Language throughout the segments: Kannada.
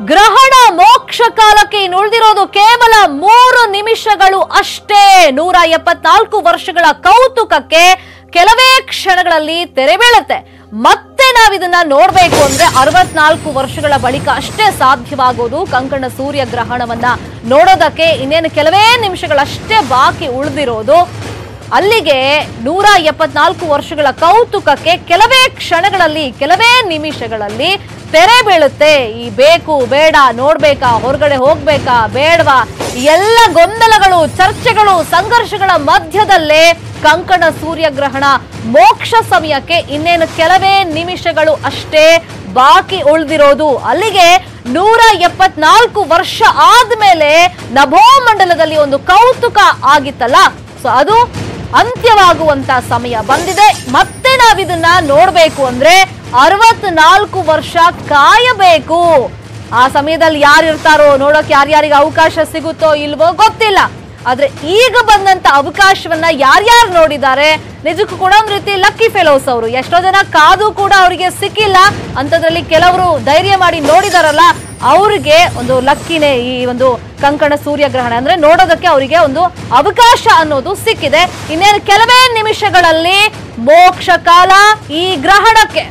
ಗ್ರಹಣ ಮೋಕ್ಷ ಕಾಲಕ್ಕೆ ಇನ್ನು ಉಳಿದಿರೋದು ಕೇವಲ ಮೂರು ನಿಮಿಷಗಳು ಅಷ್ಟೇ ನೂರ ಎಪ್ಪತ್ನಾಲ್ಕು ವರ್ಷಗಳ ಕೌತುಕಕ್ಕೆ ಕೆಲವೇ ಕ್ಷಣಗಳಲ್ಲಿ ತೆರೆ ಬೀಳುತ್ತೆ ಮತ್ತೆ ನಾವಿದನ್ನ ನೋಡ್ಬೇಕು ಅಂದ್ರೆ ಅರವತ್ನಾಲ್ಕು ವರ್ಷಗಳ ಬಳಿಕ ಅಷ್ಟೇ ಸಾಧ್ಯವಾಗೋದು ಕಂಕಣ ಸೂರ್ಯ ಗ್ರಹಣವನ್ನ ನೋಡೋದಕ್ಕೆ ಇನ್ನೇನು ಕೆಲವೇ ನಿಮಿಷಗಳಷ್ಟೇ ಬಾಕಿ ಉಳಿದಿರೋದು ಅಲ್ಲಿಗೆ ನೂರ ಎಪ್ಪತ್ನಾಲ್ಕು ವರ್ಷಗಳ ಕೌತುಕಕ್ಕೆ ಕೆಲವೇ ಕ್ಷಣಗಳಲ್ಲಿ ಕೆಲವೇ ನಿಮಿಷಗಳಲ್ಲಿ ತೆರೆ ಬೀಳುತ್ತೆ ಈ ಬೇಕು ಬೇಡ ನೋಡ್ಬೇಕಾ ಹೊರಗಡೆ ಹೋಗ್ಬೇಕಾ ಬೇಡವಾ ಈ ಎಲ್ಲ ಗೊಂದಲಗಳು ಚರ್ಚೆಗಳು ಸಂಘರ್ಷಗಳ ಮಧ್ಯದಲ್ಲೇ ಕಂಕಣ ಸೂರ್ಯಗ್ರಹಣ ಮೋಕ್ಷ ಸಮಯಕ್ಕೆ ಇನ್ನೇನು ಕೆಲವೇ ನಿಮಿಷಗಳು ಅಷ್ಟೇ ಬಾಕಿ ಉಳಿದಿರೋದು ಅಲ್ಲಿಗೆ ನೂರ ಎಪ್ಪತ್ನಾಲ್ಕು ವರ್ಷ ಆದ್ಮೇಲೆ ನಭೋಮಂಡಲದಲ್ಲಿ ಒಂದು ಕೌತುಕ ಆಗಿತ್ತಲ್ಲ ಸೊ ಅದು ಅಂತ್ಯವಾಗುವಂತ ಸಮಯ ಬಂದಿದೆ ಮತ್ತೆ ನಾವಿದನ್ನ ನೋಡ್ಬೇಕು ಅಂದ್ರೆ ಅರವತ್ನಾಲ್ಕು ವರ್ಷ ಕಾಯಬೇಕು ಆ ಸಮಯದಲ್ಲಿ ಯಾರು ಇರ್ತಾರೋ ನೋಡೋಕೆ ಯಾರ್ಯಾರಿಗೆ ಅವಕಾಶ ಸಿಗುತ್ತೋ ಇಲ್ವೋ ಗೊತ್ತಿಲ್ಲ ಆದ್ರೆ ಈಗ ಬಂದಂತ ಅವಕಾಶವನ್ನ ಯಾರ್ಯಾರು ನೋಡಿದ್ದಾರೆ ನಿಜಕ್ಕೂ ಕೂಡ ಒಂದ್ ರೀತಿ ಲಕ್ಕಿ ಫೆಲೋಸ್ ಅವರು ಎಷ್ಟೋ ಜನ ಕಾದು ಕೂಡ ಅವರಿಗೆ ಸಿಕ್ಕಿಲ್ಲ ಅಂತದ್ರಲ್ಲಿ ಕೆಲವರು ಧೈರ್ಯ ಮಾಡಿ ನೋಡಿದಾರಲ್ಲ ಅವ್ರಿಗೆ ಒಂದು ಲಕ್ಕಿನೇ ಈ ಒಂದು ಕಂಕಣ ಸೂರ್ಯಗ್ರಹಣ ಅಂದ್ರೆ ನೋಡೋದಕ್ಕೆ ಅವರಿಗೆ ಒಂದು ಅವಕಾಶ ಅನ್ನೋದು ಸಿಕ್ಕಿದೆ ಇನ್ನೇನು ಕೆಲವೇ ನಿಮಿಷಗಳಲ್ಲಿ ಮೋಕ್ಷ ಕಾಲ ಈ ಗ್ರಹಣಕ್ಕೆ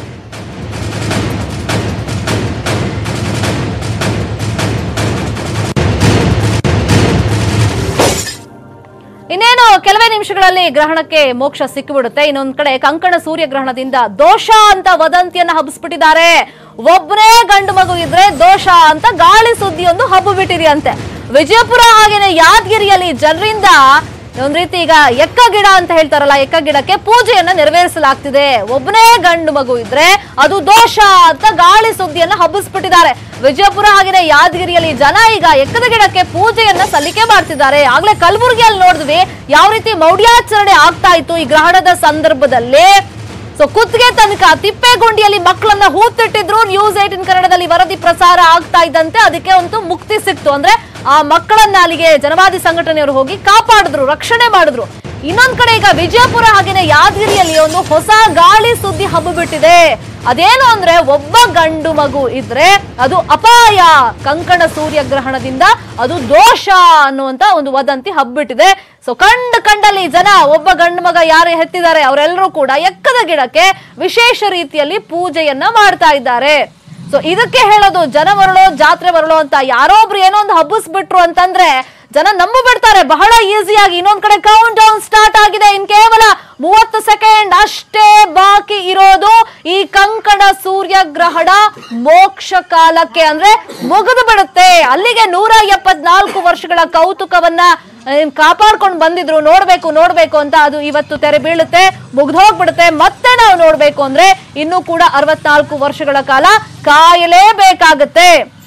ಇನ್ನೇನು ಕೆಲವೇ ನಿಮಿಷಗಳಲ್ಲಿ ಗ್ರಹಣಕ್ಕೆ ಮೋಕ್ಷ ಸಿಕ್ಕಿಬಿಡುತ್ತೆ ಇನ್ನೊಂದ್ ಕಡೆ ಕಂಕಣ ಸೂರ್ಯ ಗ್ರಹಣದಿಂದ ದೋಷ ಅಂತ ವದಂತಿಯನ್ನ ಹಬ್ಬಿಸ್ಬಿಟ್ಟಿದ್ದಾರೆ ಒಬ್ಬನೇ ಗಂಡು ಮಗು ಇದ್ರೆ ದೋಷ ಅಂತ ಗಾಳಿ ಸುದ್ದಿಯೊಂದು ಹಬ್ಬು ಬಿಟ್ಟಿರಿ ಅಂತೆ ವಿಜಯಪುರ ಹಾಗೇನೆ ಯಾದಗಿರಿಯಲ್ಲಿ ಜನರಿಂದ ಒಂದ್ ರೀತಿ ಈಗ ಎಕ್ಕ ಗಿಡ ಅಂತ ಹೇಳ್ತಾರಲ್ಲ ಎಕ್ಕ ಗಿಡಕ್ಕೆ ಪೂಜೆಯನ್ನ ನೆರವೇರಿಸಲಾಗ್ತಿದೆ ಒಬ್ಬನೇ ಗಂಡು ಮಗು ಇದ್ರೆ ಅದು ದೋಷ ಅಂತ ಗಾಳಿ ಸುದ್ದಿಯನ್ನ ಹಬ್ಬಿಸ್ಬಿಟ್ಟಿದ್ದಾರೆ ವಿಜಯಪುರ ಹಾಗೆಯೇ ಯಾದಗಿರಿಯಲ್ಲಿ ಜನ ಈಗ ಎಕ್ಕದ ಗಿಡಕ್ಕೆ ಪೂಜೆಯನ್ನ ಸಲ್ಲಿಕೆ ಮಾಡ್ತಿದ್ದಾರೆ ಆಗ್ಲೇ ಕಲಬುರಗಿಯಲ್ಲಿ ನೋಡಿದ್ವಿ ಯಾವ ರೀತಿ ಮೌಢ್ಯಾಚರಣೆ ಆಗ್ತಾ ಇತ್ತು ಈ ಗ್ರಹಣದ ಸಂದರ್ಭದಲ್ಲಿ ಸೊ ಕುತ್ತಿಗೆ ತನಕ ತಿಪ್ಪೇಗುಂಡಿಯಲ್ಲಿ ಮಕ್ಕಳನ್ನ ಹೂತಿಟ್ಟಿದ್ರು ನ್ಯೂಸ್ ಏಟಿನ್ ಕನ್ನಡದಲ್ಲಿ ವರದಿ ಪ್ರಸಾರ ಆಗ್ತಾ ಇದ್ದಂತೆ ಅದಕ್ಕೆ ಒಂದು ಮುಕ್ತಿ ಸಿಕ್ತು ಅಂದ್ರೆ ಆ ಮಕ್ಕಳನ್ನ ಅಲ್ಲಿಗೆ ಜನವಾದಿ ಸಂಘಟನೆಯವರು ಹೋಗಿ ಕಾಪಾಡಿದ್ರು ರಕ್ಷಣೆ ಮಾಡಿದ್ರು ಇನ್ನೊಂದ್ ಕಡೆ ಈಗ ವಿಜಯಪುರ ಹಾಗೇನೆ ಯಾದಗಿರಿಯಲ್ಲಿ ಒಂದು ಹೊಸ ಗಾಳಿ ಸುದ್ದಿ ಹಬ್ಬಬಿಟ್ಟಿದೆ ಅದೇನು ಅಂದ್ರೆ ಒಬ್ಬ ಗಂಡು ಮಗು ಇದ್ರೆ ಅದು ಅಪಾಯ ಕಂಕಣ ಸೂರ್ಯ ಗ್ರಹಣದಿಂದ ಅದು ದೋಷ ಅನ್ನುವಂತ ಒಂದು ವದಂತಿ ಹಬ್ಬಿಟ್ಟಿದೆ ಸೊ ಕಂಡ ಕಂಡಲ್ಲಿ ಜನ ಒಬ್ಬ ಗಂಡು ಮಗ ಯಾರು ಹೆತ್ತಿದ್ದಾರೆ ಅವರೆಲ್ಲರೂ ಕೂಡ ಎಕ್ಕದ ಗಿಡಕ್ಕೆ ವಿಶೇಷ ರೀತಿಯಲ್ಲಿ ಪೂಜೆಯನ್ನ ಮಾಡ್ತಾ ಇದ್ದಾರೆ ಸೊ ಇದಕ್ಕೆ ಹೇಳೋದು ಜನ ಬರಳೋ ಜಾತ್ರೆ ಬರಳೋ ಅಂತ ಯಾರೋ ಒಬ್ರು ಏನೋ ಒಂದು ಹಬ್ಬಿಸ್ಬಿಟ್ರು ಅಂತಂದ್ರೆ ಜನ ನಂಬು ಬಿಡ್ತಾರೆ ಬಹಳ ಈಸಿಯಾಗಿ ಇನ್ನೊಂದ್ ಕಡೆ ಕೌಂಟ್ ಡೌನ್ ಸ್ಟಾರ್ಟ್ ಆಗಿದೆ ಇನ್ ಕೇವಲ ಮೂವತ್ತು ಸೆಕೆಂಡ್ ಅಷ್ಟೇ ಬಾಕಿ ಇರೋದು ಈ ಕಂಕಣ ಸೂರ್ಯ ಗ್ರಹಣ ಮೋಕ್ಷ ಕಾಲಕ್ಕೆ ಅಂದ್ರೆ ಮುಗಿದು ಬಿಡುತ್ತೆ ಅಲ್ಲಿಗೆ ನೂರ ಎಪ್ಪತ್ನಾಲ್ಕು ವರ್ಷಗಳ ಕೌತುಕವನ್ನ ಏನ್ ಕಾಪಾಡ್ಕೊಂಡು ಬಂದಿದ್ರು ನೋಡ್ಬೇಕು ನೋಡ್ಬೇಕು ಅಂತ ಅದು ಇವತ್ತು ತೆರೆ ಬೀಳುತ್ತೆ ಮುಗ್ದು ಹೋಗ್ಬಿಡುತ್ತೆ ಮತ್ತೆ ನಾವು ನೋಡ್ಬೇಕು ಅಂದ್ರೆ ಇನ್ನೂ ಕೂಡ ಅರವತ್ನಾಲ್ಕು ವರ್ಷಗಳ ಕಾಲ ಕಾಯಲೇಬೇಕಾಗತ್ತೆ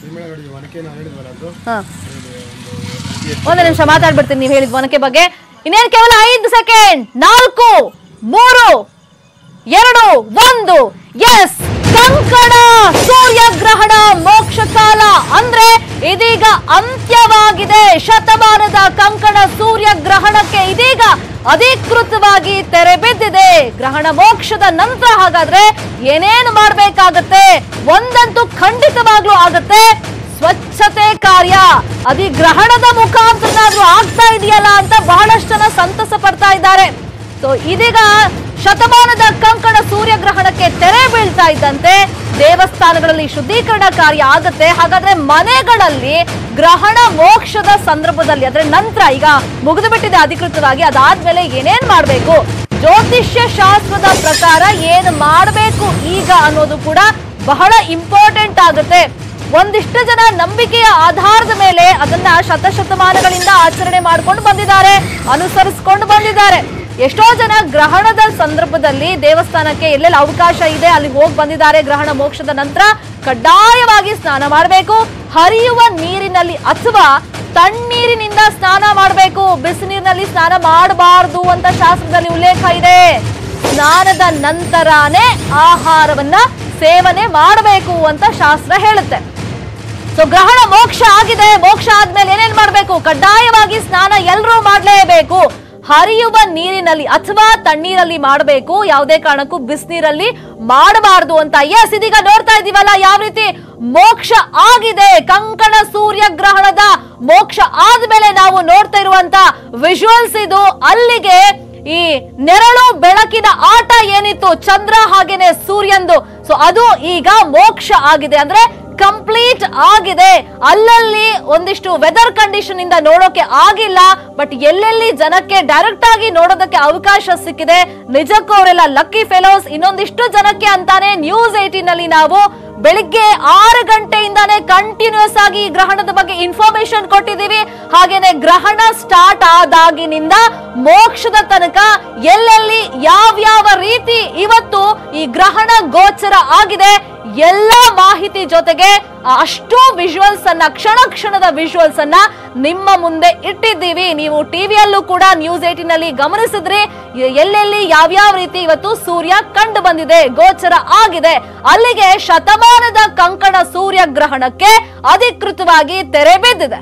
ಹ. ಒಂದು ನಿಮಿಷ ಮಾತಾಡ್ಬಿಡ್ತೀನಿ ನೀವು ಹೇಳಿದ ಒನಕೆ ಬಗ್ಗೆ ಇನ್ನೇನು ಕೇವಲ ಐದು ಸೆಕೆಂಡ್ ನಾಲ್ಕು ಮೂರು ಎರಡು ಒಂದು ಎಸ್ ಕಂಕಣ ಸೂರ್ಯಗ್ರಹಣ ಮೋಕ್ಷ ಕಾಲ ಅಂದ್ರೆ ಇದೀಗ ಅಂತ್ಯವಾಗಿದೆ ಶತಮಾನದ ಕಂಕಣ ಸೂರ್ಯಗ್ರಹಣಕ್ಕೆ ಇದೀಗ ಅಧಿಕೃತವಾಗಿ ತೆರೆ ಬಿದ್ದಿದೆ ಗ್ರಹಣ ಮೋಕ್ಷದ ನಂತರ ಹಾಗಾದ್ರೆ ಏನೇನು ಮಾಡ್ಬೇಕಾಗತ್ತೆ ಒಂದಂತೂ ಖಂಡಿತವಾಗ್ಲೂ ಆಗತ್ತೆ ಸ್ವಚ್ಛತೆ ಕಾರ್ಯ ಅದಿ ಗ್ರಹಣದ ಮುಖಾಂತರನಾದ್ರೂ ಆಗ್ತಾ ಇದೆಯಲ್ಲ ಅಂತ ಬಹಳಷ್ಟು ಜನ ಸಂತಸ ಪಡ್ತಾ ಇದ್ದಾರೆ ಸೊ ಇದೀಗ ಶತಮಾನದ ಕಂಕಣ ಸೂರ್ಯಗ್ರಹಣಕ್ಕೆ ತೆರೆ ಬೀಳ್ತಾ ಇದ್ದಂತೆ ದೇವಸ್ಥಾನಗಳಲ್ಲಿ ಶುದ್ಧೀಕರಣ ಕಾರ್ಯ ಆಗತ್ತೆ ಹಾಗಾದ್ರೆ ಮನೆಗಳಲ್ಲಿ ಗ್ರಹಣ ಮೋಕ್ಷದ ಸಂದರ್ಭದಲ್ಲಿ ಅದ್ರ ನಂತರ ಈಗ ಮುಗಿದು ಬಿಟ್ಟಿದೆ ಅಧಿಕೃತವಾಗಿ ಅದಾದ್ಮೇಲೆ ಏನೇನ್ ಮಾಡ್ಬೇಕು ಜ್ಯೋತಿಷ್ಯ ಶಾಸ್ತ್ರದ ಪ್ರಕಾರ ಏನ್ ಮಾಡ್ಬೇಕು ಈಗ ಅನ್ನೋದು ಕೂಡ ಬಹಳ ಇಂಪಾರ್ಟೆಂಟ್ ಆಗುತ್ತೆ ಒಂದಿಷ್ಟು ಜನ ನಂಬಿಕೆಯ ಆಧಾರದ ಮೇಲೆ ಅದನ್ನ ಶತಶತಮಾನಗಳಿಂದ ಆಚರಣೆ ಮಾಡ್ಕೊಂಡು ಬಂದಿದ್ದಾರೆ ಅನುಸರಿಸ್ಕೊಂಡು ಬಂದಿದ್ದಾರೆ ಎಷ್ಟೋ ಜನ ಗ್ರಹಣದ ಸಂದರ್ಭದಲ್ಲಿ ದೇವಸ್ಥಾನಕ್ಕೆ ಎಲ್ಲೆಲ್ಲಿ ಅವಕಾಶ ಇದೆ ಅಲ್ಲಿ ಹೋಗಿ ಬಂದಿದ್ದಾರೆ ಗ್ರಹಣ ಮೋಕ್ಷದ ನಂತರ ಕಡ್ಡಾಯವಾಗಿ ಸ್ನಾನ ಮಾಡಬೇಕು ಹರಿಯುವ ನೀರಿನಲ್ಲಿ ಅಥವಾ ತಣ್ಣೀರಿನಿಂದ ಸ್ನಾನ ಮಾಡಬೇಕು ಬಿಸಿನೀರಿನಲ್ಲಿ ಸ್ನಾನ ಮಾಡಬಾರ್ದು ಅಂತ ಶಾಸ್ತ್ರದಲ್ಲಿ ಉಲ್ಲೇಖ ಇದೆ ಸ್ನಾನದ ನಂತರನೇ ಆಹಾರವನ್ನ ಸೇವನೆ ಮಾಡಬೇಕು ಅಂತ ಶಾಸ್ತ್ರ ಹೇಳುತ್ತೆ ಸೊ ಗ್ರಹಣ ಮೋಕ್ಷ ಆಗಿದೆ ಮೋಕ್ಷ ಆದ್ಮೇಲೆ ಏನೇನ್ ಮಾಡ್ಬೇಕು ಕಡ್ಡಾಯವಾಗಿ ಸ್ನಾನ ಎಲ್ಲರೂ ಮಾಡ್ಲೇಬೇಕು ಹರಿಯುವ ನೀರಿನಲ್ಲಿ ಅಥವಾ ತಣ್ಣೀರಲ್ಲಿ ಮಾಡಬೇಕು ಯಾವುದೇ ಕಾರಣಕ್ಕೂ ಬಿಸಿನೀರಲ್ಲಿ ಮಾಡಬಾರದು ಅಂತ ಎಸ್ ಇದೀಗ ನೋಡ್ತಾ ಇದೀವಲ್ಲ ಯಾವ ರೀತಿ ಮೋಕ್ಷ ಆಗಿದೆ ಕಂಕಣ ಸೂರ್ಯ ಗ್ರಹಣದ ಮೋಕ್ಷ ಆದ್ಮೇಲೆ ನಾವು ನೋಡ್ತಾ ಇರುವಂತ ವಿಜುವಲ್ಸ್ ಇದು ಅಲ್ಲಿಗೆ ಈ ನೆರಳು ಬೆಳಕಿನ ಆಟ ಏನಿತ್ತು ಚಂದ್ರ ಹಾಗೇನೆ ಸೂರ್ಯಂದು ಸೊ ಅದು ಈಗ ಮೋಕ್ಷ ಆಗಿದೆ ಅಂದ್ರೆ ಕಂಪ್ಲೀಟ್ ಆಗಿದೆ ಅಲ್ಲಲ್ಲಿ ಒಂದಿಷ್ಟು ವೆದರ್ ಕಂಡೀಷನ್ ಇಂದ ನೋಡೋಕೆ ಆಗಿಲ್ಲ ಬಟ್ ಎಲ್ಲೆಲ್ಲಿ ಜನಕ್ಕೆ ಡೈರೆಕ್ಟ್ ಆಗಿ ನೋಡೋದಕ್ಕೆ ಅವಕಾಶ ಸಿಕ್ಕಿದೆ ನಿಜಕ್ಕೂ ಅವರೆಲ್ಲ ಲಕ್ಕಿ ಫೆಲೋಸ್ ಇನ್ನೊಂದಿಷ್ಟು ಜನಕ್ಕೆ ಅಂತಾನೆ ನ್ಯೂಸ್ ಏಟೀನ್ ಅಲ್ಲಿ ನಾವು ಬೆಳಿಗ್ಗೆ ಆರು ಗಂಟೆಯಿಂದಾನೇ ಕಂಟಿನ್ಯೂಸ್ ಆಗಿ ಈ ಗ್ರಹಣದ ಬಗ್ಗೆ ಇನ್ಫಾರ್ಮೇಶನ್ ಕೊಟ್ಟಿದ್ದೀವಿ ಹಾಗೇನೆ ಗ್ರಹಣ ಸ್ಟಾರ್ಟ್ ಆದಾಗಿನಿಂದ ಮೋಕ್ಷದ ತನಕ ಎಲ್ಲೆಲ್ಲಿ ಯಾವ್ಯಾವ ರೀತಿ ಇವತ್ತು ಈ ಗ್ರಹಣ ಗೋಚರ ಆಗಿದೆ ಎಲ್ಲ ಮಾಹಿತಿ ಜೊತೆಗೆ ಅಷ್ಟು ವಿಜುವಲ್ಸ್ ಅನ್ನ ಕ್ಷಣ ಕ್ಷಣದ ವಿಜುವಲ್ಸ್ ಅನ್ನ ನಿಮ್ಮ ಮುಂದೆ ಇಟ್ಟಿದ್ದೀವಿ ನೀವು ಟಿವಿಯಲ್ಲೂ ಕೂಡ ನ್ಯೂಸ್ ಏಟಿನ್ ಅಲ್ಲಿ ಗಮನಿಸಿದ್ರಿ ಎ- ಎಲ್ಲೆಲ್ಲಿ ಯಾವ್ಯಾವ ರೀತಿ ಇವತ್ತು ಸೂರ್ಯ ಕಂಡು ಬಂದಿದೆ ಗೋಚರ ಆಗಿದೆ ಅಲ್ಲಿಗೆ ಶತಮಾನದ ಕಂಕಣ ಸೂರ್ಯ ಗ್ರಹಣಕ್ಕೆ ಅಧಿಕೃತವಾಗಿ ತೆರೆ ಬಿದ್ದಿದೆ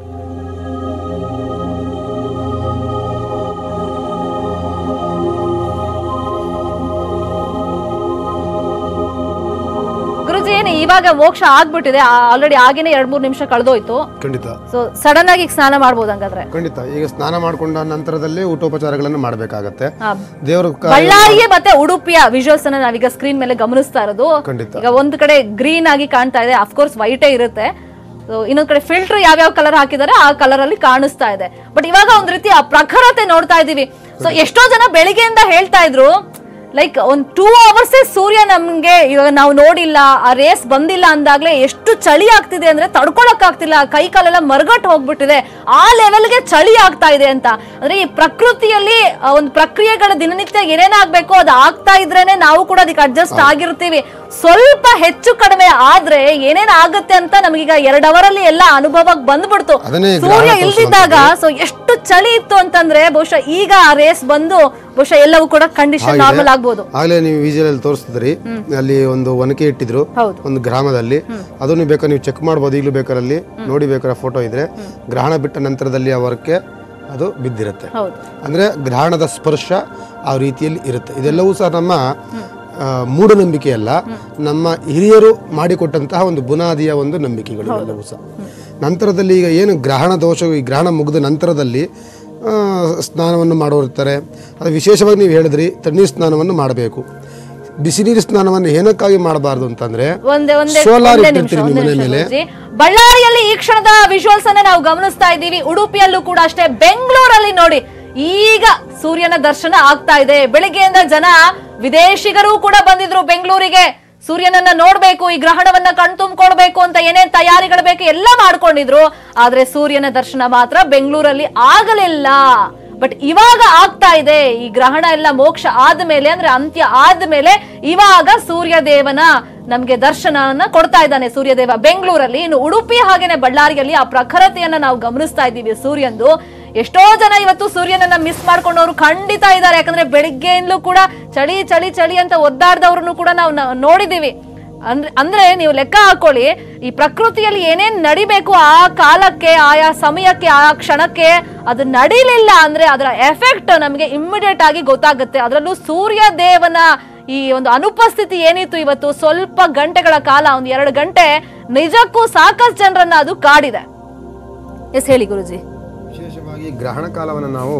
ಗುರುಜಿ ಏನು ಇವಾಗ ಮೋಕ್ಷ ಆಗ್ಬಿಟ್ಟಿದೆ ಆಲ್ರೆಡಿ ಆಗೇನೆ ಎರಡ್ ಮೂರ್ ನಿಮಿಷ ಕಳೆದೋಯ್ತು ಖಂಡಿತ ಸೊ ಸಡನ್ ಆಗಿ ಈಗ ಸ್ನಾನ ಮಾಡ್ಬೋದು ಹಂಗಾದ್ರೆ ಖಂಡಿತ ಈಗ ಸ್ನಾನ ಮಾಡ್ಕೊಂಡ ನಂತರದಲ್ಲಿ ಊಟೋಪಚಾರಗಳನ್ನು ಮಾಡಬೇಕಾಗತ್ತೆ ಆ, ದೇವರ ಕ- ಬಳ್ಳಾರಿಯ ಮತ್ತೆ ಉಡುಪಿಯ ವಿಜುವಲ್ಸ್ ಅನ್ನ ನಾವೀಗ ಸ್ಕ್ರೀನ್ ಮೇಲೆ ಗಮನಿಸ್ತಾ ಇರೋದು ಖಂಡಿತ ಈಗ ಒಂದ್ ಕಡೆ ಗ್ರೀನ್ ಆಗಿ ಕಾಣ್ತಾ ಇದೆ ಅಫ್ಕೋರ್ಸ್ ವೈಟೇ ಇರುತ್ತೆ So, ಇನ್ನೊಂದ್ ಕಡೆ ಫಿಲ್ಟರ್ ಯಾವ್ಯಾವ ಕಲರ್ ಹಾಕಿದ್ದಾರೆ ಆ ಕಲರ್ ಅಲ್ಲಿ ಕಾಣಿಸ್ತಾ ಇದೆ ಬಟ್ ಇವಾಗ ಒಂದ್ ರೀತಿ ಆ ಪ್ರಖರತೆ ನೋಡ್ತಾ ಇದೀವಿ ಸೊ ಎಷ್ಟೋ ಜನ ಬೆಳಿಗ್ಗೆಯಿಂದ ಹೇಳ್ತಾ ಇದ್ರು ಲೈಕ್ ಒಂದ್ ಟೂ ಅವರ್ಸ್ ಸೂರ್ಯ ನಮ್ಗೆ ಇವಾಗ ನಾವು ನೋಡಿಲ್ಲ ಆ ರೇಸ್ ಬಂದಿಲ್ಲ ಅಂದಾಗ್ಲೇ ಎಷ್ಟು ಚಳಿ ಆಗ್ತಿದೆ ಅಂದ್ರೆ ತಡ್ಕೊಳಕ್ ಆಗ್ತಿಲ್ಲ ಕೈ ಕಾಲೆಲ್ಲ ಮರಗಟ್ ಹೋಗ್ಬಿಟ್ಟಿದೆ ಆ ಲೆವೆಲ್ಗೆ ಚಳಿ ಆಗ್ತಾ ಇದೆ ಅಂತ ಅಂದ್ರೆ ಈ ಪ್ರಕೃತಿಯಲ್ಲಿ ಆ, ಒಂದು ಪ್ರಕ್ರಿಯೆಗಳ ದಿನನಿತ್ಯ ಏನೇನಾಗ್ಬೇಕು ಅದು ಆಗ್ತಾ ಇದ್ರೇನೆ ನಾವು ಕೂಡ ಅದಕ್ಕೆ ಅಡ್ಜಸ್ಟ್ ಆಗಿರ್ತೀವಿ ಸ್ವಲ್ಪ ಹೆಚ್ಚು ಕಡಿಮೆ ಆದ್ರೆ ಏನೇನ್ ಆಗುತ್ತೆ ಅಂತ ನಮಗೀಗ ಎರಡ್ ಅವರ್ ಅಲ್ಲಿ ಎಲ್ಲ ಅನುಭವಕ್ಕೆ ಬಂದ್ಬಿಡ್ತು ಅದನ್ನೇ ಸೂರ್ಯ ಗ್ರಹಣ ಇಲ್ದಿದ್ದಾಗ ಸೊ ಎಷ್ಟು ಚಳಿ ಇತ್ತು ಅಂತಂದ್ರೆ ಬಹುಶಃ ಈಗ ಆ ರೇಸ್ ಬಂದು ಬಹುಶಃ ಎಲ್ಲವೂ ಕೂಡ ಕಂಡೀಷನ್ ನಾರ್ಮಲ್ ಆಗ್ಬೋದು ಆಗ್ಲೇ ನೀವು ವಿಜುವಲ್ ತೋರಿಸ್ತಿದ್ರಿ ಅಲ್ಲಿ ಒಂದು ಒನಕೆ ಇಟ್ಟಿದ್ರು ಹೌದು. ಒಂದು ಗ್ರಾಮದಲ್ಲಿ ಅದನ್ನು ಬೇಕಾದ್ರೆ ನೀವು ಚೆಕ್ ಮಾಡ್ಬೋದು ಈಗಲೂ ಬೇಕಾದ್ರೆ ಅಲ್ಲಿ ನೋಡಿ ಬೇಕಾದ್ರೆ ಫೋಟೋ ಇದ್ರೆ ಗ್ರಹಣ ಬಿಟ್ಟ ನಂತರದಲ್ಲಿ ಆ ವರ್ಕ್ಕೆ ಅದು ಬಿದ್ದಿರುತ್ತೆ ಹೌದು ಅಂದ್ರೆ ಗ್ರಹಣದ ಸ್ಪರ್ಶ ಆ ರೀತಿಯಲ್ಲಿ ಇರುತ್ತೆ ಇದೆಲ್ಲವೂ ಸಹ ನಮ್ಮ ಆ, ಮೂಢನಂಬಿಕೆ ಅಲ್ಲ ನಮ್ಮ ಹಿರಿಯರು ಮಾಡಿಕೊಟ್ಟಂತಹ ಒಂದು ಬುನಾದಿಯ ಒಂದು ನಂಬಿಕೆಗಳು ಎಲ್ಲವೂ ಸಹ ನಂತರದಲ್ಲಿ ಈಗ ಏನು ಗ್ರಹಣ ದೋಷ ಈ ಗ್ರಹಣ ಮುಗಿದ ನಂತರದಲ್ಲಿ ಆ, ಸ್ನಾನವನ್ನು ಮಾಡೋರಿರ್ತಾರೆ ಅದು ವಿಶೇಷವಾಗಿ ನೀವು ಹೇಳಿದ್ರಿ ತಣ್ಣೀರು ಸ್ನಾನವನ್ನು ಮಾಡಬೇಕು ಬಿಸಿ ನೀರು ಸ್ನಾನವನ್ನು ಏನಕ್ಕಾಗಿ ಮಾಡಬಾರ್ದು ಅಂತಂದ್ರೆ ಒಂದೇ ಒಂದೇ ಸೋಲಾರ್ ಒಂದೇ ನಿಮಿಷ ಇಟ್ಟಿರ್ತೀರಿ ಒಂದೇ ನಿಮ್ಮ ಮನೆ ನಿಮಿಷ ಮೇಲೆ ಗುರೂಜಿ. ಬಳ್ಳಾರಿಯಲ್ಲಿ ಈ ಕ್ಷಣದ ವಿಜುವಲ್ಸ್ ಅನ್ನ ನಾವು ಗಮನಿಸ್ತಾ ಇದ್ದೀವಿ ಉಡುಪಿಯಲ್ಲೂ ಕೂಡ ಅಷ್ಟೇ ಬೆಂಗಳೂರಲ್ಲಿ ನೋಡಿ ಈಗ ಸೂರ್ಯನ ದರ್ಶನ ಆಗ್ತಾ ಇದೆ ಬೆಳಿಗ್ಗೆಯಿಂದ ಜನ ವಿದೇಶಿಗರು ಕೂಡ ಬಂದಿದ್ರು ಬೆಂಗಳೂರಿಗೆ ಸೂರ್ಯನನ್ನ ನೋಡ್ಬೇಕು ಈ ಗ್ರಹಣವನ್ನ ಕಣ್ತುಂಬ್ಕೊಳ್ಬೇಕು ಅಂತ ಏನೇನ್ ತಯಾರಿಗಳು ಬೇಕು ಎಲ್ಲ ಮಾಡ್ಕೊಂಡಿದ್ರು ಆದ್ರೆ ಸೂರ್ಯನ ದರ್ಶನ ಮಾತ್ರ ಬೆಂಗಳೂರಲ್ಲಿ ಆಗಲಿಲ್ಲ ಬಟ್ ಇವಾಗ ಆಗ್ತಾ ಇದೆ ಈ ಗ್ರಹಣ ಎಲ್ಲ ಮೋಕ್ಷ ಆದ್ಮೇಲೆ ಅಂದ್ರೆ ಅಂತ್ಯ ಆದ್ಮೇಲೆ ಇವಾಗ ಸೂರ್ಯ ದೇವನ ನಮ್ಗೆ ದರ್ಶನವನ್ನ ಕೊಡ್ತಾ ಇದ್ದಾನೆ ಸೂರ್ಯದೇವ ಬೆಂಗಳೂರಲ್ಲಿ ಇನ್ನು ಉಡುಪಿ ಹಾಗೇನೆ ಬಳ್ಳಾರಿಯಲ್ಲಿ ಆ ಪ್ರಖರತೆಯನ್ನ ನಾವು ಗಮನಿಸ್ತಾ ಇದ್ದೀವಿ ಸೂರ್ಯಂದು ಎಷ್ಟೋ ಜನ ಇವತ್ತು ಸೂರ್ಯನನ್ನ ಮಿಸ್ ಮಾಡ್ಕೊಂಡವ್ರು ಖಂಡಿತ ಇದ್ದಾರೆ ಯಾಕಂದ್ರೆ ಬೆಳಿಗ್ಗೆಯಿಂದಲೂ ಕೂಡ ಚಳಿ ಚಳಿ ಚಳಿ ಅಂತ ಒದ್ದಾಡ್ದವ್ರನ್ನು ಕೂಡ ನಾವು ನ- ನೋಡಿದೀವಿ ಅಂದ್ರೆ ಅಂದ್ರೆ ನೀವು ಲೆಕ್ಕ ಹಾಕೊಳ್ಳಿ ಈ ಪ್ರಕೃತಿಯಲ್ಲಿ ಏನೇನ್ ನಡಿಬೇಕು ಆ ಕಾಲಕ್ಕೆ ಆಯಾ ಸಮಯಕ್ಕೆ ಆ ಕ್ಷಣಕ್ಕೆ ಅದು ನಡಿಲಿಲ್ಲ ಅಂದ್ರೆ ಅದರ ಎಫೆಕ್ಟ್ ನಮಗೆ ಇಮ್ಮಿಡಿಯೇಟ್ ಆಗಿ ಗೊತ್ತಾಗುತ್ತೆ ಅದರಲ್ಲೂ ಸೂರ್ಯ ದೇವನ ಈ ಒಂದು ಅನುಪಸ್ಥಿತಿ ಏನಿತ್ತು ಇವತ್ತು ಸ್ವಲ್ಪ ಗಂಟೆಗಳ ಕಾಲ ಒಂದು ಎರಡು ಗಂಟೆ ನಿಜಕ್ಕೂ ಸಾಕಷ್ಟು ಜನರನ್ನ ಅದು ಕಾಡಿದೆ ಎಸ್ ಹೇಳಿ ಗುರುಜಿ ವಿಶೇಷವಾಗಿ ಗ್ರಹಣ ಕಾಲವನ್ನು ನಾವು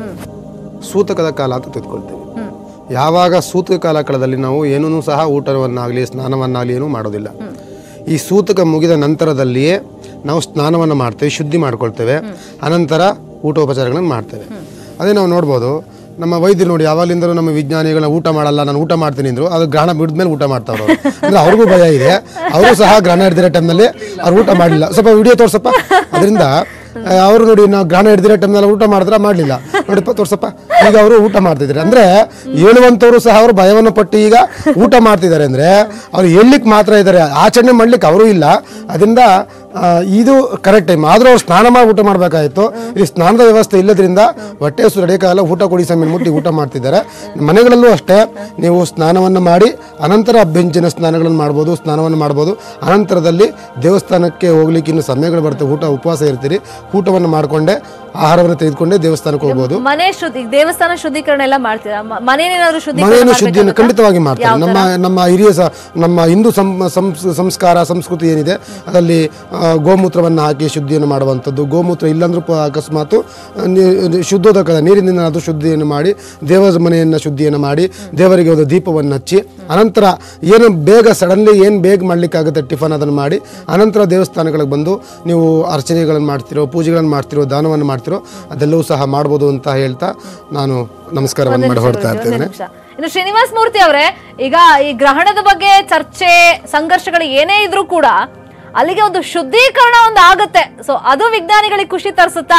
ಸೂತಕದ ಕಾಲ ಅಂತ ತಿಳ್ಕೊಳ್ತೇವೆ ಯಾವಾಗ ಸೂತಕ ಕಾಲ ಕಾಲದಲ್ಲಿ ನಾವು ಏನೂ ಸಹ ಊಟವನ್ನಾಗಲಿ ಸ್ನಾನವನ್ನಾಗಲಿ ಏನೂ ಮಾಡೋದಿಲ್ಲ ಈ ಸೂತಕ ಮುಗಿದ ನಂತರದಲ್ಲಿಯೇ ನಾವು ಸ್ನಾನವನ್ನು ಮಾಡ್ತೇವೆ ಶುದ್ಧಿ ಮಾಡ್ಕೊಳ್ತೇವೆ ಅನಂತರ ಊಟೋಪಚಾರಗಳನ್ನು ಮಾಡ್ತೇವೆ ಅದೇ ನಾವು ನೋಡ್ಬೋದು ನಮ್ಮ ವೈದ್ಯರು ನೋಡಿ ಯಾವಾಗಲಿಂದಲೂ ನಮ್ಮ ವಿಜ್ಞಾನಿಗಳನ್ನ ಊಟ ಮಾಡಲ್ಲ ನಾನು ಊಟ ಮಾಡ್ತೀನಿ ಅಂದ್ರು ಅದು ಗ್ರಹಣ ಬಿಡ್ಮೇಲೆ ಊಟ ಮಾಡ್ತಾವ್ರು ಅವ್ರು. ಅಂದ್ರೆ ಅವ್ರಿಗೂ ಭಯ ಇದೆ ಅವರು ಸಹ ಗ್ರಹಣ ಹಿಡಿದಿರೋ ಟೈಮ್ನಲ್ಲಿ ಅವ್ರು ಊಟ ಮಾಡಲಿಲ್ಲ ಸ್ವಲ್ಪ ವಿಡಿಯೋ ತೋರ್ಸಪ್ಪ ಅದರಿಂದ ಅವರು ನೋಡಿ ನಾವು ಗ್ರಹಣ ಹಿಡಿದಿರೋ ಟೈಮ್ನಲ್ಲಿ ಊಟ ಮಾಡಿದ್ರ ಮಾಡಲಿಲ್ಲ ನೋಡಿಪ್ಪ ತೋರ್ಸಪ್ಪ ಈಗ ಅವರು ಊಟ ಮಾಡ್ತಿದ್ದಾರೆ ಅಂದ್ರೆ ಹೇಳುವಂಥವ್ರು ಸಹ ಅವರು ಭಯವನ್ನು ಪಟ್ಟು ಈಗ ಊಟ ಮಾಡ್ತಿದ್ದಾರೆ ಅಂದ್ರೆ ಅವ್ರು ಹೇಳಲಿಕ್ಕೆ ಮಾತ್ರ ಇದ್ದಾರೆ ಆಚರಣೆ ಮಾಡ್ಲಿಕ್ಕೆ ಅವರು ಇಲ್ಲ ಅದರಿಂದ ಆ, ಇದು ಕರೆಕ್ಟ್ ಟೈಮ್ ಆದ್ರೂ ಅವ್ರು ಸ್ನಾನ ಮಾಡಿ ಊಟ ಮಾಡಬೇಕಾಗಿತ್ತು ಇಲ್ಲಿ ಸ್ನಾನದ ವ್ಯವಸ್ಥೆ ಇಲ್ಲದ್ರಿಂದ ಹೊಟ್ಟೆ ಹಸು ನಡೆಯಕ್ಕಾಗಲ್ಲ ಊಟ ಕೊಡಿ ಸಮಯ ಮುಟ್ಟಿ ಊಟ ಮಾಡ್ತಿದ್ದಾರೆ ಮನೆಗಳಲ್ಲೂ ಅಷ್ಟೇ ನೀವು ಸ್ನಾನವನ್ನು ಮಾಡಿ ಅನಂತರ ಅಭ್ಯಂಜನ ಸ್ನಾನಗಳನ್ನು ಮಾಡ್ಬೋದು ಸ್ನಾನವನ್ನು ಮಾಡ್ಬೋದು ಅನಂತರದಲ್ಲಿ ದೇವಸ್ಥಾನಕ್ಕೆ ಹೋಗ್ಲಿಕ್ಕೆ ಇನ್ನು ಸಮಯಗಳು ಬರುತ್ತೆ ಊಟ ಉಪವಾಸ ಇರ್ತೀರಿ ಊಟವನ್ನು ಮಾಡಿಕೊಂಡೆ ಆಹಾರವನ್ನು ತೆಗೆದುಕೊಂಡೇ ದೇವಸ್ಥಾನಕ್ಕೆ ಹೋಗ್ಬೋದು ಮನೆ ಶುದ್ಧಿ ದೇವಸ್ಥಾನ ಶುದ್ಧೀಕರಣ ಎಲ್ಲ ಮಾಡ್ತೀರಾ ಮ- ಮನೇನೇನಾದ್ರು ಶುದ್ಧೀಕರಣ ಮನೆಯನ್ನು ಮಾಡ್ಬೇಕಾಗುತ್ತಾ? ಶುದ್ಧಿಯನ್ನು ಖಂಡಿತವಾಗಿ ಮಾಡ್ತಾರೆ ನಮ್ಮ ನಮ್ಮ ಹಿರಿಯ ಸ- ನಮ್ಮ ಹಿಂದೂ ಸಂ ಸಂಸ್- ಸಂಸ್ಕಾರ ಸಂಸ್ಕೃತಿ ಏನಿದೆ ಅದರಲ್ಲಿ ಆ, ಗೋಮೂತ್ರವನ್ನು ಹಾಕಿ ಶುದ್ಧಿಯನ್ನು ಮಾಡುವಂಥದ್ದು ಗೋಮೂತ್ರ ಇಲ್ಲಾಂದ್ರೂ ಪ- ಅಕಸ್ಮಾತು ಆ, ನೀ- ನೀ- ಶುದ್ಧೋದಕದ ನೀರಿನಿಂದ ಅದು ಶುದ್ಧಿಯನ್ನು ಮಾಡಿ ದೇವರ ಮನೆಯನ್ನು ಶುದ್ಧಿಯನ್ನು ಮಾಡಿ ದೇವರಿಗೆ ಒಂದು ದೀಪವನ್ನು ಹಚ್ಚಿ ಅನಂತರ ಏನು ಬೇಗ ಸಡನ್ಲಿ ಏನು ಬೇಗ ಮಾಡ್ಲಿಕ್ಕಾಗುತ್ತೆ ಟಿಫನ್ ಅದನ್ನು ಮಾಡಿ ಅನಂತರ ದೇವಸ್ಥಾನಗಳಿಗೆ ಬಂದು ನೀವು ಅರ್ಚನೆಗಳನ್ನು ಮಾಡ್ತಿರೋ ಪೂಜೆಗಳನ್ನು ಮಾಡ್ತಿರೋ ದಾನವನ್ನು ಮಾಡ್ತಿರೋ ಅದೆಲ್ಲವೂ ಸಹ ಮಾಡ್ಬೋದು ಅಂತ ಹೇಳ್ತಾ ನಾನು ನಮಸ್ಕಾರವನ್ನು ಮಾಡಿ ಹೊರಡ್ತಾ ಒಂದೇ ಇರ್ತೇನೆ ನಿಮಿಷ. ಇನ್ನು ಶ್ರೀನಿವಾಸ್ ಮೂರ್ತಿ ಅವರೇ ಈಗ ಈ ಗ್ರಹಣದ ಬಗ್ಗೆ ಚರ್ಚೆ ಸಂಘರ್ಷಗಳು ಏನೇ ಇದ್ರೂ ಕೂಡ ಅಲ್ಲಿಗೆ ಒಂದು ಶುದ್ಧೀಕರಣ ಒಂದು ಆಗುತ್ತೆ ಸೊ ಅದು ವಿಜ್ಞಾನಿಗಳಿಗೆ ಖುಷಿ ತರಿಸುತ್ತಾ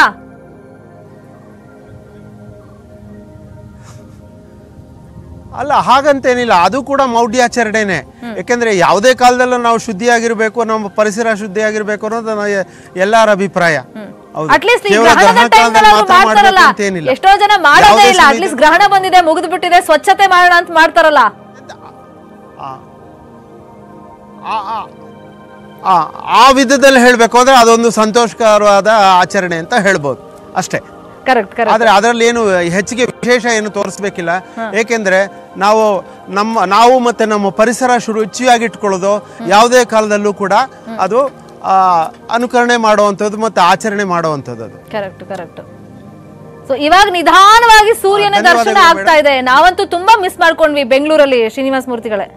ಅಲ್ಲ ಹಾಗಂತೇನಿಲ್ಲ ಅದು ಕೂಡ ಮೌಢ್ಯಾಚರಣೆನೆ ಯಾಕೆಂದ್ರೆ ಯಾವುದೇ ಕಾಲದಲ್ಲೂ ನಾವು ಶುದ್ಧಿಯಾಗಿರ್ಬೇಕು ನಮ್ಮ ಪರಿಸರ ಶುದ್ಧಿಯಾಗಿರ್ಬೇಕು ಅನ್ನೋದು ನನ್ನ ಎ- ಎಲ್ಲರ ಅಭಿಪ್ರಾಯ ಹೌದು. ಅಟ್ಲೀಸ್ಟ್ ಈ ಕೇವಲ ಗ್ರಹಣದ ಗ್ರಹಣ ಟೈಮ್ ಕಾಲದಲ್ಲಿ ಮಾತ್ರ ಮಾಡ್ತಾರಲ್ಲ ಮಾಡ್ಬೇಕು ಅಂತೇನಿಲ್ಲ. ಎಷ್ಟೋ ಜನ ಮಾಡೋದೇ ಯಾವುದೇ ಇಲ್ಲ ಸಮಯದಲ್ಲಿ- ಅಟ್ಲೀಸ್ಟ್ ಗ್ರಹಣ ಬಂದಿದೆ ಮುಗಿದು ಬಿಟ್ಟಿದೆ ಸ್ವಚ್ಛತೆ ಮಾಡೋಣ ಅಂತ ಮಾಡ್ತಾರಲ್ಲ ಆ- ಆ- ಆ- ಆ- ಆ ವಿಧದಲ್ಲಿ ಹೇಳಬೇಕು ಅಂದ್ರೆ ಅದೊಂದು ಸಂತೋಷಕರವಾದ ಆಚರಣೆ ಅಂತ ಹೇಳ್ಬೋದು ಅಷ್ಟೇ ಕರೆಕ್ಟ್ ಕರೆಕ್ಟ್ ಆದ್ರೆ ಅದರಲ್ಲಿ ಏನು ಹೆಚ್ಚಿಗೆ ವಿಶೇಷ ಏನು ತೋರಿಸ್ಬೇಕಿಲ್ಲ ಏಕೆಂದ್ರೆ ನಾವು ನಮ್ಮ ನಾವು ಮತ್ತೆ ನಮ್ಮ ಪರಿಸರ ಶುಚಿಯಾಗಿಟ್ಕೊಳ್ಳೋದು ಯಾವುದೇ ಕಾಲದಲ್ಲೂ ಕೂಡ ಅದು ಆ, ಅನುಕರಣೆ ಮಾಡುವಂಥದ್ದು ಮತ್ತೆ ಆಚರಣೆ ಮಾಡುವಂಥದ್ದು ಅದು ಕರೆಕ್ಟ್ ಕರೆಕ್ಟ್ ಸೊ ಇವಾಗ ನಿಧಾನವಾಗಿ ಸೂರ್ಯನ ದರ್ಶನ ಧನ್ಯವಾದಗಳು ಆಗ್ತಾ ಇದೆ ನಾವಂತೂ ತುಂಬಾ ಮಿಸ್ ಮಾಡ್ಕೊಂಡ್ವಿ ಬೆಂಗಳೂರಲ್ಲಿ ಶ್ರೀನಿವಾಸ್ ಮೂರ್ತಿಗಳೇ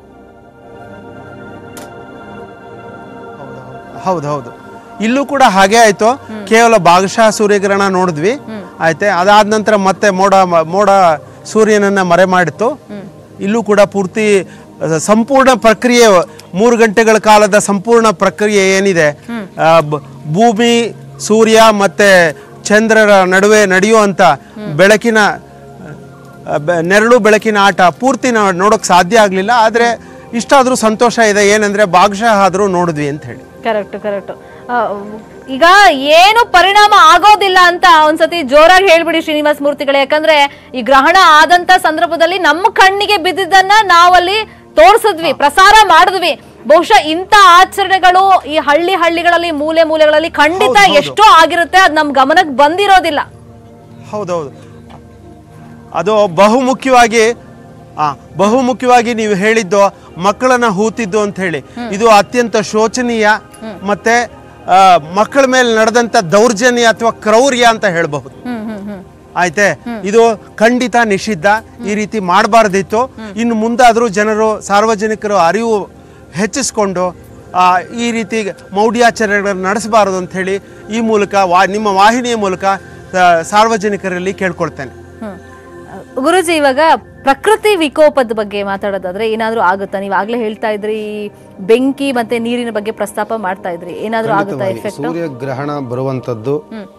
ಹೌದು ಹೌದು ಇಲ್ಲೂ ಕೂಡ ಹಾಗೆ ಆಯ್ತು ಕೇವಲ ಭಾಗಶಃ ಸೂರ್ಯಗ್ರಹಣ ನೋಡಿದ್ವಿ ಆಯ್ತೆ ಅದಾದ ನಂತರ ಮತ್ತೆ ಮೋಡ ಮೋಡ ಸೂರ್ಯನನ್ನ ಮರೆ ಮಾಡಿತ್ತು ಇಲ್ಲೂ ಕೂಡ ಪೂರ್ತಿ ಅಹ್, ಸಂಪೂರ್ಣ ಪ್ರಕ್ರಿಯೆ ಮೂರು ಗಂಟೆಗಳ ಕಾಲದ ಸಂಪೂರ್ಣ ಪ್ರಕ್ರಿಯೆ ಏನಿದೆ ಆ, ಬ- ಭೂಮಿ ಸೂರ್ಯ ಮತ್ತೆ ಚಂದ್ರರ ನಡುವೆ ನಡೆಯುವಂತ ಬೆಳಕಿನ ಆ, ಬೆ- ನೆರಳು ಬೆಳಕಿನ ಆಟ ಪೂರ್ತಿ ನಾವು ನೋಡೋಕೆ ಸಾಧ್ಯ ಆಗಲಿಲ್ಲ ಆದರೆ ಇಷ್ಟಾದರೂ ಸಂತೋಷ ಇದೆ ಏನಂದ್ರೆ ಭಾಗಶಃ ಆದರೂ ನೋಡಿದ್ವಿ ಅಂತ ಹೇಳಿ ಕರೆಕ್ಟ್ ಕರೆಕ್ಟ್ ಈಗ ಏನು ಪರಿಣಾಮ ಆಗೋದಿಲ್ಲ ಅಂತ ಒಂದ್ಸತಿ ಜೋರಾಗಿ ಹೇಳ್ಬಿಡಿ ಶ್ರೀನಿವಾಸ್ ಮೂರ್ತಿಗಳೇ ಯಾಕಂದ್ರೆ ಈ ಗ್ರಹಣ ಆದಂತ ಸಂದರ್ಭದಲ್ಲಿ ನಮ್ಮ ಕಣ್ಣಿಗೆ ಬಿದ್ದಿದ್ದನ್ನ ನಾವಲ್ಲಿ ತೋರ್ಸಿದ್ವಿ ಪ್ರಸಾರ ಮಾಡಿದ್ವಿ ಬಹುಶಃ ಇಂಥ ಆಚರಣೆಗಳು ಈ ಹಳ್ಳಿ ಹಳ್ಳಿಗಳಲ್ಲಿ ಮೂಲೆ ಮೂಲೆಗಳಲ್ಲಿ ಖಂಡಿತ ಎಷ್ಟೋ ಆಗಿರುತ್ತೆ ಅದ್ ನಮ್ ಗಮನಕ್ಕೆ ಬಂದಿರೋದಿಲ್ಲ ಹೌದೌದು ಅದು ಬಹುಮುಖ್ಯವಾಗಿ ಆ ಬಹುಮುಖ್ಯವಾಗಿ ನೀವು ಹೇಳಿದ್ದು ಮಕ್ಕಳನ್ನ ಹೂತಿದ್ದು ಅಂತ ಹೇಳಿ ಇದು ಅತ್ಯಂತ ಶೋಚನೀಯ ಮತ್ತೆ ಆ, ಮಕ್ಕಳ ಮೇಲೆ ನಡೆದಂತ ದೌರ್ಜನ್ಯ ಅಥವಾ ಕ್ರೌರ್ಯ ಅಂತ ಹೇಳಬಹುದು ಹ್ಮ್ ಹ್ಮ್ ಹ್ಮ್ ಆಯ್ತೆ ಇದು ಖಂಡಿತ ನಿಷಿದ್ಧ ಈ ರೀತಿ ಮಾಡಬಾರ್ದಿತ್ತು ಇನ್ನು ಮುಂದಾದರೂ ಜನರು ಸಾರ್ವಜನಿಕರು ಅರಿವು ಹೆಚ್ಚಿಸ್ಕೊಂಡು ಆ, ಈ ರೀತಿ ಮೌಢ್ಯಾಚರಣೆಗಳನ್ನು ನಡೆಸಬಾರದು ಅಂತ ಹೇಳಿ ಈ ಮೂಲಕ ವಾ ನಿಮ್ಮ ವಾಹಿನಿಯ ಮೂಲಕ ಆ, ಸಾರ್ವಜನಿಕರಲ್ಲಿ ಕೇಳ್ಕೊಳ್ತೇನೆ ಹ್ಮ್. ಗುರುಜಿ ಇವಾಗ ಪ್ರಕೃತಿ ವಿಕೋಪದ ಬಗ್ಗೆ ಮಾತಾಡೋದಾದ್ರೆ ಏನಾದ್ರೂ ಆಗುತ್ತಾ ನೀವು ಆಗ್ಲೇ ಹೇಳ್ತಾ ಇದ್ರಿ ಈ ಬೆಂಕಿ ಮತ್ತೆ ನೀರಿನ ಬಗ್ಗೆ ಪ್ರಸ್ತಾಪ ಮಾಡ್ತಾ ಇದ್ರಿ ಏನಾದ್ರೂ ಆಗುತ್ತಾ ಖಂಡಿತವಾಗಿ ಎಫೆಕ್ಟ್ ಸೂರ್ಯಗ್ರಹಣ ಬರುವಂಥದ್ದು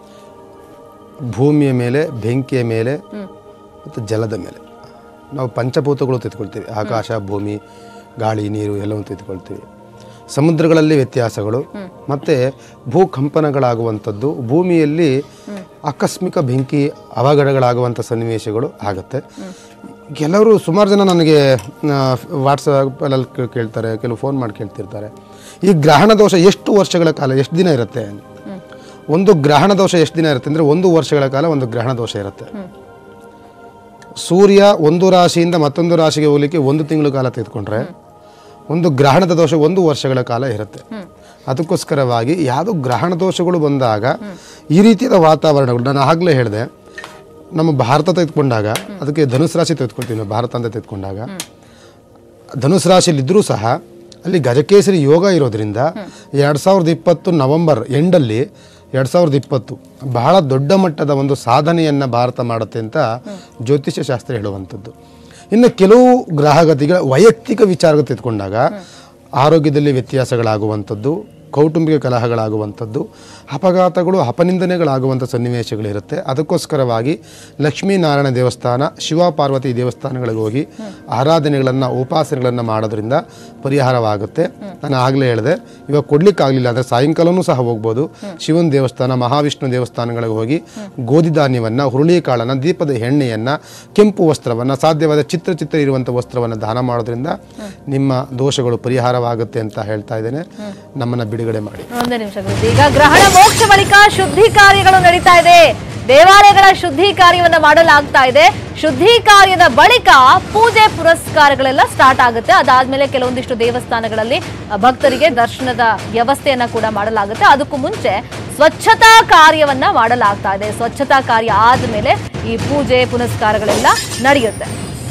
ಭೂಮಿಯ ಮೇಲೆ ಬೆಂಕಿಯ ಮೇಲೆ ಮತ್ತು ಜಲದ ಮೇಲೆ ನಾವು ಪಂಚಭೂತಗಳು ತೆಗೆದುಕೊಳ್ತೀವಿ ಆಕಾಶ ಭೂಮಿ ಗಾಳಿ ನೀರು ಎಲ್ಲವನ್ನು ತೆಗೆದುಕೊಳ್ತೀವಿ ಸಮುದ್ರಗಳಲ್ಲಿ ವ್ಯತ್ಯಾಸಗಳು ಮತ್ತು ಭೂಕಂಪನಗಳಾಗುವಂಥದ್ದು ಭೂಮಿಯಲ್ಲಿ ಆಕಸ್ಮಿಕ ಬೆಂಕಿ ಅವಘಡಗಳಾಗುವಂಥ ಸನ್ನಿವೇಶಗಳು ಆಗುತ್ತೆ ಕೆಲವರು ಸುಮಾರು ಜನ ನನಗೆ ವಾಟ್ಸಪ್ಪಲ್ಲಿ ಕೇಳ್ತಾರೆ ಕೆಲವು ಫೋನ್ ಮಾಡಿ ಕೇಳ್ತಿರ್ತಾರೆ ಈ ಗ್ರಹಣ ದೋಷ ಎಷ್ಟು ವರ್ಷಗಳ ಕಾಲ ಎಷ್ಟು ದಿನ ಇರುತ್ತೆ ಒಂದು ಗ್ರಹಣ ದೋಷ ಎಷ್ಟು ದಿನ ಇರುತ್ತೆ ಅಂದರೆ ಒಂದು ವರ್ಷಗಳ ಕಾಲ ಒಂದು ಗ್ರಹಣ ದೋಷ ಇರುತ್ತೆ ಸೂರ್ಯ ಒಂದು ರಾಶಿಯಿಂದ ಮತ್ತೊಂದು ರಾಶಿಗೆ ಹೋಗ್ಲಿಕ್ಕೆ ಒಂದು ತಿಂಗಳು ಕಾಲ ತೆಗೆದುಕೊಂಡ್ರೆ ಒಂದು ಗ್ರಹಣದ ದೋಷ ಒಂದು ವರ್ಷಗಳ ಕಾಲ ಇರುತ್ತೆ ಅದಕ್ಕೋಸ್ಕರವಾಗಿ ಯಾವುದೋ ಗ್ರಹಣ ದೋಷಗಳು ಬಂದಾಗ ಈ ರೀತಿಯಾದ ವಾತಾವರಣಗಳು ನಾನು ಆಗಲೇ ಹೇಳಿದೆ ನಮ್ಮ ಭಾರತ ತೆಗೆದುಕೊಂಡಾಗ ಅದಕ್ಕೆ ಧನುಸ್ ರಾಶಿ ತೆಗೆದುಕೊಳ್ತೀವಿ ನಾವು ಭಾರತ ಅಂತ ತೆಗೆದುಕೊಂಡಾಗ ಧನುಸ್ ರಾಶಿಯಲ್ಲಿದ್ದರೂ ಸಹ ಅಲ್ಲಿ ಗಜಕೇಸರಿ ಯೋಗ ಇರೋದ್ರಿಂದ ಎರಡು ಸಾವಿರದ ಇಪ್ಪತ್ತು ನವೆಂಬರ್ ಎಂಡಲ್ಲಿ ಎರಡು ಸಾವಿರದ ಇಪ್ಪತ್ತು ಬಹಳ ದೊಡ್ಡ ಮಟ್ಟದ ಒಂದು ಸಾಧನೆಯನ್ನು ಭಾರತ ಮಾಡುತ್ತೆ ಅಂತ ಜ್ಯೋತಿಷ್ಯ ಶಾಸ್ತ್ರ ಹೇಳುವಂಥದ್ದು ಇನ್ನು ಕೆಲವು ಗ್ರಹಗತಿಗಳ ವೈಯಕ್ತಿಕ ವಿಚಾರ ತೆಗೆದುಕೊಂಡಾಗ ಆರೋಗ್ಯದಲ್ಲಿ ವ್ಯತ್ಯಾಸಗಳಾಗುವಂಥದ್ದು ಕೌಟುಂಬಿಕ ಕಲಹಗಳಾಗುವಂಥದ್ದು ಅಪಘಾತಗಳು ಅಪನಿಂದನೆಗಳಾಗುವಂಥ ಸನ್ನಿವೇಶಗಳಿರುತ್ತೆ ಅದಕ್ಕೋಸ್ಕರವಾಗಿ ಲಕ್ಷ್ಮೀನಾರಾಯಣ ದೇವಸ್ಥಾನ ಶಿವ ಪಾರ್ವತಿ ದೇವಸ್ಥಾನಗಳಿಗೆ ಹೋಗಿ ಆರಾಧನೆಗಳನ್ನು ಉಪಾಸನೆಗಳನ್ನು ಮಾಡೋದ್ರಿಂದ ಪರಿಹಾರವಾಗುತ್ತೆ ನಾನು ಆಗಲೇ ಹೇಳಿದೆ ಇವಾಗ ಕೊಡ್ಲಿಕ್ಕಾಗಲಿಲ್ಲ ಅಂದರೆ ಸಾಯಂಕಾಲನೂ ಸಹ ಹೋಗ್ಬೋದು ಶಿವನ ದೇವಸ್ಥಾನ ಮಹಾವಿಷ್ಣು ದೇವಸ್ಥಾನಗಳಿಗೆ ಹೋಗಿ ಗೋಧಿ ಧಾನ್ಯವನ್ನು ಹುರುಳಿಕಾಳನ್ನು ದೀಪದ ಎಣ್ಣೆಯನ್ನು ಕೆಂಪು ವಸ್ತ್ರವನ್ನು ಸಾಧ್ಯವಾದ ಚಿತ್ರ ಚಿತ್ರ ಇರುವಂಥ ವಸ್ತ್ರವನ್ನು ದಾನ ಮಾಡೋದ್ರಿಂದ ನಿಮ್ಮ ದೋಷಗಳು ಪರಿಹಾರವಾಗುತ್ತೆ ಅಂತ ಹೇಳ್ತಾ ಇದ್ದೇನೆ ನಮ್ಮನ್ನು ಬಿಡುಗಡೆ ಮಾಡಿ ಒಂದೇ ನಿಮಿಷ ಗುರುಜಿ ಈಗ ಗ್ರಹಣ ಮೋಕ್ಷ ಬಳಿಕ ಶುದ್ಧಿ ಕಾರ್ಯಗಳು ನಡೀತಾ ಇದೆ ದೇವಾಲಯಗಳ ಶುದ್ಧಿ ಕಾರ್ಯವನ್ನ ಮಾಡಲಾಗ್ತಾ ಇದೆ ಶುದ್ಧಿ ಕಾರ್ಯದ ಬಳಿಕ ಪೂಜೆ ಪುರಸ್ಕಾರಗಳೆಲ್ಲ ಸ್ಟಾರ್ಟ್ ಆಗುತ್ತೆ ಅದಾದ್ಮೇಲೆ ಕೆಲವೊಂದಿಷ್ಟು ದೇವಸ್ಥಾನಗಳಲ್ಲಿ ಅ, ಭಕ್ತರಿಗೆ ದರ್ಶನದ ವ್ಯವಸ್ಥೆಯನ್ನ ಕೂಡ ಮಾಡಲಾಗುತ್ತೆ ಅದಕ್ಕೂ ಮುಂಚೆ ಸ್ವಚ್ಛತಾ ಕಾರ್ಯವನ್ನ ಮಾಡಲಾಗ್ತಾ ಇದೆ ಸ್ವಚ್ಛತಾ ಕಾರ್ಯ ಆದ್ಮೇಲೆ ಈ ಪೂಜೆ ಪುನಸ್ಕಾರಗಳೆಲ್ಲ ನಡೆಯುತ್ತೆ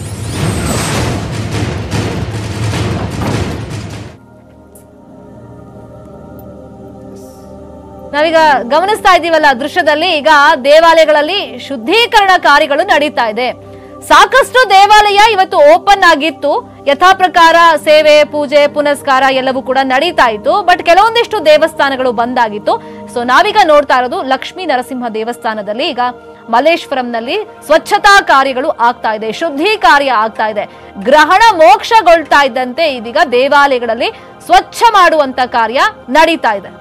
ನಾವೀಗ ಗಮನಿಸ್ತಾ ಇದ್ದೀವಲ್ಲ ದೃಶ್ಯದಲ್ಲಿ ಈಗ ದೇವಾಲಯಗಳಲ್ಲಿ ಶುದ್ಧೀಕರಣ ಕಾರ್ಯಗಳು ನಡೀತಾ ಇದೆ ಸಾಕಷ್ಟು ದೇವಾಲಯ ಇವತ್ತು ಓಪನ್ ಆಗಿತ್ತು ಯಥಾ ಪ್ರಕಾರ ಸೇವೆ ಪೂಜೆ ಪುನಸ್ಕಾರ ಎಲ್ಲವೂ ಕೂಡ ನಡೀತಾ ಇತ್ತು ಬಟ್ ಕೆಲವೊಂದಿಷ್ಟು ದೇವಸ್ಥಾನಗಳು ಬಂದಾಗಿತ್ತು ಸೊ ನಾವೀಗ ನೋಡ್ತಾ ಇರೋದು ಲಕ್ಷ್ಮೀ ನರಸಿಂಹ ದೇವಸ್ಥಾನದಲ್ಲಿ ಈಗ ಮಲ್ಲೇಶ್ವರಂನಲ್ಲಿ ಸ್ವಚ್ಛತಾ ಕಾರ್ಯಗಳು ಆಗ್ತಾ ಇದೆ ಶುದ್ಧಿ ಕಾರ್ಯ ಆಗ್ತಾ ಇದೆ ಗ್ರಹಣ ಮೋಕ್ಷಗೊಳ್ತಾ ಇದ್ದಂತೆ ಇದೀಗ ದೇವಾಲಯಗಳಲ್ಲಿ ಸ್ವಚ್ಛ ಮಾಡುವಂತ ಕಾರ್ಯ ನಡೀತಾ ಇದೆ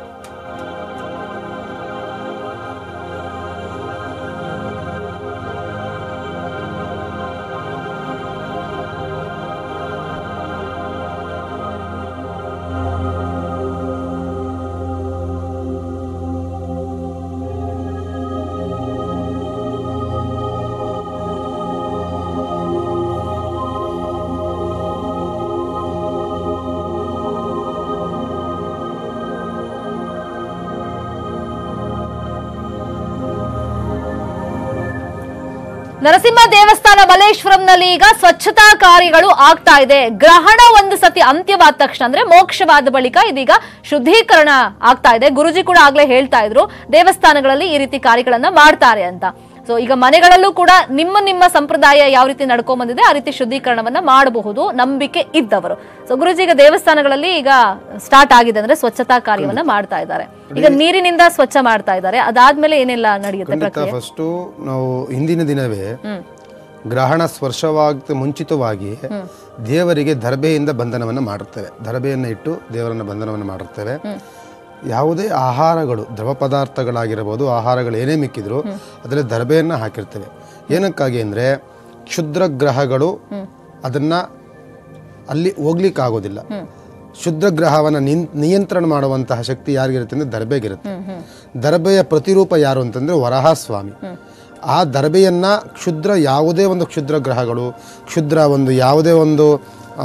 ನರಸಿಂಹ ದೇವಸ್ಥಾನ ಮಲ್ಲೇಶ್ವರಂನಲ್ಲಿ ಈಗ ಸ್ವಚ್ಛತಾ ಕಾರ್ಯಗಳು ಆಗ್ತಾ ಇದೆ ಗ್ರಹಣ ಒಂದು ಸತಿ ಅಂತ್ಯವಾದ ತಕ್ಷಣ ಅಂದ್ರೆ ಮೋಕ್ಷವಾದ ಬಳಿಕ ಇದೀಗ ಶುದ್ಧೀಕರಣ ಆಗ್ತಾ ಇದೆ ಗುರುಜಿ ಕೂಡ ಆಗ್ಲೇ ಹೇಳ್ತಾ ಇದ್ರು ದೇವಸ್ಥಾನಗಳಲ್ಲಿ ಈ ರೀತಿ ಕಾರ್ಯಗಳನ್ನ ಮಾಡ್ತಾರೆ ಅಂತ ಸೊ ಈಗ ಮನೆಗಳಲ್ಲೂ ಕೂಡ ನಿಮ್ಮ ನಿಮ್ಮ ಸಂಪ್ರದಾಯ ಯಾವ ರೀತಿ ನಡ್ಕೊಂಡ್ ಬಂದಿದೆ ಆ ರೀತಿ ಶುದ್ಧೀಕರಣವನ್ನ ಮಾಡಬಹುದು ನಂಬಿಕೆ ಇದ್ದವರು ಸೊ ಗುರುಜಿ ಈಗ ದೇವಸ್ಥಾನಗಳಲ್ಲಿ ಈಗ ಸ್ಟಾರ್ಟ್ ಆಗಿದೆ ಅಂದ್ರೆ ಸ್ವಚ್ಛತಾ ಕಾರ್ಯವನ್ನ ಮಾಡ್ತಾ ಇದ್ದಾರೆ ಈಗ ನೀರಿನಿಂದ ಸ್ವಚ್ಛ ಮಾಡ್ತಾ ಇದ್ದಾರೆ ಅದಾದ್ಮೇಲೆ ಏನೆಲ್ಲ ನಡೆಯುತ್ತೆ ಖಂಡಿತ ಪ್ರಕ್ರಿಯೆ ಫಸ್ಟು ನಾವು ಹಿಂದಿನ ದಿನವೇ ಗ್ರಹಣ ಸ್ಪರ್ಶವಾಗ್ತ ಮುಂಚಿತವಾಗಿ ದೇವರಿಗೆ ದರ್ಬೆಯಿಂದ ಬಂಧನವನ್ನು ಮಾಡುತ್ತೇವೆ ದರ್ಬೆಯನ್ನು ಇಟ್ಟು ದೇವರನ್ನ ಬಂಧನವನ್ನು ಮಾಡಿರ್ತೇವೆ ಯಾವುದೇ ಆಹಾರಗಳು ದ್ರವ ಪದಾರ್ಥಗಳಾಗಿರಬಹುದು ಆಹಾರಗಳು ಏನೇ ಮಿಕ್ಕಿದ್ರು ಅದರಲ್ಲಿ ದರ್ಬೆಯನ್ನು ಹಾಕಿರ್ತೇವೆ ಏನಕ್ಕಾಗಿ ಅಂದರೆ ಕ್ಷುದ್ರ ಗ್ರಹಗಳು ಅದನ್ನ ಅಲ್ಲಿ ಹೋಗ್ಲಿಕ್ಕಾಗೋದಿಲ್ಲ ಶುದ್ಧ ಗ್ರಹವನ್ನು ನಿನ್ ನಿಯಂತ್ರಣ ಮಾಡುವಂತಹ ಶಕ್ತಿ ಯಾರಿಗಿರುತ್ತೆ ಅಂದರೆ ದರ್ಬೆಗಿರುತ್ತೆ ದರ್ಬೆಯ ಪ್ರತಿರೂಪ ಯಾರು ಅಂತಂದ್ರೆ ವರಹ ಸ್ವಾಮಿ ಆ ದರ್ಬೆಯನ್ನ ಕ್ಷುದ್ರ ಯಾವುದೇ ಒಂದು ಕ್ಷುದ್ರ ಗ್ರಹಗಳು ಕ್ಷುದ್ರ ಒಂದು ಯಾವುದೇ ಒಂದು ಆ,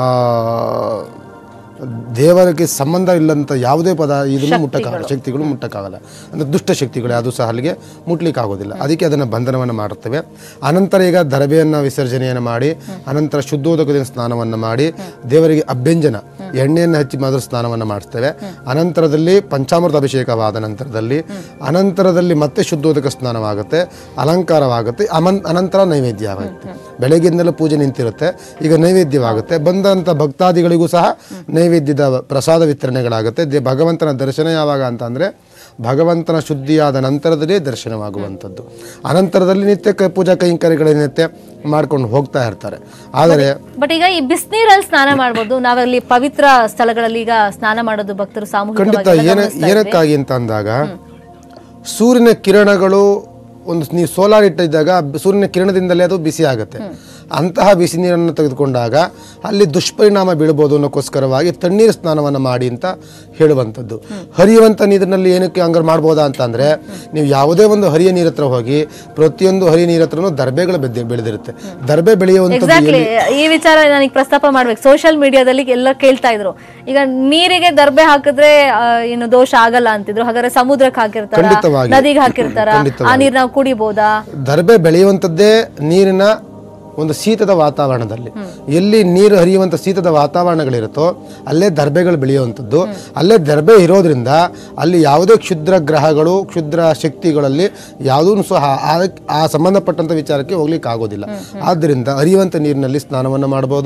ದೇವರಿಗೆ ಸಂಬಂಧ ಇಲ್ಲಂತ ಯಾವುದೇ ಪದ ಇದನ್ನು ಮುಟ್ಟಕ್ಕಾಗಲ್ಲ ಶಕ್ತಿಗಳು ಮುಟ್ಟಕ್ಕಾಗಲ್ಲ ಅಂದರೆ ದುಷ್ಟ ಶಕ್ತಿಗಳು ಅದು ಸಹ ಅಲ್ಲಿಗೆ ಮುಟ್ಲಿಕ್ಕೆ ಆಗೋದಿಲ್ಲ ಅದಕ್ಕೆ ಅದನ್ನು ಬಂಧನವನ್ನು ಮಾಡುತ್ತೇವೆ ಅನಂತರ ಈಗ ದರಬೆಯನ್ನು ವಿಸರ್ಜನೆಯನ್ನು ಮಾಡಿ ಅನಂತರ ಶುದ್ಧೋದಕದಿಂದ ಸ್ನಾನವನ್ನು ಮಾಡಿ ದೇವರಿಗೆ ಅಭ್ಯಂಜನ ಎಣ್ಣೆಯನ್ನು ಹಚ್ಚಿ ಮಾತ್ರ ಸ್ನಾನವನ್ನು ಮಾಡಿಸ್ತೇವೆ ಅನಂತರದಲ್ಲಿ ಪಂಚಾಮೃತ ಅಭಿಷೇಕವಾದ ನಂತರದಲ್ಲಿ ಅನಂತರದಲ್ಲಿ ಮತ್ತೆ ಶುದ್ಧೋದಕ ಸ್ನಾನವಾಗುತ್ತೆ ಅಲಂಕಾರವಾಗುತ್ತೆ ಅಮನ್ ಅನಂತರ ನೈವೇದ್ಯ ಆಗುತ್ತೆ ಬೆಳಗ್ಗಿಂದಲೂ ಪೂಜೆ ನಿಂತಿರುತ್ತೆ ಈಗ ನೈವೇದ್ಯವಾಗುತ್ತೆ ಬಂದಂಥ ಭಕ್ತಾದಿಗಳಿಗೂ ಸಹ ನೈವೇದ್ಯದ ಪ್ರಸಾದ ವಿತರಣೆಗಳಾಗುತ್ತೆ ದೇ ಭಗವಂತನ ದರ್ಶನ ಯಾವಾಗ ಅಂತ ಅಂದರೆ ಭಗವಂತನ ಶುದ್ಧಿಯಾದ ನಂತರದಲ್ಲೇ ದರ್ಶನವಾಗುವಂಥದ್ದು ಅನಂತರದಲ್ಲಿ ನಿತ್ಯ ಕ- ಪೂಜಾ ಕೈಂಕರ್ಯಗಳೇನಿರುತ್ತೆ ಮಾಡ್ಕೊಂಡು ಹೋಗ್ತಾ ಇರ್ತಾರೆ ಆದರೆ ಬಟ್ ಈಗ ಈ ಬಿಸಿನೀರಲ್ಲಿ ಸ್ನಾನ ಮಾಡ್ಬೋದು ನಾವಲ್ಲಿ ಪವಿತ್ರ ಸ್ಥಳಗಳಲ್ಲಿ ಈಗ ಸ್ನಾನ ಮಾಡೋದು ಭಕ್ತರು ಖಂಡಿತ ಸಾಮೂಹಿಕವಾಗಿ ಏನ ಏನಕ್ಕಾಗಿ ಅಂತ ಅಂದಾಗ ಸೂರ್ಯನ ಕಿರಣಗಳು ಒಂದು ನೀವು ಸೋಲಾರ್ ಇಟ್ಟಿದ್ದಾಗ ಬ- ಸೂರ್ಯನ ಕಿರಣದಿಂದಲೇ ಅದು ಬಿಸಿ ಆಗುತ್ತೆ ಅಂತಹ ಬಿಸಿ ನೀರನ್ನು ತೆಗೆದುಕೊಂಡಾಗ ಅಲ್ಲಿ ದುಷ್ಪರಿಣಾಮ ಬೀಳ್ಬೋದು ಅನ್ನೋಕ್ಕೋಸ್ಕರವಾಗಿ ತಣ್ಣೀರು ಸ್ನಾನವನ್ನು ಮಾಡಿ ಅಂತ ಹೇಳುವಂಥದ್ದು ಹರಿಯುವಂಥ ನೀರಿನಲ್ಲಿ ಏನಕ್ಕೆ ಹಂಗಾರೆ ಮಾಡ್ಬೋದಾ ಅಂತ ಅಂದರೆ ನೀವು ಯಾವುದೇ ಒಂದು ಹರಿಯ ನೀರ ಹತ್ರ ಹೋಗಿ ಪ್ರತಿಯೊಂದು ಹರಿಯ ನೀರ ಹತ್ರನೂ ದರ್ಬೆಗಳು ಬೆದ್ದೆ ಬೆಳೆದಿರುತ್ತೆ ದರ್ಬೆ ಬೆಳೆಯುವಂಥದ್ದು ಎಕ್ಸಾಕ್ಟ್ಲಿ ಈ ವಿಚಾರ ನನಗೆ ಪ್ರಸ್ತಾಪ ಮಾಡ್ಬೇಕು ಸೋಷಿಯಲ್ ಮೀಡಿಯಾದಲ್ಲಿ ಎಲ್ಲ ಕೇಳ್ತಾ ಇದ್ರು ಈಗ ನೀರಿಗೆ ದರ್ಬೆ ಹಾಕಿದ್ರೆ ಆ, ಏನು ದೋಷ ಆಗಲ್ಲ ಅಂತಿದ್ರು ಹಾಗಾದ್ರೆ ಸಮುದ್ರಕ್ಕೆ ಹಾಕಿರ್ತಾರ ಖಂಡಿತವಾಗಿ. ನದಿಗೆ ಹಾಕಿರ್ತಾರ ಆ ನೀರ್ ನಾವು ಕುಡಿಬೋದಾ ದರ್ಬೆ ಬೆಳೆಯುವಂಥದ್ದೇ ನೀರಿನ ಒಂದು ಶೀತದ ವಾತಾವರಣದಲ್ಲಿ ಎಲ್ಲಿ ನೀರು ಹರಿಯುವಂಥ ಶೀತದ ವಾತಾವರಣಗಳಿರುತ್ತೋ ಅಲ್ಲೇ ದರ್ಬೆಗಳು ಬೆಳೆಯುವಂಥದ್ದು ಅಲ್ಲೇ ದರ್ಬೆ ಇರೋದ್ರಿಂದ ಅಲ್ಲಿ ಯಾವುದೇ ಕ್ಷುದ್ರ ಗ್ರಹಗಳು ಕ್ಷುದ್ರ ಶಕ್ತಿಗಳಲ್ಲಿ ಯಾವುದೂ ಸಹ ಆ- ಆ ಸಂಬಂಧಪಟ್ಟಂಥ ವಿಚಾರಕ್ಕೆ ಹೋಗ್ಲಿಕ್ಕೆ ಆಗೋದಿಲ್ಲ ಆದ್ದರಿಂದ ಹರಿಯುವಂಥ ನೀರಿನಲ್ಲಿ ಸ್ನಾನವನ್ನು ಮಾಡ್ಬೋದು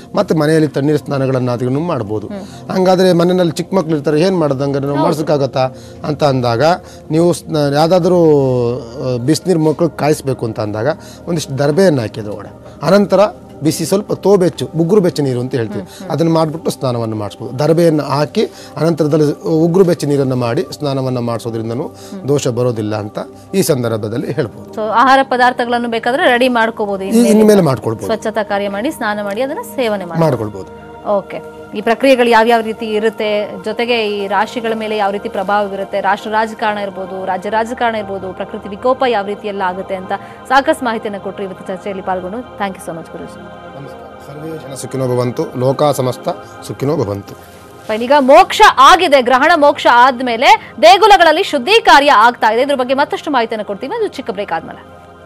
ಮತ್ತು ಮನೆಯಲ್ಲಿ ತಣ್ಣೀರು ಸ್ನಾನಗಳನ್ನು ಅದನ್ನು ಮಾಡ್ಬೋದು ಹಂಗಾದ್ರೆ ಮನೆಯಲ್ಲಿ ಚಿಕ್ಕ ಮಕ್ಳು ಇರ್ತಾರೆ ಏನು ಮಾಡೋದು ಹಂಗಾರೆ ನಾವು ಮಾಡಿಸೋಕ್ಕಾಗತ್ತಾ ಅಂತ ಅಂದಾಗ ನೀವು ಯಾವುದಾದ್ರೂ ಬಿಸಿನೀರು ಮಕ್ಕಳು ಕಾಯಿಸ್ಬೇಕು ಅಂತ ಅಂದಾಗ ಒಂದಿಷ್ಟು ದರ್ಬೆಯನ್ನು ಹಾಕಿದ್ರು ಒಳಗಡೆ ಅನಂತರ ಬಿಸಿ ಸ್ವಲ್ಪ ತೋಬೆಚ್ಚು ಉಗುರು ಬೆಚ್ಚ ನೀರು ಅಂತ ಹೇಳ್ತೀವಿ ಅದನ್ನು ಮಾಡಿಬಿಟ್ಟು ಸ್ನಾನವನ್ನು ಮಾಡಿಸ್ಬೋದು ದರ್ಬೆಯನ್ನು ಹಾಕಿ ಅನಂತರದಲ್ಲಿ ಉಗುರು ಬೆಚ್ಚ ನೀರನ್ನು ಮಾಡಿ ಸ್ನಾನವನ್ನು ಮಾಡಿಸೋದ್ರಿಂದನೂ ದೋಷ ಬರೋದಿಲ್ಲ ಅಂತ ಈ ಸಂದರ್ಭದಲ್ಲಿ ಹೇಳ್ಬೋದು ಸೊ ಆಹಾರ ಪದಾರ್ಥಗಳನ್ನು ಬೇಕಾದ್ರೆ ರೆಡಿ ಮಾಡ್ಕೋಬಹುದು ಈ ಇನ್ಮೇಲೆ ಮಾಡ್ಕೊಳ್ಬೋದು ಸ್ವಚ್ಛತಾ ಕಾರ್ಯ ಮಾಡಿ ಸ್ನಾನ ಮಾಡಿ ಅದನ್ನ ಸೇವನೆ ಮಾಡಿ ಮಾಡ್ಕೊಳ್ಬೋದು ಓಕೆ ಈ ಪ್ರಕ್ರಿಯೆಗಳು ಯಾವ್ಯಾವ ರೀತಿ ಇರುತ್ತೆ ಜೊತೆಗೆ ಈ ರಾಶಿಗಳ ಮೇಲೆ ಯಾವ ರೀತಿ ಪ್ರಭಾವ ಬೀರುತ್ತೆ ರಾಷ್ಟ್ರ ರಾಜಕಾರಣ ಇರ್ಬೋದು ರಾಜ್ಯ ರಾಜಕಾರಣ ಇರ್ಬೋದು ಪ್ರಕೃತಿ ವಿಕೋಪ ಯಾವ ರೀತಿ ಎಲ್ಲ ಆಗುತ್ತೆ ಅಂತ ಸಾಕಷ್ಟು ಮಾಹಿತಿಯನ್ನು ಕೊಟ್ಟರು ಇವತ್ತು ಚರ್ಚೆಯಲ್ಲಿ ಪಾಲ್ಗೊಂಡು thank you so much Guruji ಸರ್ವೇ ಜನ ಸುಖಿನೋ ಭವಂತು ಲೋಕ ಸಮಸ್ತ ಸುಖಿನೋ ಭವಂತು ಫೈನ್ ಈಗ ಮೋಕ್ಷ ಆಗಿದೆ ಗ್ರಹಣ ಮೋಕ್ಷ ಆದ್ಮೇಲೆ ದೇಗುಲಗಳಲ್ಲಿ ಶುದ್ಧಿ ಕಾರ್ಯ ಆಗ್ತಾ ಇದೆ ಇದ್ರ ಬಗ್ಗೆ ಮತ್ತಷ್ಟು ಮಾಹಿತಿಯನ್ನು ಕೊಡ್ತೀವಿ ಒಂದು ಚಿಕ್ಕ ಬ್ರೇಕ್ ಆದ್ಮೇಲೆ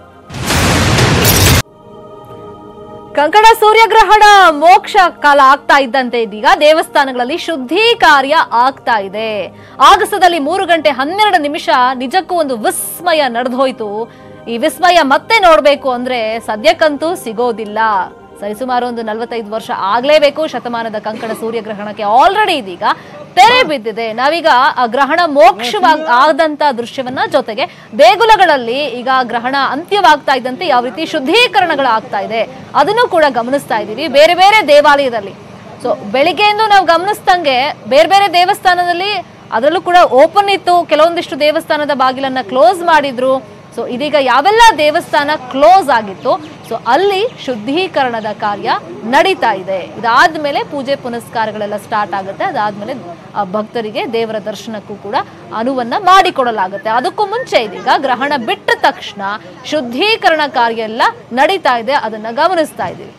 ಕಂಕಣ ಸೂರ್ಯಗ್ರಹಣ ಮೋಕ್ಷ ಕಾಲ ಆಗ್ತಾ ಇದ್ದಂತೆ ಇದೀಗ ದೇವಸ್ಥಾನಗಳಲ್ಲಿ ಶುದ್ಧಿ ಕಾರ್ಯ ಆಗ್ತಾ ಇದೆ ಆಗಸದಲ್ಲಿ ಮೂರು ಗಂಟೆ ಹನ್ನೆರಡು ನಿಮಿಷ ನಿಜಕ್ಕೂ ಒಂದು ವಿಸ್ಮಯ ನಡೆದೋಯ್ತು ಈ ವಿಸ್ಮಯ ಮತ್ತೆ ನೋಡ್ಬೇಕು ಅಂದ್ರೆ ಸದ್ಯಕ್ಕಂತೂ ಸಿಗೋದಿಲ್ಲ ಸರಿಸುಮಾರು ಒಂದು ನಲವತ್ತೈದು ವರ್ಷ ಆಗ್ಲೇಬೇಕು ಶತಮಾನದ ಕಂಕಣ ಸೂರ್ಯಗ್ರಹಣಕ್ಕೆ ಆಲ್ರೆಡಿ ಇದೀಗ ತೆರೆ ಬಿದ್ದಿದೆ ನಾವೀಗ ಆ ಗ್ರಹಣ ಮೋಕ್ಷವಾಗಿ ಆದಂತ ದೃಶ್ಯವನ್ನ ಜೊತೆಗೆ ದೇಗುಲಗಳಲ್ಲಿ ಈಗ ಗ್ರಹಣ ಅಂತ್ಯವಾಗ್ತಾ ಇದ್ದಂತೆ ಯಾವ ರೀತಿ ಶುದ್ಧೀಕರಣಗಳು ಆಗ್ತಾ ಇದೆ ಅದನ್ನು ಕೂಡ ಗಮನಿಸ್ತಾ ಇದ್ದೀವಿ ಬೇರೆ ಬೇರೆ ದೇವಾಲಯದಲ್ಲಿ ಸೊ ಬೆಳಿಗ್ಗೆಯಿಂದ ನಾವು ಗಮನಿಸ್ದಂಗೆ ಬೇರೆ ಬೇರೆ ದೇವಸ್ಥಾನದಲ್ಲಿ ಅದರಲ್ಲೂ ಕೂಡ ಓಪನ್ ಇತ್ತು ಕೆಲವೊಂದಿಷ್ಟು ದೇವಸ್ಥಾನದ ಬಾಗಿಲನ್ನ ಕ್ಲೋಸ್ ಮಾಡಿದ್ರು ಸೊ ಇದೀಗ ಯಾವೆಲ್ಲ ದೇವಸ್ಥಾನ ಕ್ಲೋಸ್ ಆಗಿತ್ತು ಸೊ ಅಲ್ಲಿ ಶುದ್ಧೀಕರಣದ ಕಾರ್ಯ ನಡೀತಾ ಇದೆ ಇದಾದ್ಮೇಲೆ ಪೂಜೆ ಪುನಸ್ಕಾರಗಳೆಲ್ಲ ಸ್ಟಾರ್ಟ್ ಆಗುತ್ತೆ ಅದಾದ್ಮೇಲೆ ಆ ಭಕ್ತರಿಗೆ ದೇವರ ದರ್ಶನಕ್ಕೂ ಕೂಡ ಅನುವನ್ನ ಮಾಡಿಕೊಡಲಾಗುತ್ತೆ ಅದಕ್ಕೂ ಮುಂಚೆ ಇದೀಗ ಗ್ರಹಣ ಬಿಟ್ಟ ತಕ್ಷಣ ಶುದ್ಧೀಕರಣ ಕಾರ್ಯ ಎಲ್ಲ ನಡೀತಾ ಇದೆ ಅದನ್ನ ಗಮನಿಸ್ತಾ ಇದ್ದೀವಿ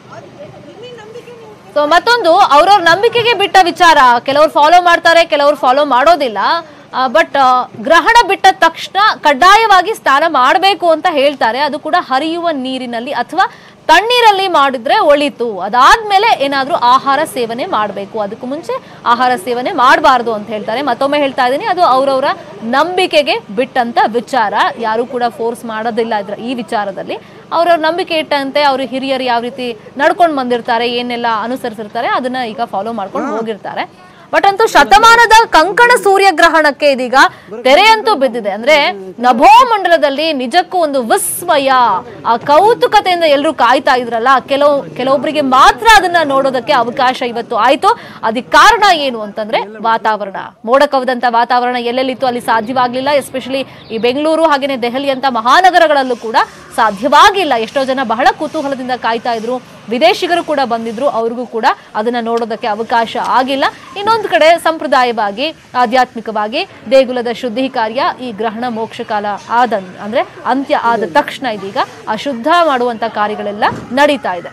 ಸೊ ಮತ್ತೊಂದು ಅವ್ರವ್ರ ನಂಬಿಕೆಗೆ ಬಿಟ್ಟ ವಿಚಾರ ಕೆಲವರು ಫಾಲೋ ಮಾಡ್ತಾರೆ ಕೆಲವರು ಫಾಲೋ ಮಾಡೋದಿಲ್ಲ ಬಟ್ ಗ್ರಹಣ ಬಿಟ್ಟ ತಕ್ಷಣ ಕಡ್ಡಾಯವಾಗಿ ಸ್ನಾನ ಮಾಡಬೇಕು ಅಂತ ಹೇಳ್ತಾರೆ ಅದು ಕೂಡ ಹರಿಯುವ ನೀರಿನಲ್ಲಿ ಅಥವಾ ತಣ್ಣೀರಲ್ಲಿ ಮಾಡಿದ್ರೆ ಒಳಿತು ಅದಾದ್ಮೇಲೆ ಏನಾದ್ರೂ ಆಹಾರ ಸೇವನೆ ಮಾಡಬೇಕು ಅದಕ್ಕೂ ಮುಂಚೆ ಆಹಾರ ಸೇವನೆ ಮಾಡಬಾರ್ದು ಅಂತ ಹೇಳ್ತಾರೆ ಮತ್ತೊಮ್ಮೆ ಹೇಳ್ತಾ ಇದ್ದೀನಿ ಅದು ಅವರವರ ನಂಬಿಕೆಗೆ ಬಿಟ್ಟಂತ ವಿಚಾರ ಯಾರು ಕೂಡ ಫೋರ್ಸ್ ಮಾಡೋದಿಲ್ಲ ಇದ್ರ ಈ ವಿಚಾರದಲ್ಲಿ ಅವ್ರವ್ರ ನಂಬಿಕೆ ಇಟ್ಟಂತೆ ಅವ್ರ ಹಿರಿಯರು ಯಾವ ರೀತಿ ನಡ್ಕೊಂಡು ಬಂದಿರ್ತಾರೆ ಏನೆಲ್ಲ ಅನುಸರಿಸಿರ್ತಾರೆ ಅದನ್ನ ಈಗ ಫಾಲೋ ಮಾಡ್ಕೊಂಡು ಹೋಗಿರ್ತಾರೆ ಬಟ್ ಅಂತೂ ಶತಮಾನದ ಕಂಕಣ ಸೂರ್ಯಗ್ರಹಣಕ್ಕೆ ಇದೀಗ ತೆರೆಯಂತೂ ಬಿದ್ದಿದೆ ಅಂದ್ರೆ ನಭೋಮಂಡಲದಲ್ಲಿ ನಿಜಕ್ಕೂ ಒಂದು ವಿಸ್ಮಯ ಆ ಕೌತುಕತೆಯಿಂದ ಎಲ್ಲರೂ ಕಾಯ್ತಾ ಇದ್ರಲ್ಲ ಕೆಲವು ಕೆಲವೊಬ್ಬರಿಗೆ ಮಾತ್ರ ಅದನ್ನ ನೋಡೋದಕ್ಕೆ ಅವಕಾಶ ಇವತ್ತು ಆಯ್ತು ಅದಕ್ಕೆ ಕಾರಣ ಏನು ಅಂತಂದ್ರೆ ವಾತಾವರಣ ಮೋಡ ಕವಿದಂತ ವಾತಾವರಣ ಎಲ್ಲೆಲ್ಲಿತ್ತು ಅಲ್ಲಿ ಸಾಧ್ಯವಾಗ್ಲಿಲ್ಲ ಎಸ್ಪೆಷಲಿ ಈ ಬೆಂಗಳೂರು ಹಾಗೇನೆ ದೆಹಲಿ ಅಂತ ಮಹಾನಗರಗಳಲ್ಲೂ ಕೂಡ ಸಾಧ್ಯವಾಗಿಲ್ಲ ಎಷ್ಟೋ ಜನ ಬಹಳ ಕುತೂಹಲದಿಂದ ಕಾಯ್ತಾ ಇದ್ರು ವಿದೇಶಿಗರು ಕೂಡ ಬಂದಿದ್ರು ಅವ್ರಿಗೂ ಕೂಡ ಅದನ್ನ ನೋಡೋದಕ್ಕೆ ಅವಕಾಶ ಆಗಿಲ್ಲ ಇನ್ನೊಂದು ಕಡೆ ಸಂಪ್ರದಾಯವಾಗಿ ಆಧ್ಯಾತ್ಮಿಕವಾಗಿ ದೇಗುಲದ ಶುದ್ಧಿ ಕಾರ್ಯ ಈ ಗ್ರಹಣ ಮೋಕ್ಷ ಕಾಲ ಆದ ಅಂದ್ರೆ ಅಂತ್ಯ ಆದ ತಕ್ಷಣ ಇದೀಗ ಆ ಶುದ್ಧ ಮಾಡುವಂತ ಕಾರ್ಯಗಳೆಲ್ಲ ನಡೀತಾ ಇದೆ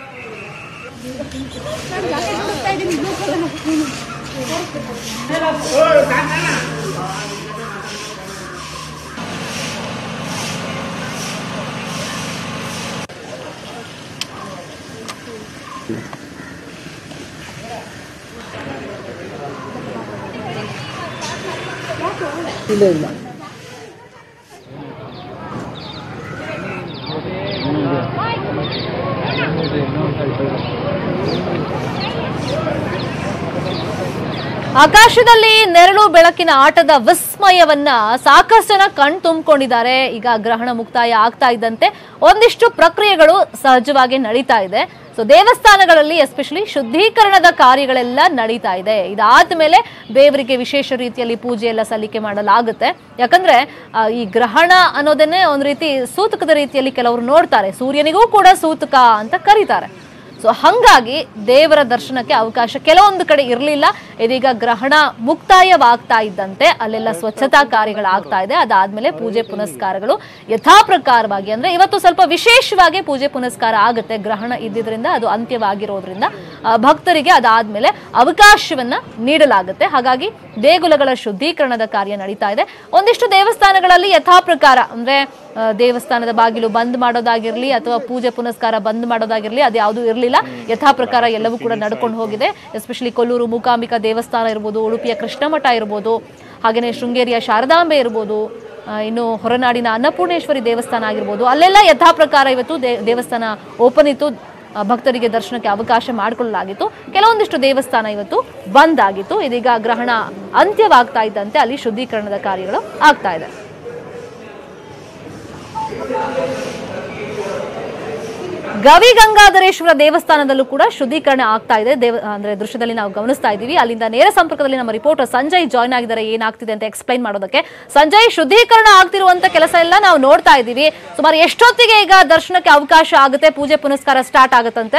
ಆಕಾಶದಲ್ಲಿ ನೆರಳು ಬೆಳಕಿನ ಆಟದ ವಿಸ್ಮಯವನ್ನ ಸಾಕಷ್ಟು ಜನ ಕಣ್ ತುಂಬಿಕೊಂಡಿದ್ದಾರೆ ಈಗ ಗ್ರಹಣ ಮುಕ್ತಾಯ ಆಗ್ತಾ ಇದ್ದಂತೆ ಒಂದಿಷ್ಟು ಪ್ರಕ್ರಿಯೆಗಳು ಸಹಜವಾಗಿ ನಡೀತಾ ಇದೆ ಸೊ ದೇವಸ್ಥಾನಗಳಲ್ಲಿ ಎಸ್ಪೆಷಲಿ ಶುದ್ಧೀಕರಣದ ಕಾರ್ಯಗಳೆಲ್ಲ ನಡೀತಾ ಇದೆ ಇದಾದ್ಮೇಲೆ ದೇವರಿಗೆ ವಿಶೇಷ ರೀತಿಯಲ್ಲಿ ಪೂಜೆ ಎಲ್ಲ ಸಲ್ಲಿಕೆ ಮಾಡಲಾಗುತ್ತೆ ಯಾಕಂದ್ರೆ ಆ, ಈ ಗ್ರಹಣ ಅನ್ನೋದನ್ನೇ ಒಂದ್ ರೀತಿ ಸೂತಕದ ರೀತಿಯಲ್ಲಿ ಕೆಲವರು ನೋಡ್ತಾರೆ ಸೂರ್ಯನಿಗೂ ಕೂಡ ಸೂತಕ ಅಂತ ಕರೀತಾರೆ ಸೊ ಹಂಗಾಗಿ ದೇವರ ದರ್ಶನಕ್ಕೆ ಅವಕಾಶ ಕೆಲವೊಂದು ಕಡೆ ಇರಲಿಲ್ಲ ಇದೀಗ ಗ್ರಹಣ ಮುಕ್ತಾಯವಾಗ್ತಾ ಇದ್ದಂತೆ ಅಲ್ಲೆಲ್ಲ ಸ್ವಚ್ಛತಾ ಕಾರ್ಯಗಳಾಗ್ತಾ ಇದೆ ಅದಾದ್ಮೇಲೆ ಪೂಜೆ ಪುನಸ್ಕಾರಗಳು ಯಥಾ ಪ್ರಕಾರವಾಗಿ ಅಂದ್ರೆ ಇವತ್ತು ಸ್ವಲ್ಪ ವಿಶೇಷವಾಗಿ ಪೂಜೆ ಪುನಸ್ಕಾರ ಆಗುತ್ತೆ ಗ್ರಹಣ ಇದ್ದಿದ್ರಿಂದ ಅದು ಅಂತ್ಯವಾಗಿರೋದ್ರಿಂದ ಆ, ಭಕ್ತರಿಗೆ ಅದಾದ್ಮೇಲೆ ಅವಕಾಶವನ್ನ ನೀಡಲಾಗುತ್ತೆ ಹಾಗಾಗಿ ದೇಗುಲಗಳ ಶುದ್ಧೀಕರಣದ ಕಾರ್ಯ ನಡೀತಾ ಇದೆ ಒಂದಿಷ್ಟು ದೇವಸ್ಥಾನಗಳಲ್ಲಿ ಯಥಾ ಪ್ರಕಾರ ಅಂದ್ರೆ ಆ, ದೇವಸ್ಥಾನದ ಬಾಗಿಲು ಬಂದ್ ಮಾಡೋದಾಗಿರ್ಲಿ ಅಥವಾ ಪೂಜೆ ಪುನಸ್ಕಾರ ಬಂದ್ ಮಾಡೋದಾಗಿರ್ಲಿ ಅದು ಯಾವುದು ಇರಲಿಲ್ಲ ಯಥಾ ಪ್ರಕಾರ ಎಲ್ಲವೂ ಕೂಡ ನಡ್ಕೊಂಡು ಹೋಗಿದೆ ಎಸ್ಪೆಷಲಿ ಕೊಲ್ಲೂರು ಮೂಕಾಂಬಿಕಾ ದೇವಸ್ಥಾನ ಇರ್ಬೋದು ಉಡುಪಿಯ ಕೃಷ್ಣಮಠ ಇರ್ಬೋದು ಹಾಗೆಯೇ ಶೃಂಗೇರಿಯ ಶಾರದಾಂಬೆ ಇರ್ಬೋದು ಆ, ಇನ್ನು ಹೊರನಾಡಿನ ಅನ್ನಪೂರ್ಣೇಶ್ವರಿ ದೇವಸ್ಥಾನ ಆಗಿರ್ಬೋದು ಅಲ್ಲೆಲ್ಲ ಯಥಾ ಪ್ರಕಾರ ಇವತ್ತು ದೇ- ದೇವಸ್ಥಾನ ಓಪನ್ ಇತ್ತು ಆ, ಭಕ್ತರಿಗೆ ದರ್ಶನಕ್ಕೆ ಅವಕಾಶ ಮಾಡಿಕೊಳ್ಳಲಾಗಿತ್ತು ಕೆಲವೊಂದಿಷ್ಟು ದೇವಸ್ಥಾನ ಇವತ್ತು ಬಂದ್ ಆಗಿತ್ತು ಇದೀಗ ಗ್ರಹಣ ಅಂತ್ಯವಾಗ್ತಾ ಇದ್ದಂತೆ ಅಲ್ಲಿ ಶುದ್ಧೀಕರಣದ ಕಾರ್ಯಗಳು ಆಗ್ತಾ ಇದೆ ಗವಿ ಗಂಗಾಧರೇಶ್ವರ ದೇವಸ್ಥಾನದಲ್ಲೂ ಕೂಡ ಶುದ್ಧೀಕರಣ ಆಗ್ತಾ ಇದೆ ದೇವ ಅಂದ್ರೆ ದೃಶ್ಯದಲ್ಲಿ ನಾವು ಗಮನಿಸ್ತಾ ಇದ್ದೀವಿ ಅಲ್ಲಿಂದ ನೇರ ಸಂಪರ್ಕದಲ್ಲಿ ನಮ್ಮ ರಿಪೋರ್ಟರ್ ಸಂಜಯ್ ಜಾಯ್ನ್ ಆಗಿದ್ದಾರೆ ಏನಾಗ್ತಿದೆ ಅಂತ ಎಕ್ಸ್ಪ್ಲೈನ್ ಮಾಡೋದಕ್ಕೆ ಸಂಜಯ್ ಶುದ್ಧೀಕರಣ ಆಗ್ತಿರುವಂತ ಕೆಲಸ ಎಲ್ಲ ನಾವು ನೋಡ್ತಾ ಇದ್ದೀವಿ ಸುಮಾರು ಎಷ್ಟೊತ್ತಿಗೆ ಈಗ ದರ್ಶನಕ್ಕೆ ಅವಕಾಶ ಆಗುತ್ತೆ ಪೂಜೆ ಪುನಸ್ಕಾರ ಸ್ಟಾರ್ಟ್ ಆಗುತ್ತಂತೆ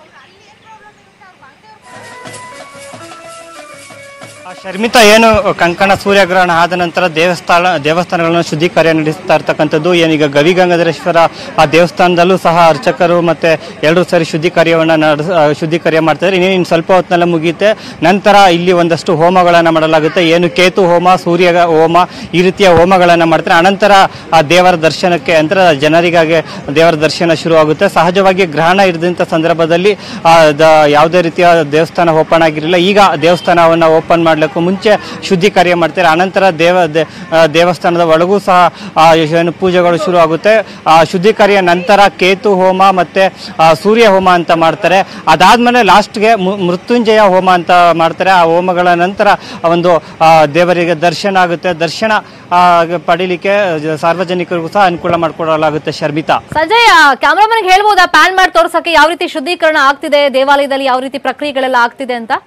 ಆ ಶರ್ಮಿತಾ ಏನು ಕಂಕಣ ಸೂರ್ಯಗ್ರಹಣ ಆದ ನಂತರ ದೇವಸ್ಥಾನ ದೇವಸ್ಥಾನಗಳನ್ನು ಶುದ್ಧಿ ಕಾರ್ಯ ನಡೆಸ್ತಾ ಇರ್ತಕ್ಕಂಥದ್ದು ಏನೀಗ ಗವಿಗಂಗಾಧರೇಶ್ವರ ಆ ದೇವಸ್ಥಾನದಲ್ಲೂ ಸಹ ಅರ್ಚಕರು ಮತ್ತೆ ಎಲ್ಲರೂ ಸೇರಿ ಶುದ್ಧಿ ಕಾರ್ಯವನ್ನು ನಡೆಸ ಆ, ಶುದ್ಧಿ ಕಾರ್ಯ ಮಾಡ್ತಾರೆ ಇನ್ನೇನು ಸ್ವಲ್ಪ ಹೊತ್ತಿನಲ್ಲೇ ಮುಗಿಯುತ್ತೆ ನಂತರ ಇಲ್ಲಿ ಒಂದಷ್ಟು ಹೋಮಗಳನ್ನು ಮಾಡಲಾಗುತ್ತೆ ಏನು ಕೇತು ಹೋಮ ಸೂರ್ಯ ಹೋಮ ಈ ರೀತಿಯ ಹೋಮಗಳನ್ನು ಮಾಡ್ತಾರೆ ಅನಂತರ ಆ ದೇವರ ದರ್ಶನಕ್ಕೆ ನಂತರ ಜನರಿಗಾಗಿ ದೇವರ ದರ್ಶನ ಶುರುವಾಗುತ್ತೆ ಸಹಜವಾಗಿ ಗ್ರಹಣ ಇರದಂಥ ಸಂದರ್ಭದಲ್ಲಿ ಆ, ದ- ಯಾವುದೇ ರೀತಿಯ ದೇವಸ್ಥಾನ ಓಪನ್ ಆಗಿರಲಿಲ್ಲ ಈಗ ದೇವಸ್ಥಾನವನ್ನು ಓಪನ್ ಮಾಡ್ಲಿಕ್ಕೂ ಮುಂಚೆ ಶುದ್ಧಿ ಕಾರ್ಯ ಮಾಡ್ತಾರೆ ಅನಂತರ ದೇವ ದೇ- ಆ, ದೇವಸ್ಥಾನದ ಒಳಗೂ ಸಹ ಆ, ಏನು ಪೂಜೆಗಳು ಶುರು ಆಗುತ್ತೆ ಆ ಶುದ್ಧಿ ಕಾರ್ಯ ನಂತರ ಕೇತು ಹೋಮ ಮತ್ತೆ ಆ, ಸೂರ್ಯ ಹೋಮ ಅಂತ ಮಾಡ್ತಾರೆ ಅದಾದ್ಮೇಲೆ ಲಾಸ್ಟ್ಗೆ ಮೃತ್ಯುಂಜಯ ಹೋಮ ಅಂತ ಮಾಡ್ತಾರೆ ಆ ಹೋಮಗಳ ನಂತರ ಒಂದು ಆ, ದೇವರಿಗೆ ದರ್ಶನ ಆಗುತ್ತೆ ದರ್ಶನ ಆ, ಪಡೀಲಿಕ್ಕೆ ಸಾರ್ವಜನಿಕರಿಗೂ ಸಹ ಅನುಕೂಲ ಮಾಡಿಕೊಡಲಾಗುತ್ತೆ ಶರ್ಮಿತಾ ಸಂಜಯ್ ಕ್ಯಾಮ್ರಾಮನ್ಗೆ ಹೇಳ್ಬೋದಾ ಪ್ಯಾನ್ ಮಾಡಿ ತೋರ್ಸಕ್ಕೆ ಯಾವ ರೀತಿ ಶುದ್ಧೀಕರಣ ಆಗ್ತಿದೆ ದೇವಾಲಯದಲ್ಲಿ ಯಾವ ರೀತಿ ಪ್ರಕ್ರಿಯೆಗಳೆಲ್ಲ ಆಗ್ತಿದೆ ಅಂತ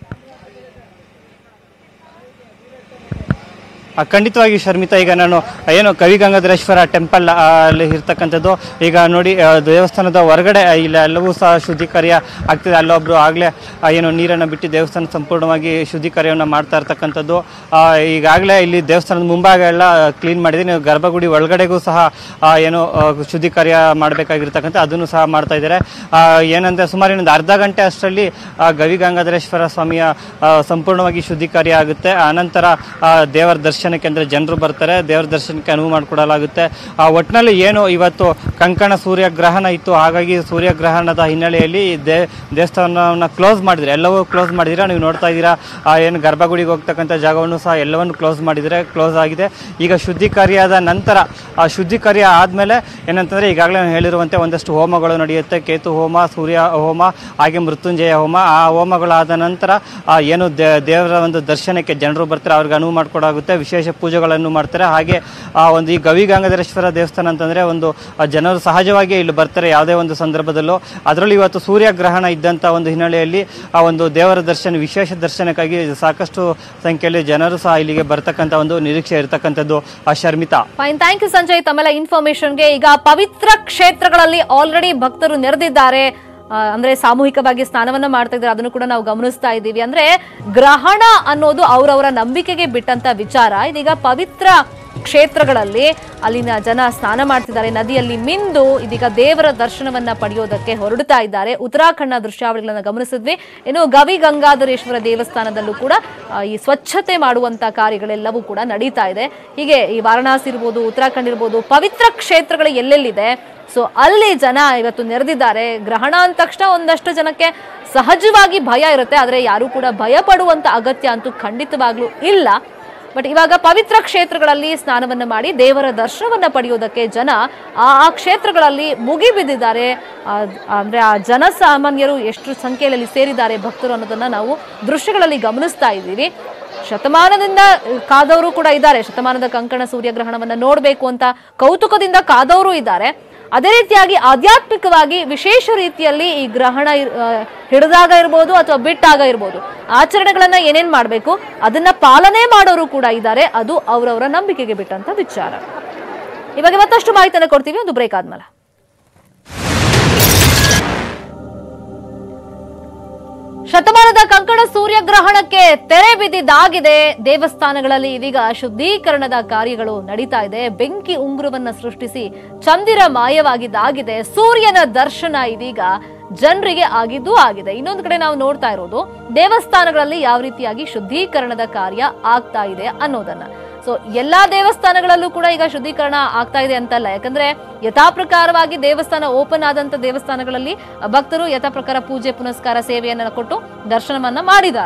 ಆ, ಖಂಡಿತವಾಗಿ ಶರ್ಮಿತಾ ಈಗ ನಾನು ಏನು ಕವಿಗಂಗಾಧರೇಶ್ವರ ಟೆಂಪಲ್ ಆ, ಅಲ್ಲಿ ಇರ್ತಕ್ಕಂಥದ್ದು ಈಗ ನೋಡಿ ಆ, ದೇವಸ್ಥಾನದ ಹೊರಗಡೆ ಇಲ್ಲಿ ಎಲ್ಲವೂ ಸಹ ಶುದ್ಧಿ ಕಾರ್ಯ ಆಗ್ತಿದೆ ಅಲ್ಲೊಬ್ರು ಆಗಲೇ ಏನು ನೀರನ್ನು ಬಿಟ್ಟು ದೇವಸ್ಥಾನ ಸಂಪೂರ್ಣವಾಗಿ ಶುದ್ಧಿ ಕಾರ್ಯವನ್ನು ಮಾಡ್ತಾ ಇರ್ತಕ್ಕಂಥದ್ದು ಆ, ಈಗಾಗಲೇ ಇಲ್ಲಿ ದೇವಸ್ಥಾನದ ಮುಂಭಾಗ ಎಲ್ಲ ಕ್ಲೀನ್ ಮಾಡಿದೆ ನೀವು ಗರ್ಭಗುಡಿ ಒಳಗಡೆಗೂ ಸಹ ಆ, ಏನು ಆ, ಶುದ್ಧಿ ಕಾರ್ಯ ಮಾಡಬೇಕಾಗಿರ್ತಕ್ಕಂಥ ಅದನ್ನು ಸಹ ಮಾಡ್ತಾ ಇದ್ದಾರೆ ಆ, ಏನಂದ್ರೆ ಸುಮಾರು ಇನ್ನೊಂದು ಅರ್ಧ ಗಂಟೆ ಅಷ್ಟರಲ್ಲಿ ಆ, ಗವಿಗಂಗಾಧರೇಶ್ವರ ಸ್ವಾಮಿಯ ಆ, ಸಂಪೂರ್ಣವಾಗಿ ಶುದ್ಧಿ ಕಾರ್ಯ ಆಗುತ್ತೆ ಆನಂತರ ಆ, ದೇವರ ದರ್ಶನಕ್ಕೆ ಅಂದರೆ ಜನರು ಬರ್ತಾರೆ ದೇವರ ದರ್ಶನಕ್ಕೆ ಅನುವು ಮಾಡಿಕೊಡಲಾಗುತ್ತೆ ಆ, ಒಟ್ಟಿನಲ್ಲಿ ಏನು ಇವತ್ತು ಕಂಕಣ ಸೂರ್ಯಗ್ರಹಣ ಇತ್ತು ಹಾಗಾಗಿ ಸೂರ್ಯಗ್ರಹಣದ ಹಿನ್ನೆಲೆಯಲ್ಲಿ ಈ ದೇ ದೇವಸ್ಥಾನವನ್ನು ಕ್ಲೋಸ್ ಮಾಡಿದ್ರೆ ಎಲ್ಲವೂ ಕ್ಲೋಸ್ ಮಾಡಿದ್ದೀರಾ ನೀವು ನೋಡ್ತಾ ಇದ್ದೀರಾ ಆ, ಏನು ಗರ್ಭಗುಡಿಗೆ ಹೋಗ್ತಕ್ಕಂಥ ಜಾಗವನ್ನು ಸಹ ಎಲ್ಲವನ್ನು ಕ್ಲೋಸ್ ಮಾಡಿದರೆ ಕ್ಲೋಸ್ ಆಗಿದೆ ಈಗ ಶುದ್ಧಿ ಕಾರ್ಯದ ನಂತರ ಆ ಶುದ್ಧಿ ಕಾರ್ಯ ಆದಮೇಲೆ ಏನಂತಂದರೆ ಈಗಾಗಲೇ ನಾನು ಹೇಳಿರುವಂತೆ ಒಂದಷ್ಟು ಹೋಮಗಳು ನಡೆಯುತ್ತೆ ಕೇತು ಹೋಮ ಸೂರ್ಯ ಹೋಮ ಹಾಗೆ ಮೃತ್ಯುಂಜಯ ಹೋಮ ಆ ಹೋಮಗಳಾದ ನಂತರ ಆ ಏನು ದೇ- ದೇವರ ಒಂದು ದರ್ಶನಕ್ಕೆ ಜನರು ಬರ್ತಾರೆ ಅವ್ರಿಗೆ ಅನುವು ಮಾಡಿಕೊಡಾಗುತ್ತೆ ವಿಶೇಷ ಪೂಜೆಗಳನ್ನು ಮಾಡ್ತಾರೆ ಹಾಗೆ ಆ ಒಂದು ಈ ಗವಿಗಂಗಾಧರೇಶ್ವರ ದೇವಸ್ಥಾನ ಅಂತಂದರೆ ಒಂದು ಆ ಜನರು ಸಹಜವಾಗಿ ಇಲ್ಲಿ ಬರ್ತಾರೆ ಯಾವುದೇ ಒಂದು ಸಂದರ್ಭದಲ್ಲೂ ಅದರಲ್ಲಿ ಇವತ್ತು ಸೂರ್ಯಗ್ರಹಣ ಇದ್ದಂಥ ಒಂದು ಹಿನ್ನೆಲೆಯಲ್ಲಿ ಆ ಒಂದು ದೇವರ ದರ್ಶನ ವಿಶೇಷ ದರ್ಶನಕ್ಕಾಗಿ ಸಾಕಷ್ಟು ಸಂಖ್ಯೆಯಲ್ಲಿ ಜನರು ಸಹ ಇಲ್ಲಿಗೆ ಬರ್ತಕ್ಕಂಥ ಒಂದು ನಿರೀಕ್ಷೆ ಇರತಕ್ಕಂಥದ್ದು ಆ Sharmita fine thank you Sanjay ತಮ್ಮೆಲ್ಲ ಇನ್ಫಾರ್ಮೇಶನ್ಗೆ ಈಗ ಪವಿತ್ರ ಕ್ಷೇತ್ರಗಳಲ್ಲಿ ಆಲ್ರೆಡಿ ಭಕ್ತರು ನೆರೆದಿದ್ದಾರೆ ಆ, ಅಂದ್ರೆ ಸಾಮೂಹಿಕವಾಗಿ ಸ್ನಾನವನ್ನ ಮಾಡ್ತಾ ಇದ್ದಾರೆ ಅದನ್ನು ಕೂಡ ನಾವು ಗಮನಿಸ್ತಾ ಇದ್ದೀವಿ ಅಂದ್ರೆ ಗ್ರಹಣ ಅನ್ನೋದು ಅವರವರ ನಂಬಿಕೆಗೆ ಬಿಟ್ಟಂತ ವಿಚಾರ ಇದೀಗ ಪವಿತ್ರ ಕ್ಷೇತ್ರಗಳಲ್ಲಿ ಅಲ್ಲಿನ ಜನ ಸ್ನಾನ ಮಾಡ್ತಿದ್ದಾರೆ ನದಿಯಲ್ಲಿ ಮಿಂದು ಇದೀಗ ದೇವರ ದರ್ಶನವನ್ನ ಪಡೆಯೋದಕ್ಕೆ ಹೊರಡ್ತಾ ಇದ್ದಾರೆ ಉತ್ತರಾಖಂಡ್ನ ದೃಶ್ಯಾವಳಿಗಳನ್ನ ಗಮನಿಸಿದ್ವಿ ಇನ್ನು ಗವಿ ಗಂಗಾಧರೇಶ್ವರ ದೇವಸ್ಥಾನದಲ್ಲೂ ಕೂಡ ಆ, ಈ ಸ್ವಚ್ಛತೆ ಮಾಡುವಂತ ಕಾರ್ಯಗಳೆಲ್ಲವೂ ಕೂಡ ನಡೀತಾ ಇದೆ ಹೀಗೆ ಈ ವಾರಣಾಸಿ ಇರ್ಬೋದು ಉತ್ತರಾಖಂಡ್ ಇರ್ಬೋದು ಪವಿತ್ರ ಕ್ಷೇತ್ರಗಳು ಎಲ್ಲೆಲ್ಲಿದೆ ಸೊ ಅಲ್ಲಿ ಜನ ಇವತ್ತು ನೆರೆದಿದ್ದಾರೆ ಗ್ರಹಣ ಅಂದ ತಕ್ಷಣ ಒಂದಷ್ಟು ಜನಕ್ಕೆ ಸಹಜವಾಗಿ ಭಯ ಇರುತ್ತೆ ಆದರೆ ಯಾರು ಕೂಡ ಭಯ ಪಡುವಂತ ಅಗತ್ಯ ಅಂತೂ ಖಂಡಿತವಾಗ್ಲೂ ಇಲ್ಲ ಬಟ್ ಇವಾಗ ಪವಿತ್ರ ಕ್ಷೇತ್ರಗಳಲ್ಲಿ ಸ್ನಾನವನ್ನ ಮಾಡಿ ದೇವರ ದರ್ಶನವನ್ನ ಪಡೆಯೋದಕ್ಕೆ ಜನ ಆ ಆ ಕ್ಷೇತ್ರಗಳಲ್ಲಿ ಮುಗಿಬಿದ್ದಿದ್ದಾರೆ ಆ- ಅಂದ್ರೆ ಆ ಜನಸಾಮಾನ್ಯರು ಎಷ್ಟು ಸಂಖ್ಯೆಯಲ್ಲಿ ಸೇರಿದ್ದಾರೆ ಭಕ್ತರು ಅನ್ನೋದನ್ನ ನಾವು ದೃಶ್ಯಗಳಲ್ಲಿ ಗಮನಿಸ್ತಾ ಇದ್ದೀವಿ ಶತಮಾನದಿಂದ ಕಾದವರು ಕೂಡ ಇದ್ದಾರೆ ಶತಮಾನದ ಕಂಕಣ ಸೂರ್ಯಗ್ರಹಣವನ್ನ ನೋಡಬೇಕು ಅಂತ ಕೌತುಕದಿಂದ ಕಾದವರು ಇದ್ದಾರೆ ಅದೇ ರೀತಿಯಾಗಿ ಆಧ್ಯಾತ್ಮಿಕವಾಗಿ ವಿಶೇಷ ರೀತಿಯಲ್ಲಿ ಈ ಗ್ರಹಣ ಇರ್- ಆ, ಹಿಡಿದಾಗ ಇರ್ಬೋದು ಅಥವಾ ಬಿಟ್ಟಾಗ ಇರ್ಬೋದು ಆಚರಣೆಗಳನ್ನ ಏನೇನ್ ಮಾಡಬೇಕು ಅದನ್ನ ಪಾಲನೆ ಮಾಡೋರು ಕೂಡ ಇದ್ದಾರೆ ಅದು ಅವರವರ ನಂಬಿಕೆಗೆ ಬಿಟ್ಟಂತ ವಿಚಾರ ಇವಾಗ ಮತ್ತಷ್ಟು ಮಾಹಿತಿಯನ್ನು ಕೊಡ್ತೀವಿ ಒಂದು ಬ್ರೇಕ್ ಆದ್ಮೇಲೆ ಶತಮಾನದ ಕಂಕಣ ಸೂರ್ಯಗ್ರಹಣಕ್ಕೆ ತೆರೆ ಬಿದ್ದಿದ್ದಾಗಿದೆ ದೇವಸ್ಥಾನಗಳಲ್ಲಿ ಇದೀಗ ಶುದ್ಧೀಕರಣದ ಕಾರ್ಯಗಳು ನಡೀತಾ ಇದೆ ಬೆಂಕಿ ಉಂಗುರವನ್ನ ಸೃಷ್ಟಿಸಿ ಚಂದಿರ ಮಾಯವಾಗಿದ್ದಾಗಿದೆ ಸೂರ್ಯನ ದರ್ಶನ ಇದೀಗ ಜನರಿಗೆ ಆಗಿದ್ದು ಆಗಿದೆ ಇನ್ನೊಂದು ಕಡೆ ನಾವು ನೋಡ್ತಾ ಇರೋದು ದೇವಸ್ಥಾನಗಳಲ್ಲಿ ಯಾವ ರೀತಿಯಾಗಿ ಶುದ್ಧೀಕರಣದ ಕಾರ್ಯ ಆಗ್ತಾ ಇದೆ ಅನ್ನೋದನ್ನ ಸೊ ಎಲ್ಲಾ ದೇವಸ್ಥಾನಗಳಲ್ಲೂ ಕೂಡ ಈಗ ಶುದ್ಧೀಕರಣ ಆಗ್ತಾ ಇದೆ ಅಂತಲ್ಲ ಯಾಕಂದ್ರೆ ಯಥಾಪ್ರಕಾರವಾಗಿ ದೇವಸ್ಥಾನ ಓಪನ್ ಆದಂತ ದೇವಸ್ಥಾನಗಳಲ್ಲಿ ಭಕ್ತರು ಯಥಾಪ್ರಕಾರ ಪೂಜೆ ಪುನಸ್ಕಾರ ಸೇವೆಯನ್ನ ಕೊಟ್ಟು ದರ್ಶನವನ್ನ ಮಾಡಿದ್ದಾರೆ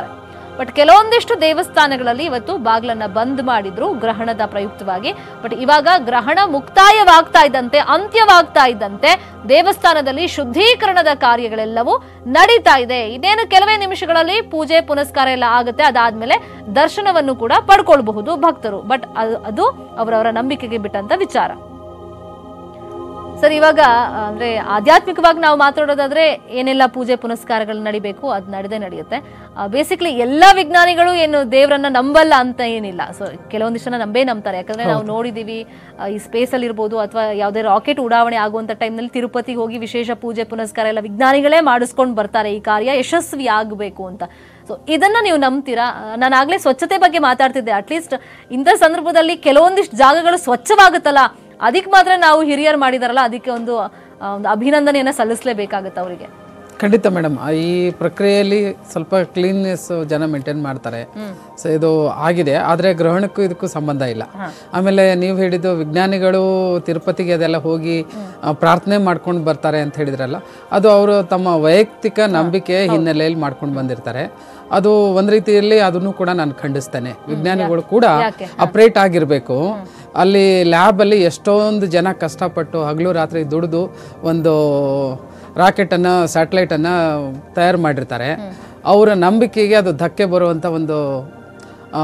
ಬಟ್ ಕೆಲವೊಂದಿಷ್ಟು ದೇವಸ್ಥಾನಗಳಲ್ಲಿ ಇವತ್ತು ಬಾಗ್ಲನ್ನ ಬಂದ್ ಮಾಡಿದ್ರು ಗ್ರಹಣದ ಪ್ರಯುಕ್ತವಾಗಿ ಬಟ್ ಇವಾಗ ಗ್ರಹಣ ಮುಕ್ತಾಯವಾಗ್ತಾ ಇದ್ದಂತೆ ಅಂತ್ಯವಾಗ್ತಾ ಇದ್ದಂತೆ ದೇವಸ್ಥಾನದಲ್ಲಿ ಶುದ್ಧೀಕರಣದ ಕಾರ್ಯಗಳೆಲ್ಲವೂ ನಡೀತಾ ಇದೆ ಇದೇನು ಕೆಲವೇ ನಿಮಿಷಗಳಲ್ಲಿ ಪೂಜೆ ಪುನಸ್ಕಾರ ಎಲ್ಲ ಆಗುತ್ತೆ ಅದಾದ್ಮೇಲೆ ದರ್ಶನವನ್ನು ಕೂಡ ಪಡ್ಕೊಳ್ಬಹುದು ಭಕ್ತರು ಬಟ್ ಅದು ಅವರವರ ನಂಬಿಕೆಗೆ ಬಿಟ್ಟಂತ ವಿಚಾರ ಸರ್ ಇವಾಗ ಆ, ಅಂದ್ರೆ ಆಧ್ಯಾತ್ಮಿಕವಾಗಿ ನಾವು ಮಾತಾಡೋದಾದ್ರೆ ಏನೆಲ್ಲ ಪೂಜೆ ಪುನಸ್ಕಾರಗಳು ನಡಿಬೇಕು ಅದು ನಡೆದೇ ನಡೆಯುತ್ತೆ ಬೇಸಿಕ್ಲಿ ಎಲ್ಲ ವಿಜ್ಞಾನಿಗಳು ಏನು ದೇವರನ್ನ ನಂಬಲ್ಲ ಅಂತ ಏನಿಲ್ಲ ಸೊ ಕೆಲವೊಂದಿಷ್ಟು ಜನ ನಂಬೇ ನಂಬ್ತಾರೆ ಯಾಕಂದ್ರೆ ನಾವು ನೋಡಿದೀವಿ ಆ, ಈ ಸ್ಪೇಸ್ ಅಲ್ಲಿ ಇರ್ಬೋದು ಅಥವಾ ಯಾವುದೇ ರಾಕೆಟ್ ಉಡಾವಣೆ ಆಗುವಂತ ಟೈಮ್ನಲ್ಲಿ ತಿರುಪತಿಗೆ ಹೋಗಿ ವಿಶೇಷ ಪೂಜೆ ಪುನಸ್ಕಾರ ಎಲ್ಲ ವಿಜ್ಞಾನಿಗಳೇ ಮಾಡಿಸ್ಕೊಂಡು ಬರ್ತಾರೆ ಈ ಕಾರ್ಯ ಯಶಸ್ವಿ ಆಗಬೇಕು ಅಂತ ಸೊ ಇದನ್ನ ನೀವು ನಂಬ್ತೀರಾ ನಾನು ಆಗ್ಲೇ ಸ್ವಚ್ಛತೆ ಬಗ್ಗೆ ಮಾತಾಡ್ತಿದ್ದೆ ಅಟ್ಲೀಸ್ಟ್ ಇಂಥ ಸಂದರ್ಭದಲ್ಲಿ ಕೆಲವೊಂದಿಷ್ಟು ಜಾಗಗಳು ಸ್ವಚ್ಛವಾಗುತ್ತಲ್ಲ ಅದಕ್ಕೆ ಮಾತ್ರ ನಾವು ಹಿರಿಯರು ಮಾಡಿದಾರಲ್ಲ ಅದಕ್ಕೆ ಒಂದು ಆ, ಒಂದು ಅಭಿನಂದನೆಯನ್ನ ಸಲ್ಲಿಸಲೇಬೇಕಾಗತ್ತೆ ಅವರಿಗೆ ಖಂಡಿತ ಮೇಡಮ್ ಈ ಪ್ರಕ್ರಿಯೆಯಲ್ಲಿ ಸ್ವಲ್ಪ ಕ್ಲೀನ್ನೆಸ್ ಜನ ಮೇಂಟೈನ್ ಮಾಡ್ತಾರೆ ಸೊ ಇದು ಆಗಿದೆ ಆದರೆ ಗ್ರಹಣಕ್ಕೂ ಇದಕ್ಕೂ ಸಂಬಂಧ ಇಲ್ಲ ಆಮೇಲೆ ನೀವು ಹೇಳಿದ್ದು ವಿಜ್ಞಾನಿಗಳು ತಿರುಪತಿಗೆ ಅದೆಲ್ಲ ಹೋಗಿ ಆ, ಪ್ರಾರ್ಥನೆ ಮಾಡ್ಕೊಂಡು ಬರ್ತಾರೆ ಅಂತ ಹೇಳಿದ್ರಲ್ಲ ಅದು ಅವರು ತಮ್ಮ ವೈಯಕ್ತಿಕ ನಂಬಿಕೆ ಹಿನ್ನೆಲೆಯಲ್ಲಿ ಮಾಡ್ಕೊಂಡು ಬಂದಿರ್ತಾರೆ ಅದು ಒಂದ್ ರೀತಿಯಲ್ಲಿ ಅದನ್ನು ಕೂಡ ನಾನು ಖಂಡಿಸ್ತೇನೆ ವಿಜ್ಞಾನಿಗಳು ಕೂಡ ಅಪ್ರೇಟ್ ಆಗಿರಬೇಕು ಅಲ್ಲಿ ಲ್ಯಾಬ್ ಅಲ್ಲಿ ಎಷ್ಟೊಂದು ಜನ ಕಷ್ಟಪಟ್ಟು ಹಗಲು ರಾತ್ರಿ ದುಡಿದು ಒಂದು ರಾಕೆಟನ್ನು ಸ್ಯಾಟಲೈಟನ್ನು ತಯಾರು ಮಾಡಿರ್ತಾರೆ ಅವರ ನಂಬಿಕೆಗೆ ಅದು ಧಕ್ಕೆ ಬರುವಂಥ ಒಂದು ಆ,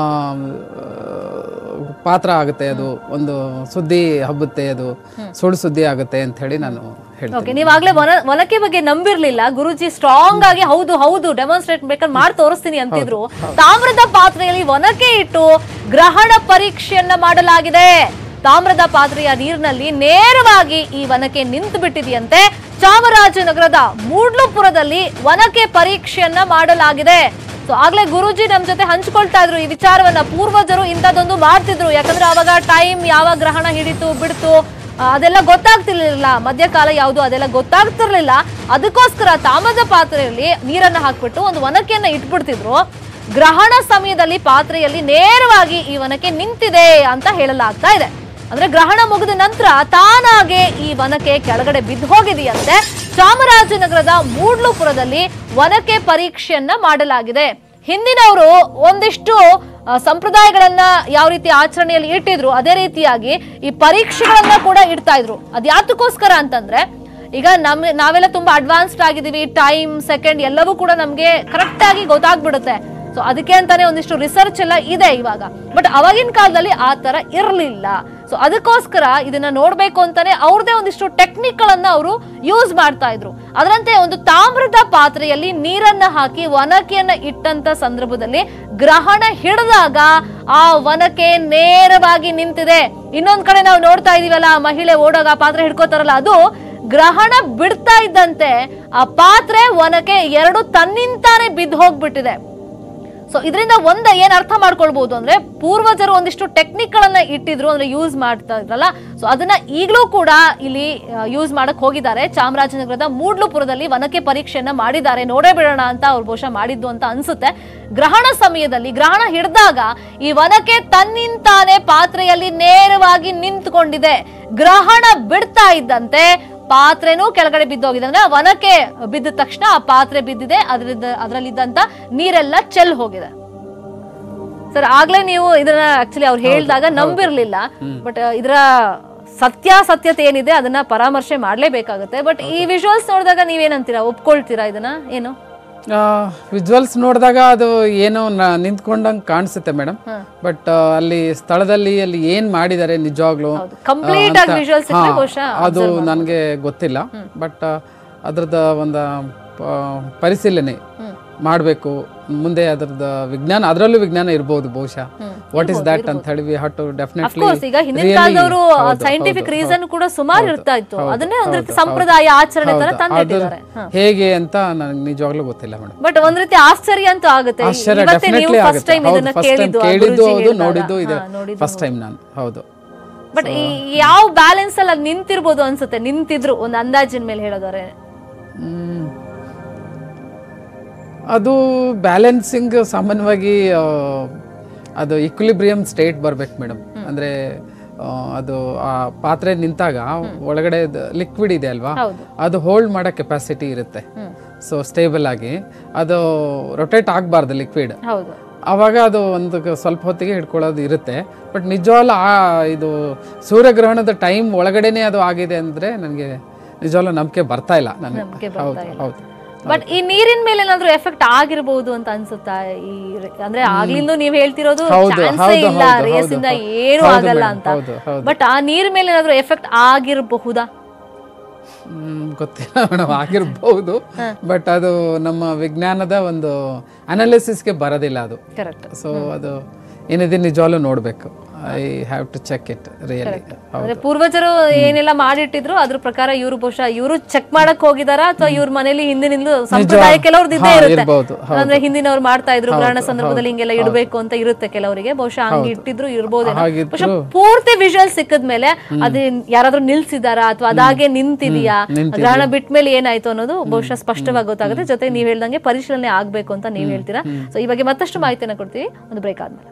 ಪಾತ್ರ ಆಗುತ್ತೆ ಅದು ಒಂದು ಸುದ್ದಿ ಹಬ್ಬುತ್ತೆ ಅದು ಸುಳ್ಳು ಸುದ್ದಿ ಆಗುತ್ತೆ ಅಂತ ಹೇಳಿ ನಾನು ಹೇಳ್ತೀನಿ ಓಕೆ ನೀವಾಗ್ಲೇ ವನ ವನಕೆ ಬಗ್ಗೆ ನಂಬಿರ್ಲಿಲ್ಲ ಗುರುಜಿ ಸ್ಟ್ರಾಂಗ್ ಆಗಿ ಹೌದು ಹೌದು ಡೆಮಾನ್ಸ್ಟ್ರೇಟ್ ಬೇಕಾದ್ರೆ ಮಾಡಿ ತೋರಿಸ್ತೀನಿ ಅಂತಿದ್ರು ತಾಮ್ರದ ಪಾತ್ರೆಯಲ್ಲಿ ವನಕೆ ಇಟ್ಟು ಗ್ರಹಣ ಪರೀಕ್ಷೆಯನ್ನ ಮಾಡಲಾಗಿದೆ ತಾಮ್ರದ ಪಾತ್ರೆಯ ನೀರಿನಲ್ಲಿ ನೇರವಾಗಿ ಈ ವನಕೆ ನಿಂತು ಬಿಟ್ಟಿದೆಯಂತೆ ಚಾಮರಾಜನಗರದ ಮೂಡ್ಲುಪುರದಲ್ಲಿ ವನಕೆ ಪರೀಕ್ಷೆಯನ್ನ ಮಾಡಲಾಗಿದೆ ಸೊ ಆಗ್ಲೇ ಗುರುಜಿ ನಮ್ ಜೊತೆ ಹಂಚ್ಕೊಳ್ತಾ ಇದ್ರು ಈ ವಿಚಾರವನ್ನ ಪೂರ್ವಜರು ಇಂಥದ್ದೊಂದು ಮಾಡ್ತಿದ್ರು ಯಾಕಂದ್ರೆ ಅವಾಗ ಟೈಮ್ ಯಾವ ಗ್ರಹಣ ಹಿಡಿತು ಬಿಡ್ತು ಆ, ಅದೆಲ್ಲ ಗೊತ್ತಾಗ್ತಿರ್ಲಿಲ್ಲ ಮಧ್ಯಕಾಲ ಯಾವುದು ಅದೆಲ್ಲ ಗೊತ್ತಾಗ್ತಿರ್ಲಿಲ್ಲ ಅದಕ್ಕೋಸ್ಕರ ತಾಮ್ರದ ಪಾತ್ರೆಯಲ್ಲಿ ನೀರನ್ನ ಹಾಕ್ಬಿಟ್ಟು ಒಂದು ವನಕೆಯನ್ನ ಇಟ್ಬಿಡ್ತಿದ್ರು ಗ್ರಹಣ ಸಮಯದಲ್ಲಿ ಪಾತ್ರೆಯಲ್ಲಿ ನೇರವಾಗಿ ಈ ವನಕೆ ನಿಂತಿದೆ ಅಂತ ಹೇಳಲಾಗ್ತಾ ಇದೆ ಅಂದ್ರೆ ಗ್ರಹಣ ಮುಗಿದ ನಂತರ ತಾನಾಗೆ ಈ ವನಕೆ ಕೆಳಗಡೆ ಬಿದ್ದು ಹೋಗಿದೆಯಂತೆ ಚಾಮರಾಜನಗರದ ಮೂಡ್ಲುಪುರದಲ್ಲಿ ವನಕೆ ಪರೀಕ್ಷೆಯನ್ನ ಮಾಡಲಾಗಿದೆ ಹಿಂದಿನವರು ಒಂದಿಷ್ಟು ಆ, ಸಂಪ್ರದಾಯಗಳನ್ನ ಯಾವ ರೀತಿ ಆಚರಣೆಯಲ್ಲಿ ಇಟ್ಟಿದ್ರು ಅದೇ ರೀತಿಯಾಗಿ ಈ ಪರೀಕ್ಷೆಗಳನ್ನ ಕೂಡ ಇಡ್ತಾ ಇದ್ರು ಅದ್ಯಾತಕ್ಕೋಸ್ಕರ ಅಂತಂದ್ರೆ ಈಗ ನಮ್ ನಾವೆಲ್ಲ ತುಂಬಾ ಅಡ್ವಾನ್ಸ್ಡ್ ಆಗಿದೀವಿ ಟೈಮ್ ಸೆಕೆಂಡ್ ಎಲ್ಲವೂ ಕೂಡ ನಮ್ಗೆ ಕರೆಕ್ಟ್ ಆಗಿ ಗೊತ್ತಾಗ್ಬಿಡುತ್ತೆ ಸೊ ಅದಕ್ಕೆ ಅಂತಾನೆ ಒಂದಿಷ್ಟು ರಿಸರ್ಚ್ ಎಲ್ಲ ಇದೆ ಇವಾಗ ಬಟ್ ಅವಾಗಿನ ಕಾಲದಲ್ಲಿ ಆ ತರ ಇರಲಿಲ್ಲ ಸೊ ಅದಕ್ಕೋಸ್ಕರ ಇದನ್ನ ನೋಡ್ಬೇಕು ಅಂತಾನೆ ಅವ್ರದೇ ಒಂದಿಷ್ಟು ಟೆಕ್ನಿಕ್ಗಳನ್ನ ಅವರು ಯೂಸ್ ಮಾಡ್ತಾ ಇದ್ರು ಅದರಂತೆ ಒಂದು ತಾಮ್ರದ ಪಾತ್ರೆಯಲ್ಲಿ ನೀರನ್ನ ಹಾಕಿ ವನಕೆಯನ್ನ ಇಟ್ಟಂತ ಸಂದರ್ಭದಲ್ಲಿ ಗ್ರಹಣ ಹಿಡಿದಾಗ ಆ ವನಕೆ ನೇರವಾಗಿ ನಿಂತಿದೆ ಇನ್ನೊಂದ್ ಕಡೆ ನಾವು ನೋಡ್ತಾ ಇದೀವಲ್ಲ ಆ ಮಹಿಳೆ ಓಡೋಗ ಆ ಪಾತ್ರೆ ಹಿಡ್ಕೋತಾರಲ್ಲ ಅದು ಗ್ರಹಣ ಬಿಡ್ತಾ ಇದ್ದಂತೆ ಆ ಪಾತ್ರೆ ಒನಕೆ ಎರಡು ತನ್ನಿಂತಾನೆ ಬಿದ್ದು ಹೋಗ್ಬಿಟ್ಟಿದೆ ಸೊ ಇದರಿಂದ ಒಂದ ಏನ್ ಅರ್ಥ ಮಾಡ್ಕೊಳ್ಬಹುದು ಅಂದ್ರೆ ಪೂರ್ವಜರು ಒಂದಿಷ್ಟು ಟೆಕ್ನಿಕ್ ಗಳನ್ನ ಇಟ್ಟಿದ್ರು ಅಂದ್ರೆ ಯೂಸ್ ಮಾಡ್ತಾ ಇದ್ರಲ್ಲ ಸೊ ಅದನ್ನ ಈಗಲೂ ಕೂಡ ಇಲ್ಲಿ ಯೂಸ್ ಮಾಡಕ್ ಹೋಗಿದ್ದಾರೆ ಚಾಮರಾಜನಗರದ ಮೂಡ್ಲುಪುರದಲ್ಲಿ ವನಕೆ ಪರೀಕ್ಷೆಯನ್ನ ಮಾಡಿದ್ದಾರೆ ನೋಡೇ ಬಿಡೋಣ ಅಂತ ಅವ್ರು ಬಹುಶಃ ಮಾಡಿದ್ದು ಅಂತ ಅನ್ಸುತ್ತೆ ಗ್ರಹಣ ಸಮಯದಲ್ಲಿ ಗ್ರಹಣ ಹಿಡಿದಾಗ ಈ ವನಕೆ ತನ್ನಿಂತಾನೆ ಪಾತ್ರೆಯಲ್ಲಿ ನೇರವಾಗಿ ನಿಂತ್ಕೊಂಡಿದೆ ಗ್ರಹಣ ಬಿಡ್ತಾ ಇದ್ದಂತೆ ಪಾತ್ರೆನೂ ಕೆಳಗಡೆ ಬಿದ್ದೋಗಿದೆ ಅಂದ್ರೆ ಆ ವನಕ್ಕೆ ಬಿದ್ದ ತಕ್ಷಣ ಆ ಪಾತ್ರೆ ಬಿದ್ದಿದೆ ಅದ್ರದ್ದು ಅದರಲ್ಲಿದ್ದಂತ ನೀರೆಲ್ಲ ಚೆಲ್ ಹೋಗಿದೆ ಸರ್ ಆಗ್ಲೇ ನೀವು ಇದನ್ನ ಆಕ್ಚುಲಿ ಅವ್ರು ಹೇಳಿದಾಗ ನಂಬಿರ್ಲಿಲ್ಲ ಬಟ್ ಇದರ ಸತ್ಯಾಸತ್ಯತೆ ಏನಿದೆ ಅದನ್ನ ಪರಾಮರ್ಶೆ ಮಾಡ್ಲೇಬೇಕಾಗುತ್ತೆ ಬಟ್ ಈ ವಿಜುವಲ್ಸ್ ನೋಡಿದಾಗ ನೀವೇನಂತೀರಾ ಒಪ್ಕೊಳ್ತೀರಾ ಇದನ್ನ ಏನು ವಿಜುವಲ್ಸ್ ನೋಡಿದಾಗ ಅದು ಏನೋ ನ- ನಿಂತ್ಕೊಂಡಂಗೆ ಕಾಣಿಸುತ್ತೆ ಮೇಡಮ್ ಬಟ್ ಅಲ್ಲಿ ಸ್ಥಳದಲ್ಲಿ ಅಲ್ಲಿ ಏನ್ ಮಾಡಿದ್ದಾರೆ ನಿಜವಾಗ್ಲೂ ಕಂಪ್ಲೀಟ್ ಆಗಿ ವಿಜುವಲ್ಸ್ ಹಾ, ಇದ್ರೆ ಬಹುಶಃ ಅದು ನನಗೆ ಗೊತ್ತಿಲ್ಲ ಬಟ್ ಅದ್ರದ್ದು ಒಂದು ಪ- ಪರಿಶೀಲನೆ ಮಾಡಬೇಕು ಮುಂದೆ ಅದ್ರದ್ದು ವಿಜ್ಞಾನ ಅದರಲ್ಲೂ ವಿಜ್ಞಾನ ಇರ್ಬೋದು ಬಹುಶಃ ವಾಟ್ ಇಸ್ ದಟ್ ಅಂತ ಹೇಳಿ we have to definitely of course ಈಗ ಹಿಂದಿನ ಕಾಲದವರು ಸೈಂಟಿಫಿಕ್ ರೀಸನ್ ಕೂಡ ಸುಮಾರು ಇರ್ತಾ ಇತ್ತು ಅದನ್ನೇ ಒಂದ್ ರೀತಿ ಸಂಪ್ರದಾಯ ಆಚರಣೆ ತರ ತಂದಿಟ್ಟಿದ್ದಾರೆ ಹೇಗೆ ಅಂತ ನನಗೆ ನಿಜವಾಗ್ಲೂ ಗೊತ್ತಿಲ್ಲ ಮೇಡಮ್ ಬಟ್ ಒಂದ್ ರೀತಿ ಆಶ್ಚರ್ಯ ಅಂತೂ ಆಗುತ್ತೆ ಆಶ್ಚರ್ಯ ಇವತ್ತೇ ನೀವು ಡೆಫಿನೆಟ್ಲಿ ಫಸ್ಟ್ ಆಗುತ್ತೆ ಟೈಮ್ ಹೌದು ಇದನ್ನ ಫಸ್ಟ್ ಟೈಮ್ ಕೇಳಿದ್ದು ಆ ಕೇಳಿದ್ದು ಗುರೂಜಿ ಹೌದು ಹೇಳಿದಾಗ. ನೋಡಿದ್ದು ಇದೆ ಹಾ, ನೋಡಿದ್ದು ಫಸ್ಟ್ ಟೈಮ್ ನಾನು ಹೌದು ಬಟ್ ಈ ಯಾವ ಬ್ಯಾಲೆನ್ಸ್ ಅಲ್ಲಿ ಅದ್ ನಿಂತಿರ್ಬೋದು ಅನ್ಸುತ್ತೆ ನಿಂತಿದ್ರು ಒಂದ್ ಅಂದಾಜಿನ ಮೇಲೆ ಹೇಳೋದಾರೆ ಮ್, ಅದು ಬ್ಯಾಲೆನ್ಸಿಂಗ್ ಸಾಮಾನ್ಯವಾಗಿ ಆ, ಅದು ಇಕ್ವಿಲಿಬ್ರಿಯಂ ಸ್ಟೇಟ್ ಬರ್ಬೇಕು ಮೇಡಮ್ ಅಂದರೆ ಆ, ಅದು ಆ ಪಾತ್ರೆ ನಿಂತಾಗ ಒಳಗಡೆ ಲಿಕ್ವಿಡ್ ಇದೆ ಅಲ್ವಾ ಹೌದು. ಅದು ಹೋಲ್ಡ್ ಮಾಡೋ ಕೆಪಾಸಿಟಿ ಇರುತ್ತೆ ಸೊ ಸ್ಟೇಬಲ್ ಆಗಿ ಅದು ರೊಟೇಟ್ ಆಗಬಾರ್ದು ಲಿಕ್ವಿಡ್ ಹೌದು ಆವಾಗ ಅದು ಒಂದು ಕ- ಸ್ವಲ್ಪ ಹೊತ್ತಿಗೆ ಹಿಡ್ಕೊಳ್ಳೋದು ಇರುತ್ತೆ ಬಟ್ ನಿಜವಾಗ್ಲೂ ಆ ಇದು ಸೂರ್ಯಗ್ರಹಣದ ಟೈಮ್ ಒಳಗಡೆನೆ ಅದು ಆಗಿದೆ ಅಂದ್ರೆ ನನಗೆ ನಿಜವಾಗ್ಲೂ ನಂಬಿಕೆ ಬರ್ತಾ ಇಲ್ಲ ನನಗೆ ನಂಬಿಕೆ ಹೌದು ಬರ್ತಾ ಇಲ್ಲ ಹೌದು ಬಟ್ ಈ ನೀರಿನ ಮೇಲೆ ಏನಾದ್ರೂ ಎಫೆಕ್ಟ್ ಆಗಿರ್ಬೋದು ಅಂತ ಅನ್ಸುತ್ತಾ ಈ ರೆ- ಅಂದ್ರೆ ಆಗ್ಲಿಂದ ನೀವ್ ಹೇಳ್ತಿರೋದು ಹೌದು, ಚಾನ್ಸೇ ಹೌದು, ಇಲ್ಲ ಹೌದು, ರೇಸ್ ಇಂದ ಹೌದು. ಏನು ಹೌದು ಆಗಲ್ಲ madam, ಅಂತ ಹೌದು, ಹೌದು. ಬಟ್ ಆ ನೀರ್ ಮೇಲೆ ಏನಾದ್ರೂ ಎಫೆಕ್ಟ್ ಆಗಿರಬಹುದಾ ಹ್ಮ್, ಗೊತ್ತಿಲ್ಲ ಮೇಡಮ್ ಆಗಿರ್ಬಹುದು ಬಟ್ ಅದು ನಮ್ಮ ವಿಜ್ಞಾನದ ಒಂದು ಅನಾಲಿಸಿಸ್ಗೆ ಬರೋದಿಲ್ಲ ಅದು ಕರೆಕ್ಟ್ ಸೊ ಅದು ಏನಿದೆ ನಿಜವಾಗ್ಲೂ ನೋಡಬೇಕು I have to check it really ಅಂದ್ರೆ ಪೂರ್ವಜರು ಏನೆಲ್ಲ ಮಾಡಿಟ್ಟಿದ್ರು ಅದ್ರ ಪ್ರಕಾರ ಇವರು ಬಹುಶಃ ಇವರು ಚೆಕ್ ಮಾಡಕ್ ಹೋಗಿದಾರ ಅಥವಾ ಇವ್ರ ಮನೇಲಿ ಹಿಂದಿನಿಂದ ಸಂಪ್ರದಾಯ ಕೆಲವ್ರದ್ದು ಇದ್ದೇ ಹಾ, ಇರುತ್ತೆ ಇರ್ಬೋದು, ಹೌದು. ಅಂದ್ರೆ ಹಿಂದಿನವ್ರು ಮಾಡ್ತಾ ಇದ್ರು ಗ್ರಹಣ ಸಂದರ್ಭದಲ್ಲಿ ಹಿಂಗೆಲ್ಲ ಇಡಬೇಕು ಅಂತ ಇರುತ್ತೆ ಕೆಲವರಿಗೆ ಬಹುಶಃ ಹಂಗೆ ಇಟ್ಟಿದ್ರು ಇರ್ಬೋದೇನೋ ಹಾಗಿದ್ರು- ಬಹುಶಃ ಪೂರ್ತಿ ವಿಜುವಲ್ ಸಿಕ್ಕದ್ಮೇಲೆ ಅದು ಯಾರಾದ್ರೂ ನಿಲ್ಸಿದಾರಾ ಅಥವಾ ಅದಾಗೆ ನಿಂತಿದ್ಯಾ ಗ್ರಹಣ ಬಿಟ್ಟ ಮೇಲೆ ಏನಾಯ್ತು ಅನ್ನೋದು ಬಹುಶಃ ಸ್ಪಷ್ಟವಾಗಿ ಗೊತ್ತಾಗುತ್ತೆ ಜೊತೆ ನೀವ್ ಹೇಳ್ದಂಗೆ ಪರಿಶೀಲನೆ ಆಗ್ಬೇಕು ಅಂತ ನೀವ್ ಹೇಳ್ತೀರಾ ಸೊ ಈ ಬಗ್ಗೆ ಮತ್ತಷ್ಟು ಮಾಹಿತಿಯನ್ನ ಕೊಡ್ತೀವಿ ಒಂದು ಬ್ರೇಕ್ ಆದ್ಮೇಲೆ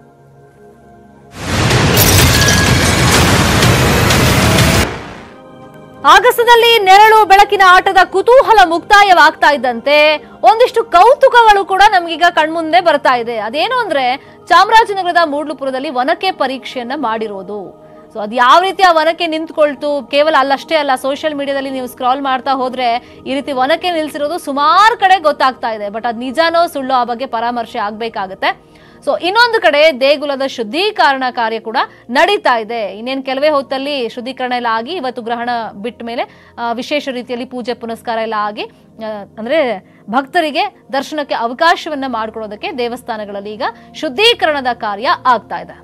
ಆಗಸದಲ್ಲಿ ನೆರಳು ಬೆಳಕಿನ ಆಟದ ಕುತೂಹಲ ಮುಕ್ತಾಯವಾಗ್ತಾ ಇದ್ದಂತೆ ಒಂದಿಷ್ಟು ಕೌತುಕಗಳು ಕೂಡ ನಮ್ಗೀಗ ಕಣ್ಮುಂದೆ ಬರ್ತಾ ಇದೆ ಅದೇನು ಅಂದ್ರೆ ಚಾಮರಾಜನಗರದ ಮೂಡ್ಲುಪುರದಲ್ಲಿ ವನಕೆ ಪರೀಕ್ಷೆಯನ್ನ ಮಾಡಿರೋದು ಸೊ ಅದು ಯಾವ ರೀತಿ ಆ ವನಕ್ಕೆ ನಿಂತ್ಕೊಳ್ತು ಕೇವಲ ಅಲ್ಲಷ್ಟೇ ಅಲ್ಲ ಸೋಷಿಯಲ್ ಮೀಡಿಯಾದಲ್ಲಿ ನೀವು ಸ್ಕ್ರಾಲ್ ಮಾಡ್ತಾ ಹೋದ್ರೆ ಈ ರೀತಿ ವನಕ್ಕೆ ನಿಲ್ಸಿರೋದು ಸುಮಾರು ಕಡೆ ಗೊತ್ತಾಗ್ತಾ ಇದೆ ಬಟ್ ಅದು ನಿಜಾನೋ ಸುಳ್ಳು ಆ ಬಗ್ಗೆ ಪರಾಮರ್ಶೆ ಆಗ್ಬೇಕಾಗತ್ತೆ ಸೊ ಇನ್ನೊಂದು ಕಡೆ ದೇಗುಲದ ಶುದ್ಧೀಕರಣ ಕಾರ್ಯ ಕೂಡ ನಡೀತಾ ಇದೆ ಇನ್ನೇನು ಕೆಲವೇ ಹೊತ್ತಲ್ಲಿ ಶುದ್ಧೀಕರಣ ಎಲ್ಲ ಆಗಿ ಇವತ್ತು ಗ್ರಹಣ ಬಿಟ್ಟ ಮೇಲೆ ಆ, ವಿಶೇಷ ರೀತಿಯಲ್ಲಿ ಪೂಜೆ ಪುನಸ್ಕಾರ ಎಲ್ಲ ಆಗಿ ಆ, ಅಂದ್ರೆ ಭಕ್ತರಿಗೆ ದರ್ಶನಕ್ಕೆ ಅವಕಾಶವನ್ನ ಮಾಡಿಕೊಡೋದಕ್ಕೆ ದೇವಸ್ಥಾನಗಳಲ್ಲಿ ಈಗ ಶುದ್ಧೀಕರಣದ ಕಾರ್ಯ ಆಗ್ತಾ ಇದೆ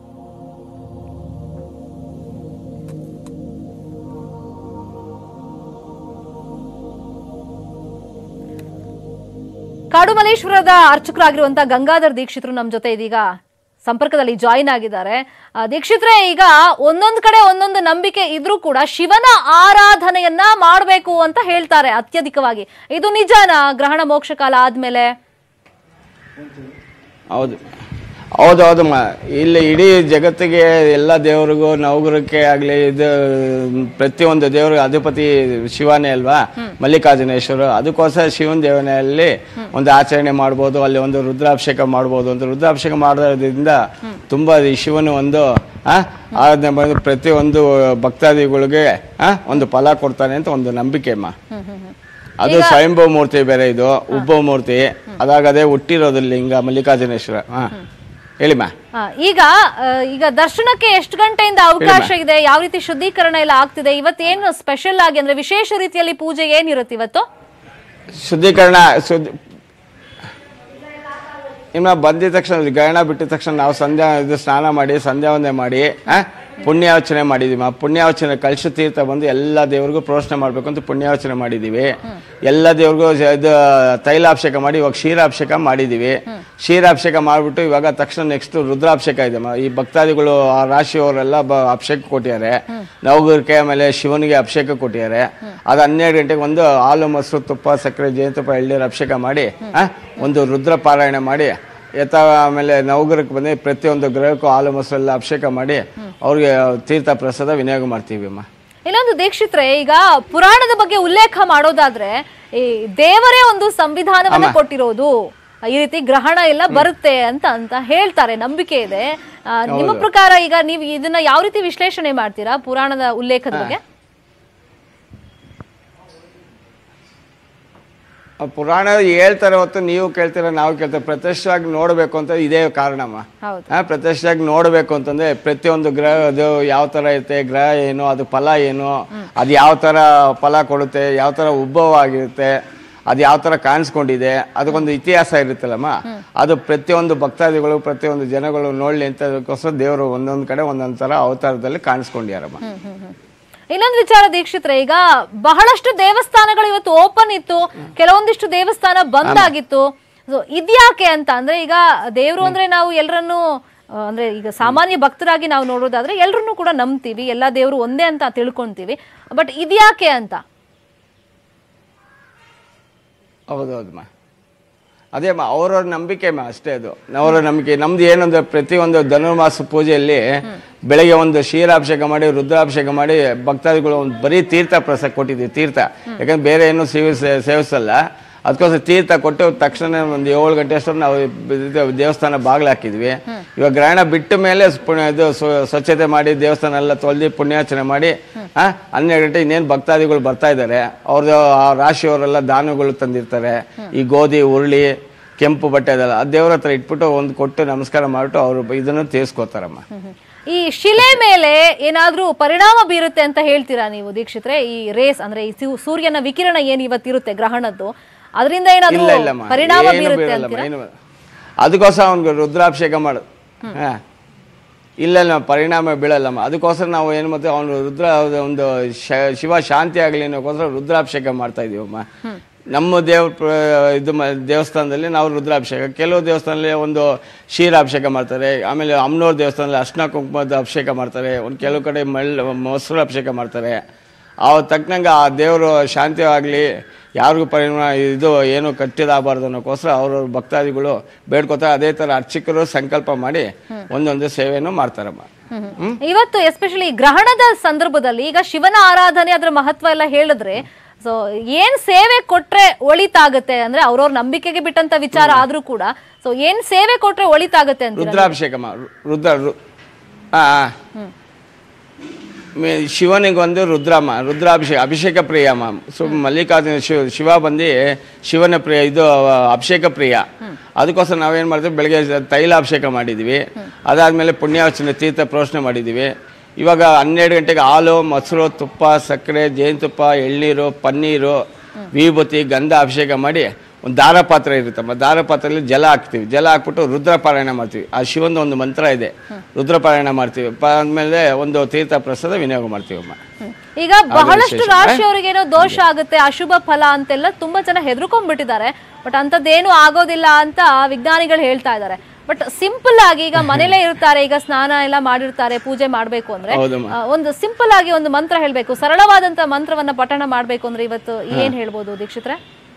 ಕಾಡುಮಲೇಶ್ವರದ ಅರ್ಚಕರಾಗಿರುವಂತಹ ಗಂಗಾಧರ್ ದೀಕ್ಷಿತರು ನಮ್ಮ ಜೊತೆ ಇದೀಗ ಸಂಪರ್ಕದಲ್ಲಿ ಜಾಯಿನ್ ಆಗಿದ್ದಾರೆ ಆ, ದೀಕ್ಷಿತ್ರೆ ಈಗ ಒಂದೊಂದು ಕಡೆ ಒಂದೊಂದು ನಂಬಿಕೆ ಇದ್ರೂ ಕೂಡ ಶಿವನ ಆರಾಧನೆಯನ್ನ ಮಾಡಬೇಕು ಅಂತ ಹೇಳ್ತಾರೆ ಅತ್ಯಧಿಕವಾಗಿ ಇದು ನಿಜಾನಾ ಗ್ರಹಣ ಮೋಕ್ಷ ಕಾಲ ಆದ್ಮೇಲೆ ಹೌದು ಹೌದು ಹೌದು ಮ ಇಲ್ಲಿ ಇಡೀ ಜಗತ್ತಿಗೆ ಎಲ್ಲ ದೇವರಿಗೂ ನವಗ್ರಹಕ್ಕೆ ಆಗಲಿ ಇದು ಪ್ರತಿಯೊಂದು ದೇವರು ಅಧಿಪತಿ ಶಿವನೇ ಅಲ್ವಾ ಮಲ್ಲಿಕಾರ್ಜುನೇಶ್ವರ ಅದಕ್ಕೋಸ್ಕರ ಶಿವನ ದೇವನೆಯಲ್ಲಿ ಒಂದು ಆಚರಣೆ ಮಾಡ್ಬೋದು ಅಲ್ಲಿ ಒಂದು ರುದ್ರಾಭಿಷೇಕ ಮಾಡ್ಬೋದು ಒಂದು ರುದ್ರಾಭಿಷೇಕ ಮಾಡೋದ್ರಿಂದ ತುಂಬಾ ಈ ಶಿವನು ಒಂದು ಆ ಆರಾಧನೆ ಮಾಡಿದ ಪ್ರತಿಯೊಂದು ಭಕ್ತಾದಿಗಳಿಗೆ ಆ ಒಂದು ಫಲ ಕೊಡ್ತಾನೆ ಅಂತ ಒಂದು ನಂಬಿಕೆ ಅಮ್ಮ ಅದು ಸ್ವಯಂಭವ ಮೂರ್ತಿ ಬೇರೆ ಇದು ಉದ್ಭವ ಮೂರ್ತಿ ಅದಾಗದೆ ಹುಟ್ಟಿರೋದು ಲಿಂಗ ಮಲ್ಲಿಕಾರ್ಜುನೇಶ್ವರ ಹಾ ಹೇಳಿಮ್ಮ ಆ, ಈಗ ಆ, ಈಗ ದರ್ಶನಕ್ಕೆ ಎಷ್ಟು ಗಂಟೆಯಿಂದ ಅವಕಾಶ ಇದೆ ಯಾವ ರೀತಿ ಶುದ್ಧೀಕರಣ ಎಲ್ಲ ಆಗ್ತಿದೆ ಇವತ್ತೇನು ಸ್ಪೆಷಲ್ ಆಗಿ ಅಂದ್ರೆ ವಿಶೇಷ ರೀತಿಯಲ್ಲಿ ಪೂಜೆ ಏನಿರುತ್ತೆ ಇವತ್ತು ಶುದ್ಧೀಕರಣ ಶುದ್ಧ ಇನ್ನು ಬಂದಿದ ತಕ್ಷಣ ಗಯಣ ಬಿಟ್ಟಿದ ತಕ್ಷಣ ನಾವು ಸಂಧ್ಯಾ ಇದು ಸ್ನಾನ ಮಾಡಿ ಸಂಧ್ಯಾ ವಂದನೆ ಮಾಡಿ ಆ, ಪುಣ್ಯಾವಚನೆ ಮಾಡಿದೀವಿ ಆ ಪುಣ್ಯಾವಚನೆ ಕಲಶ ತೀರ್ಥ ಬಂದು ಎಲ್ಲ ದೇವ್ರಿಗೂ ಪ್ರೋಷಣೆ ಮಾಡಬೇಕು ಅಂತ ಪುಣ್ಯಾವಚನೆ ಮಾಡಿದೀವಿ ಎಲ್ಲ ದೇವ್ರಿಗೂ ಜ- ಇದು ತೈಲಾಭಿಷೇಕ ಮಾಡಿ ಇವಾಗ ಕ್ಷೀರಾಭಿಷೇಕ ಮಾಡಿದೀವಿ ಕ್ಷೀರಾಭಿಷೇಕ ಮಾಡಿಬಿಟ್ಟು ಇವಾಗ ತಕ್ಷಣ ನೆಕ್ಸ್ಟ್ ರುದ್ರಾಭಿಷೇಕ ಇದೆ ಮ- ಈ ಭಕ್ತಾದಿಗಳು ಆ ರಾಶಿಯವರೆಲ್ಲ ಬ ಅಭಿಷೇಕ ಕೊಟ್ಟಿದ್ದಾರೆ ನವಗುರ್ಕೆ ಆಮೇಲೆ ಶಿವನಿಗೆ ಅಭಿಷೇಕ ಕೊಟ್ಟಿದ್ದಾರೆ ಅದು ಹನ್ನೆರಡು ಗಂಟೆಗೆ ಒಂದು ಹಾಲು ಮೊಸರು ತುಪ್ಪ ಸಕ್ಕರೆ ಜೇನುತುಪ್ಪ ಎಳ್ನೀರು ಅಭಿಷೇಕ ಮಾಡಿ ಆ, ಒಂದು ರುದ್ರ ಪಾರಾಯಣ ಮಾಡಿ ಯಥ ಆಮೇಲೆ ನವಗ್ರಹಕ್ಕೆ ಬಂದು ಪ್ರತಿಯೊಂದು ಗ್ರಹಕ್ಕೂ ಹಾಲು ಮೊಸರೆಲ್ಲ ಅಭಿಷೇಕ ಮಾಡಿ ಅವ್ರಿಗೆ ತೀರ್ಥ ಪ್ರಸಾದ ವಿನಿಯೋಗ ಮಾಡ್ತೀವಿ ಅಮ್ಮ ಇನ್ನೊಂದು ದೀಕ್ಷಿತ್ರೆ ಈಗ ಪುರಾಣದ ಬಗ್ಗೆ ಉಲ್ಲೇಖ ಮಾಡೋದಾದ್ರೆ ಈ ದೇವರೇ ಒಂದು ಸಂವಿಧಾನವನ್ನ ಕೊಟ್ಟಿರೋದು ಈ ರೀತಿ ಗ್ರಹಣ ಎಲ್ಲ ಬರುತ್ತೆ ಅಂತ ಅಂತ ಹೇಳ್ತಾರೆ ನಂಬಿಕೆ ಇದೆ ಆ, ನಿಮ್ಮ ಪ್ರಕಾರ ಈಗ ನೀವು ಇದನ್ನ ಯಾವ ರೀತಿ ವಿಶ್ಲೇಷಣೆ ಮಾಡ್ತೀರಾ ಪುರಾಣದ ಉಲ್ಲೇಖದ ಬಗ್ಗೆ ಆ ಪುರಾಣ ಹೇಳ್ತಾರೆ ಹೊತ್ತು ನೀವು ಕೇಳ್ತೀರ ನಾವು ಕೇಳ್ತೀವಿ ಪ್ರತ್ಯಕ್ಷವಾಗಿ ನೋಡಬೇಕು ಅಂತ ಇದೇ ಕಾರಣಮ್ಮ ಹೌದು. ಆ, ಪ್ರತ್ಯಕ್ಷವಾಗಿ ನೋಡಬೇಕು ಅಂತಂದ್ರೆ ಪ್ರತಿಯೊಂದು ಗ್ರಹ ಅದು ಯಾವ ತರ ಇರುತ್ತೆ ಗ್ರಹ ಏನು ಅದು ಫಲ ಏನು ಅದು ಯಾವ ತರ ಫಲ ಕೊಡುತ್ತೆ ಯಾವ ತರ ಉದ್ಭವ ಆಗಿರುತ್ತೆ ಅದು ಯಾವ ತರ ಕಾಣಿಸ್ಕೊಂಡಿದೆ ಅದಕ್ಕೊಂದು ಇತಿಹಾಸ ಇರುತ್ತಲ್ಲಮ್ಮ ಅದು ಪ್ರತಿಯೊಂದು ಭಕ್ತಾದಿಗಳು ಪ್ರತಿಯೊಂದು ಜನಗಳು ನೋಡ್ಲಿ ಅಂತ ಅದಕ್ಕೋಸ್ಕರ ದೇವರು ಒಂದೊಂದು ಕಡೆ ಒಂದೊಂದು ತರ ಅವತಾರದಲ್ಲಿ ಕಾಣಿಸ್ಕೊಂಡಿಯಾರಮ್ಮ ಇನ್ನೊಂದು ವಿಚಾರ ದೀಕ್ಷಿತ್ರೆ ಈಗ ಬಹಳಷ್ಟು ದೇವಸ್ಥಾನಗಳು ಇವತ್ತು ಓಪನ್ ಇತ್ತು ಕೆಲವೊಂದಿಷ್ಟು ದೇವಸ್ಥಾನ ಬಂದ್ ಆಗಿತ್ತು So, ಇದ್ಯಾಕೆ ಅಂತ ಅಂದ್ರೆ ಈಗ ದೇವ್ರು ಅಂದ್ರೆ ನಾವು ಎಲ್ಲರನ್ನು ಅಂದ್ರೆ ಈಗ ಸಾಮಾನ್ಯ ಭಕ್ತರಾಗಿ ನಾವು ನೋಡೋದಾದ್ರೆ ಎಲ್ಲರನ್ನೂ ಕೂಡ ನಂಬ್ತೀವಿ ಎಲ್ಲ ದೇವರು ಒಂದೇ ಅಂತ ತಿಳ್ಕೊಂತೀವಿ ಬಟ್ ಇದ್ಯಾಕೆ ಅಂತ ಹೌದೌದಮ್ಮ ಅದೇ ಮಾ ಅವ್ರವ್ರ ನಂಬಿಕೆ ಮಾ ಅಷ್ಟೇ ಅದು ಅವರ ನಂಬಿಕೆ ನಮ್ದು ಏನಂದ್ರೆ ಪ್ರತಿಯೊಂದು ಧನುರ್ಮಾಸ ಪೂಜೆಯಲ್ಲಿ ಬೆಳಗ್ಗೆ ಒಂದು ಕ್ಷೀರಾಭಿಷೇಕ ಮಾಡಿ ರುದ್ರಾಭಿಷೇಕ ಮಾಡಿ ಭಕ್ತಾದಿಗಳು ಒಂದು ಬರೀ ತೀರ್ಥ ಪ್ರಸಾದ ಕೊಟ್ಟಿದ್ದೀವಿ ತೀರ್ಥ ಯಾಕಂದ್ರೆ ಬೇರೆ ಏನು ಸೇವಿಸ ಸೇವಿಸಲ್ಲ ಅದಕ್ಕೋಸ್ಕರ ತೀರ್ಥ ಕೊಟ್ಟು ತಕ್ಷಣ ಒಂದು ಏಳು ಗಂಟೆ ಅಷ್ಟೊತ್ತು ನಾವು ಇದು ದೇವಸ್ಥಾನ ಬಾಗಿಲು ಹಾಕಿದ್ವಿ ಇವಾಗ ಗ್ರಹಣ ಬಿಟ್ಟ ಮೇಲೆ ಪುಣ್ಯ ಇದು ಸ್ವ- ಸ್ವಚ್ಛತೆ ಮಾಡಿ ದೇವಸ್ಥಾನ ಎಲ್ಲ ತೊಳೆದು ಪುಣ್ಯಾರ್ಚನೆ ಮಾಡಿ ಆ ಹನ್ನೆರಡು ಗಂಟೆ ಇನ್ನೇನು ಭಕ್ತಾದಿಗಳು ಬರ್ತಾ ಇದ್ದಾರೆ ಅವ್ರದ್ದು ಆ ರಾಶಿಯವರೆಲ್ಲ ದಾನಗಳು ತಂದಿರ್ತಾರೆ ಈ ಗೋಧಿ ಉರುಳಿ ಕೆಂಪು ಬಟ್ಟೆ ಅದೆಲ್ಲ ಆ ದೇವ್ರ ಹತ್ರ ಇಟ್ಬಿಟ್ಟು ಒಂದು ಕೊಟ್ಟು ನಮಸ್ಕಾರ ಮಾಡಿಬಿಟ್ಟು ಅವರು ಇದನ್ನು ತೀರ್ಸ್ಕೊತಾರಮ್ಮ ಈ ಶಿಲೆ ಮೇಲೆ ಏನಾದ್ರೂ ಪರಿಣಾಮ ಬೀರುತ್ತೆ ಅಂತ ಹೇಳ್ತೀರಾ ನೀವು ದೀಕ್ಷಿತ್ರೆ ಈ ರೇಸ್ ಅಂದ್ರೆ ಈ ಸೂ- ಸೂರ್ಯನ ವಿಕಿರಣ ಏನ್ ಇವತ್ತಿರುತ್ತೆ ಗ್ರಹಣದ್ದು ಅದರಿಂದ ಏನಾದ್ರೂ ಇಲ್ಲ ಇಲ್ಲಮ್ಮ ಪರಿಣಾಮ ಏನು ಬೀರುತ್ತೆ ಬೀಳಲ್ಲಮ್ಮ, ಅಂತೀರಾ ಏನು ಬೀಳಲ್ಲ. ಅದಕ್ಕೋಸ್ಕರ ಅವ್ನಿಗೆ ರುದ್ರಾಭಿಷೇಕ ಮಾಡು ಹಾ ಇಲ್ಲ ಇಲ್ಲ ಪರಿಣಾಮ ಬೀಳಲ್ಲಮ್ಮ ಅದಕ್ಕೋಸ್ಕರ ನಾವು ಏನು ಮತ್ತೆ ಅವನು ರುದ್ರ ಒಂದು ಶ- ಶಿವ ಶಾಂತಿ ಆಗಲಿ ಅನ್ನೋಕ್ಕೋಸ್ಕರ ರುದ್ರಾಭಿಷೇಕ ಮಾಡ್ತಾ ಇದೀವಮ್ಮ ನಮ್ಮ ದೇವ್ರ ಪ್ರ- ಇದು ಮ- ದೇವಸ್ಥಾನದಲ್ಲಿ ನಾವು ರುದ್ರಾಭಿಷೇಕ ಕೆಲವು ದೇವಸ್ಥಾನದಲ್ಲಿ ಒಂದು ಕ್ಷೀರಾಭಿಷೇಕ ಮಾಡ್ತಾರೆ ಆಮೇಲೆ ಅಮ್ನೋರ್ ದೇವಸ್ಥಾನದಲ್ಲಿ ಅರ್ಶಿನ ಕುಂಕುಮದ ಅಭಿಷೇಕ ಮಾಡ್ತಾರೆ ಒಂದು ಕೆಲವು ಕಡೆ ಮಳ್ ಮೊಸರು ಅಭಿಷೇಕ ಮಾಡ್ತಾರೆ ಅವ ತಕ್ಕನಂಗೆ ಆ ದೇವರು ಶಾಂತಿ ಆಗಲಿ ಯಾರಿಗೂ ಪರಿಣಾಮ ಇದು ಏನು ಕಟ್ಟಿದಾಗಬಾರ್ದು ಅನ್ನೋಕ್ಕೋಸ್ಕರ ಅವ್ರವ್ರ ಭಕ್ತಾದಿಗಳು ಬೇಡ್ಕೋತಾರೆ ಅದೇ ಥರ ಅರ್ಚಕರು ಸಂಕಲ್ಪ ಮಾಡಿ ಒಂದೊಂದು ಸೇವೆಯನ್ನು ಮಾಡ್ತಾರಮ್ಮ ಹ್ಮ್ ಇವತ್ತು ಎಸ್ಪೆಷಲಿ ಗ್ರಹಣದ ಸಂದರ್ಭದಲ್ಲಿ ಈಗ ಶಿವನ ಆರಾಧನೆ ಅದ್ರ ಮಹತ್ವ ಎಲ್ಲ ಹೇಳಿದ್ರೆ ಸೊ ಏನ್ ಸೇವೆ ಕೊಟ್ರೆ ಒಳಿತಾಗತ್ತೆ ಅಂದ್ರೆ ಅವ್ರವ್ರ ನಂಬಿಕೆಗೆ ಬಿಟ್ಟಂತ ವಿಚಾರ ಆದ್ರೂ ಕೂಡ ಸೊ ಏನ್ ಸೇವೆ ಕೊಟ್ರೆ ಒಳಿತಾಗತ್ತೆ ಅಂತ ರುದ್ರಾಭಿಷೇಕಮ್ಮ ರು- ರುದ್ರ ರು ಆ ಮೇ- ಶಿವನಿಗೊಂದು ರುದ್ರಮ್ಮ ರುದ್ರಾಭಿಷೇಕ ಅಭಿಷೇಕ ಪ್ರಿಯಮ್ಮ ಸೊ ಮಲ್ಲಿಕಾರ್ಜುನ ಶಿವ ಶಿವ ಬಂದು ಶಿವನ ಪ್ರಿಯ ಇದು ಆ, ಅಭಿಷೇಕ ಪ್ರಿಯ ಅದಕ್ಕೋಸ್ಕರ ನಾವೇನು ಮಾಡ್ತೀವಿ ಬೆಳಗ್ಗೆ ತೈಲಾಭಿಷೇಕ ಮಾಡಿದ್ವಿ ಅದಾದಮೇಲೆ ಪುಣ್ಯಾರ್ಚನೆ ತೀರ್ಥ ಪ್ರೋಷಣೆ ಮಾಡಿದ್ದೀವಿ ಇವಾಗ ಹನ್ನೆರಡು ಗಂಟೆಗೆ ಹಾಲು ಮೊಸರು ತುಪ್ಪ ಸಕ್ಕರೆ ಜೇನುತುಪ್ಪ ಎಳ್ನೀರು ಪನ್ನೀರು ವಿಭೂತಿ ಗಂಧ ಅಭಿಷೇಕ ಮಾಡಿ ಒಂದು ದಾರ ಪಾತ್ರೆ ಇರುತ್ತಮ್ಮ ದಾರ ಪಾತ್ರೆಯಲ್ಲಿ ಜಲ ಹಾಕ್ತೀವಿ ಜಲ ಹಾಕ್ಬಿಟ್ಟು ರುದ್ರಪಾರಾಯಣ ಮಾಡ್ತೀವಿ ಆ ಶಿವಂದ ಒಂದು ಮಂತ್ರ ಇದೆ ರುದ್ರಪಾರಾಯಣ ಮಾಡ್ತೀವಿ ಪ ಆದ್ಮೇಲೆ ಒಂದು ತೀರ್ಥ ಪ್ರಸಾದ ವಿನಿಯೋಗ ಮಾಡ್ತೀವಿ ಅಮ್ಮ ಈಗ ಬಹಳಷ್ಟು ರಾಶಿಯವರಿಗೇನೋ ದೋಷ ಆಗುತ್ತೆ ಅಶುಭ ಫಲ ಅಂತೆಲ್ಲ ತುಂಬಾ ಜನ ಹೆದರ್ಕೊಂಡ್ಬಿಟ್ಟಿದ್ದಾರೆ ಬಟ್ ಅಂತದ್ದೇನು ಆಗೋದಿಲ್ಲ ಅಂತ ವಿಜ್ಞಾನಿಗಳು ಹೇಳ್ತಾ ಇದ್ದಾರೆ ಬಟ್ ಸಿಂಪಲ್ ಆಗಿ ಈಗ ಮನೇಲೇ ಇರ್ತಾರೆ ಈಗ ಸ್ನಾನ ಎಲ್ಲ ಮಾಡಿರ್ತಾರೆ ಪೂಜೆ ಮಾಡ್ಬೇಕು ಅಂದ್ರೆ ಹೌದಮ್ಮ. ಆ, ಒಂದು ಸಿಂಪಲ್ ಆಗಿ ಒಂದು ಮಂತ್ರ ಹೇಳ್ಬೇಕು ಸರಳವಾದಂತ ಮಂತ್ರವನ್ನ ಪಠಣ ಮಾಡ್ಬೇಕು ಅಂದ್ರೆ ಇವತ್ತು ಏನ್ ಹೇಳ್ಬೋದು ದೀಕ್ಷಿತ್ರೆ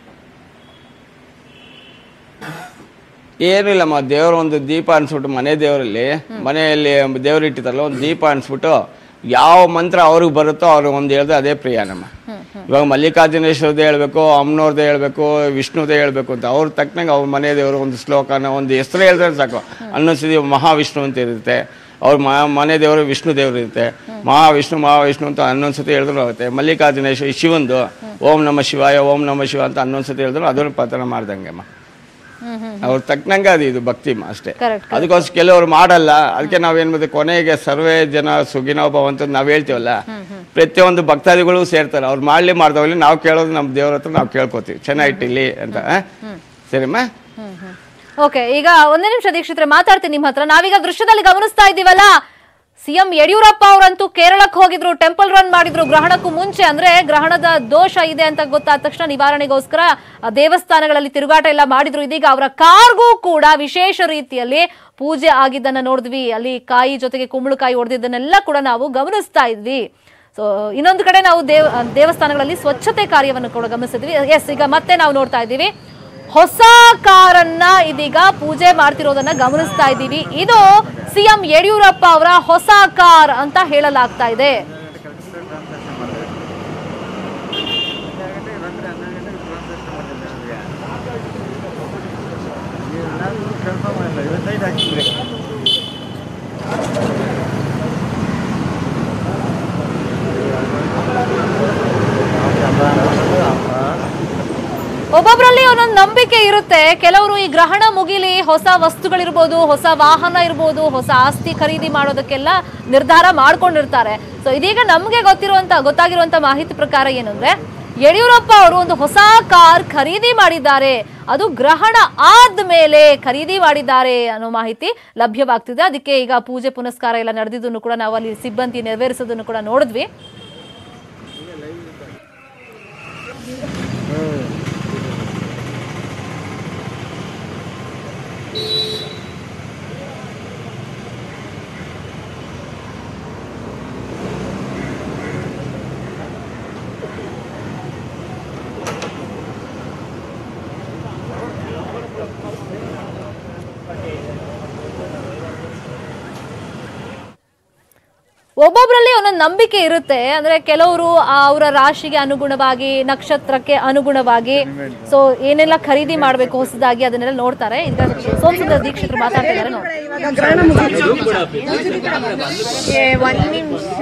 ಏನಿಲ್ಲಮ್ಮ ದೇವ್ರ ಒಂದು ದೀಪ ಅನ್ಸ್ಬಿಟ್ಟು ಮನೆ ದೇವರಲ್ಲಿ ಮನೆಯಲ್ಲಿ ದೇವ್ರು ಇಟ್ಟಿರ್ತಾರಲ್ಲ ಒಂದು ದೀಪ ಅನ್ಸ್ಬಿಟ್ಟು ಯಾವ ಮಂತ್ರ ಅವ್ರಿಗೆ ಬರುತ್ತೋ ಅವ್ರಿಗೆ ಒಂದು ಹೇಳಿದ್ರೆ ಅದೇ ಪ್ರಿಯ ನಮ್ಮ ಇವಾಗ ಮಲ್ಲಿಕಾರ್ಜುನೇಶ್ವರದೇ ಹೇಳ್ಬೇಕು ಅಮ್ಮನವ್ರದ್ದೇ ಹೇಳ್ಬೇಕು ವಿಷ್ಣುದೇ ಹೇಳ್ಬೇಕು ಅಂತ ಅವ್ರ ತಕ್ಕನಂಗೆ ಅವ್ರ ಮನೆ ದೇವರು ಒಂದು ಶ್ಲೋಕನ ಒಂದು ಹೆಸರು ಹೇಳಿದ್ರೆ ಸಾಕು ಅನ್ನಿಸಿದ ಮಹಾವಿಷ್ಣು ಅಂತ ಇರುತ್ತೆ ಅವ್ರ ಮ ಮನೆ ದೇವರು ವಿಷ್ಣು ದೇವರು ಇರುತ್ತೆ ಮಹಾವಿಷ್ಣು ಮಹಾವಿಷ್ಣು ಅಂತ ಹನ್ನೊಂದು ಸತಿ ಹೇಳಿದ್ರು ಆಗುತ್ತೆ ಮಲ್ಲಿಕಾರ್ಜುನೇಶ್ವರ ಈ ಶಿವಂದು ಓಂ ನಮ ಶಿವಾಯ ಓಂ ನಮ ಶಿವ ಅಂತ ಹನ್ನೊಂದು ಸತಿ ಹೇಳಿದ್ರು ಅದನ್ನು ಪತನ ಮಾಡ್ದಂಗೆ ಅಮ್ಮ ಅವ್ರ ತಕ್ಕನಂಗೆ ಅದು ಇದು ಭಕ್ತಿ ಮ ಅಷ್ಟೇ Correct, ಅದಕ್ಕೋಸ್ಕರ ಕೆಲವರು ಮಾಡಲ್ಲ ಅದಕ್ಕೆ ನಾವೇನ್ ಮತ್ತೆ ಕೊನೆಗೆ ಸರ್ವೇ ಜನ ಸುಖಿನೋ ಭವ ಅಂತ ನಾವ್ ಹೇಳ್ತೀವಲ್ಲ ಪ್ರತಿಯೊಂದು ಭಕ್ತಾದಿಗಳು ಸೇರ್ತಾರೆ ಅವ್ರು ಮಾಡ್ಲಿ ಮಾಡ್ದವಲ್ಲಿ ನಾವು ಕೇಳೋದು ನಮ್ಮ ದೇವ್ರ ಹತ್ರ ನಾವು ಕೇಳ್ಕೊತೀವಿ ಚೆನ್ನಾಗಿಟ್ಟಿಲ್ಲಿ ಅಂತ ಆ? ಸರಿಮ್ಮ ಓಕೆ ಈಗ ಒಂದೇ ನಿಮಿಷ ದೀಕ್ಷಿತ್ರೆ ಮಾತಾಡ್ತೀನಿ ನಿಮ್ಮ ಹತ್ರ ನಾವೀಗ ದೃಶ್ಯದಲ್ಲಿ ಗಮನಿಸ್ತಾ ಇದ್ದೀವಲ್ಲ ಸಿಎಂ ಯಡಿಯೂರಪ್ಪ ಅವರಂತೂ ಕೇರಳಕ್ಕೆ ಹೋಗಿದ್ರು ಟೆಂಪಲ್ ರನ್ ಮಾಡಿದ್ರು ಗ್ರಹಣಕ್ಕೂ ಮುಂಚೆ ಅಂದ್ರೆ ಗ್ರಹಣದ ದೋಷ ಇದೆ ಅಂತ ಗೊತ್ತಾದ ತಕ್ಷಣ ನಿವಾರಣೆಗೋಸ್ಕರ ಆ ದೇವಸ್ಥಾನಗಳಲ್ಲಿ ತಿರುಗಾಟ ಎಲ್ಲ ಮಾಡಿದ್ರು ಇದೀಗ ಅವರ ಕಾರ್ಗೂ ಕೂಡ ವಿಶೇಷ ರೀತಿಯಲ್ಲಿ ಪೂಜೆ ಆಗಿದ್ದನ್ನ ನೋಡಿದ್ವಿ ಅಲ್ಲಿ ಕಾಯಿ ಜೊತೆಗೆ ಕುಂಬಳಕಾಯಿ ಹೊಡೆದಿದ್ದನ್ನೆಲ್ಲ ಕೂಡ ನಾವು ಗಮನಿಸ್ತಾ ಇದ್ವಿ ಸೊ ಇನ್ನೊಂದು ಕಡೆ ನಾವು ದೇವ ದೇವಸ್ಥಾನಗಳಲ್ಲಿ ಸ್ವಚ್ಛತೆ ಕಾರ್ಯವನ್ನು ಕೂಡ ಗಮನಿಸಿದ್ವಿ ಎಸ್ ಈಗ ಮತ್ತೆ ನಾವು ನೋಡ್ತಾ ಇದ್ದೀವಿ ಹೊಸ ಕಾರನ್ನ ಇದೀಗ ಪೂಜೆ ಮಾಡ್ತಿರೋದನ್ನ ಗಮನಿಸ್ತಾ ಇದ್ದೀವಿ ಇದು ಸಿಎಂ ಯಡಿಯೂರಪ್ಪ ಅವರ ಹೊಸ ಕಾರ್ ಅಂತ ಹೇಳಲಾಗ್ತಾ ಇದೆ ಒಬ್ಬೊಬ್ಬರಲ್ಲಿ ಒಂದೊಂದು ನಂಬಿಕೆ ಇರುತ್ತೆ ಕೆಲವರು ಈ ಗ್ರಹಣ ಮುಗಿಲಿ ಹೊಸ ವಸ್ತುಗಳಿರ್ಬೋದು ಹೊಸ ವಾಹನ ಇರ್ಬೋದು ಹೊಸ ಆಸ್ತಿ ಖರೀದಿ ಮಾಡೋದಕ್ಕೆಲ್ಲ ನಿರ್ಧಾರ ಮಾಡ್ಕೊಂಡಿರ್ತಾರೆ ಸೊ ಇದೀಗ ನಮ್ಗೆ ಗೊತ್ತಿರುವಂತ ಗೊತ್ತಾಗಿರುವಂತ ಮಾಹಿತಿ ಪ್ರಕಾರ ಏನಂದ್ರೆ ಯಡಿಯೂರಪ್ಪ ಅವರು ಒಂದು ಹೊಸ ಕಾರ್ ಖರೀದಿ ಮಾಡಿದ್ದಾರೆ ಅದು ಗ್ರಹಣ ಆದ್ಮೇಲೆ ಖರೀದಿ ಮಾಡಿದ್ದಾರೆ ಅನ್ನೋ ಮಾಹಿತಿ ಲಭ್ಯವಾಗ್ತಿದೆ ಅದಕ್ಕೆ ಈಗ ಪೂಜೆ ಪುನಸ್ಕಾರ ಎಲ್ಲ ನಡೆದಿದ್ದನ್ನು ಕೂಡ ನಾವು ಅಲ್ಲಿ ಸಿಬ್ಬಂದಿ ನೆರವೇರಿಸೋದನ್ನು ಕೂಡ ನೋಡಿದ್ವಿ ಒಬ್ಬೊಬ್ರಲ್ಲಿ ಒಂದೊಂದು ನಂಬಿಕೆ ಇರುತ್ತೆ ಅಂದ್ರೆ ಕೆಲವರು ಅವರ ರಾಶಿಗೆ ಅನುಗುಣವಾಗಿ ನಕ್ಷತ್ರಕ್ಕೆ ಅನುಗುಣವಾಗಿ ಸೊ ಏನೆಲ್ಲ ಖರೀದಿ ಮಾಡಬೇಕು ಹೊಸದಾಗಿ ಅದನ್ನೆಲ್ಲ ನೋಡ್ತಾರೆ ಈಗ ಸೋಮಸುಂದರ ದೀಕ್ಷಿತರು ಮಾತಾಡ್ತಾ ಇದ್ದಾರೆ ನೋಡಿ ಏ, ಒಂದ್ ನಿಮಿಷ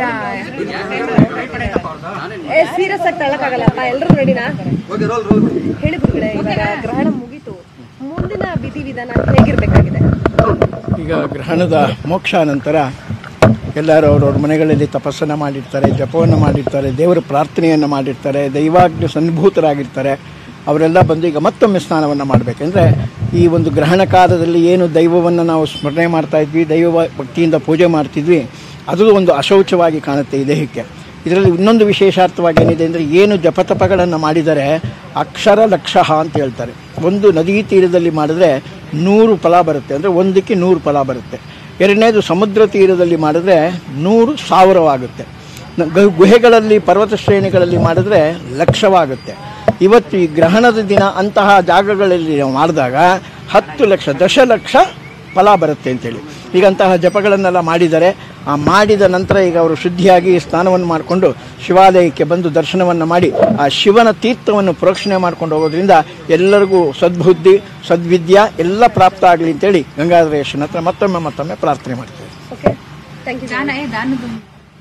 ಏ ಸೀರಿಯಸ್ ಆಗಿ ತಗೊಳಕ್ಕಾಗಲ್ಲಪ್ಪ ಎಲ್ರು ರೆಡಿನಾ ಹೇಳಿ ಗುರುಗಳೇ ಇವಾಗ ಗ್ರಹಣ ಮುಗೀತು ಮುಂದಿನ ವಿಧಿವಿಧಾನ ಹೇಗಿರ್ಬೇಕಾಗಿದೆ ಈಗ ಗ್ರಹಣದ ಮೋಕ್ಷ ನಂತರ ಎಲ್ಲರೂ ಅವ್ರವ್ರ ಮನೆಗಳಲ್ಲಿ ತಪಸ್ಸನ್ನು ಮಾಡಿರ್ತಾರೆ ಜಪವನ್ನು ಮಾಡಿರ್ತಾರೆ ದೇವರ ಪ್ರಾರ್ಥನೆಯನ್ನು ಮಾಡಿರ್ತಾರೆ ದೈವಾಜ್ಞ ಸನ್ಭೂತರಾಗಿರ್ತಾರೆ ಅವರೆಲ್ಲ ಬಂದು ಈಗ ಮತ್ತೊಮ್ಮೆ ಸ್ನಾನವನ್ನು ಮಾಡಬೇಕೆಂದ್ರೆ ಈ ಒಂದು ಗ್ರಹಣ ಕಾಲದಲ್ಲಿ ಏನು ದೈವವನ್ನು ನಾವು ಸ್ಮರಣೆ ಮಾಡ್ತಾ ಇದ್ವಿ ದೈವ ಭಕ್ತಿಯಿಂದ ಪೂಜೆ ಮಾಡ್ತಿದ್ವಿ ಅದು ಒಂದು ಅಶೌಚವಾಗಿ ಕಾಣುತ್ತೆ ಈ ದೇಹಕ್ಕೆ ಇದರಲ್ಲಿ ಇನ್ನೊಂದು ವಿಶೇಷಾರ್ಥವಾಗಿ ಏನಿದೆ ಅಂದರೆ ಏನು ಜಪತಪಗಳನ್ನು ಮಾಡಿದರೆ ಅಕ್ಷರ ಲಕ್ಷ ಅಂತ ಹೇಳ್ತಾರೆ ಒಂದು ನದಿ ತೀರದಲ್ಲಿ ಮಾಡಿದ್ರೆ ನೂರು ಫಲ ಬರುತ್ತೆ ಅಂದರೆ ಒಂದಕ್ಕೆ ನೂರು ಫಲ ಬರುತ್ತೆ ಎರಡನೇದು ಸಮುದ್ರ ತೀರದಲ್ಲಿ ಮಾಡಿದ್ರೆ ನೂರು ಸಾವಿರವಾಗುತ್ತೆ ನ- ಗು- ಗುಹೆಗಳಲ್ಲಿ ಪರ್ವತ ಶ್ರೇಣಿಗಳಲ್ಲಿ ಮಾಡಿದ್ರೆ ಲಕ್ಷವಾಗುತ್ತೆ ಇವತ್ತು ಈ ಗ್ರಹಣದ ದಿನ ಅಂತಹ ಜಾಗಗಳಲ್ಲಿ ನಾವು ಮಾಡಿದಾಗ ಹತ್ತು ಲಕ್ಷ ದಶಲಕ್ಷ ಫಲ ಬರುತ್ತೆ ಅಂತೇಳಿ ಈಗ ಅಂತಹ ಜಪಗಳನ್ನೆಲ್ಲ ಮಾಡಿದರೆ ಆ ಮಾಡಿದ ನಂತರ ಈಗ ಅವರು ಶುದ್ಧಿಯಾಗಿ ಸ್ನಾನವನ್ನು ಮಾಡಿಕೊಂಡು ಶಿವಾಲಯಕ್ಕೆ ಬಂದು ದರ್ಶನವನ್ನು ಮಾಡಿ ಆ ಶಿವನ ತೀರ್ಥವನ್ನು ಪ್ರೋಕ್ಷಣೆ ಮಾಡ್ಕೊಂಡು ಹೋಗೋದ್ರಿಂದ ಎಲ್ಲರಿಗೂ ಸದ್ಬುದ್ಧಿ ಸದ್ವಿದ್ಯಾ ಎಲ್ಲ ಪ್ರಾಪ್ತ ಆಗಲಿ ಅಂತೇಳಿ ಗಂಗಾಧರೇಶನ ಹತ್ರ ಮತ್ತೊಮ್ಮೆ ಮತ್ತೊಮ್ಮೆ ಪ್ರಾರ್ಥನೆ ಮಾಡ್ತೇವೆ ಓಕೆ ಥ್ಯಾಂಕ್ ಯು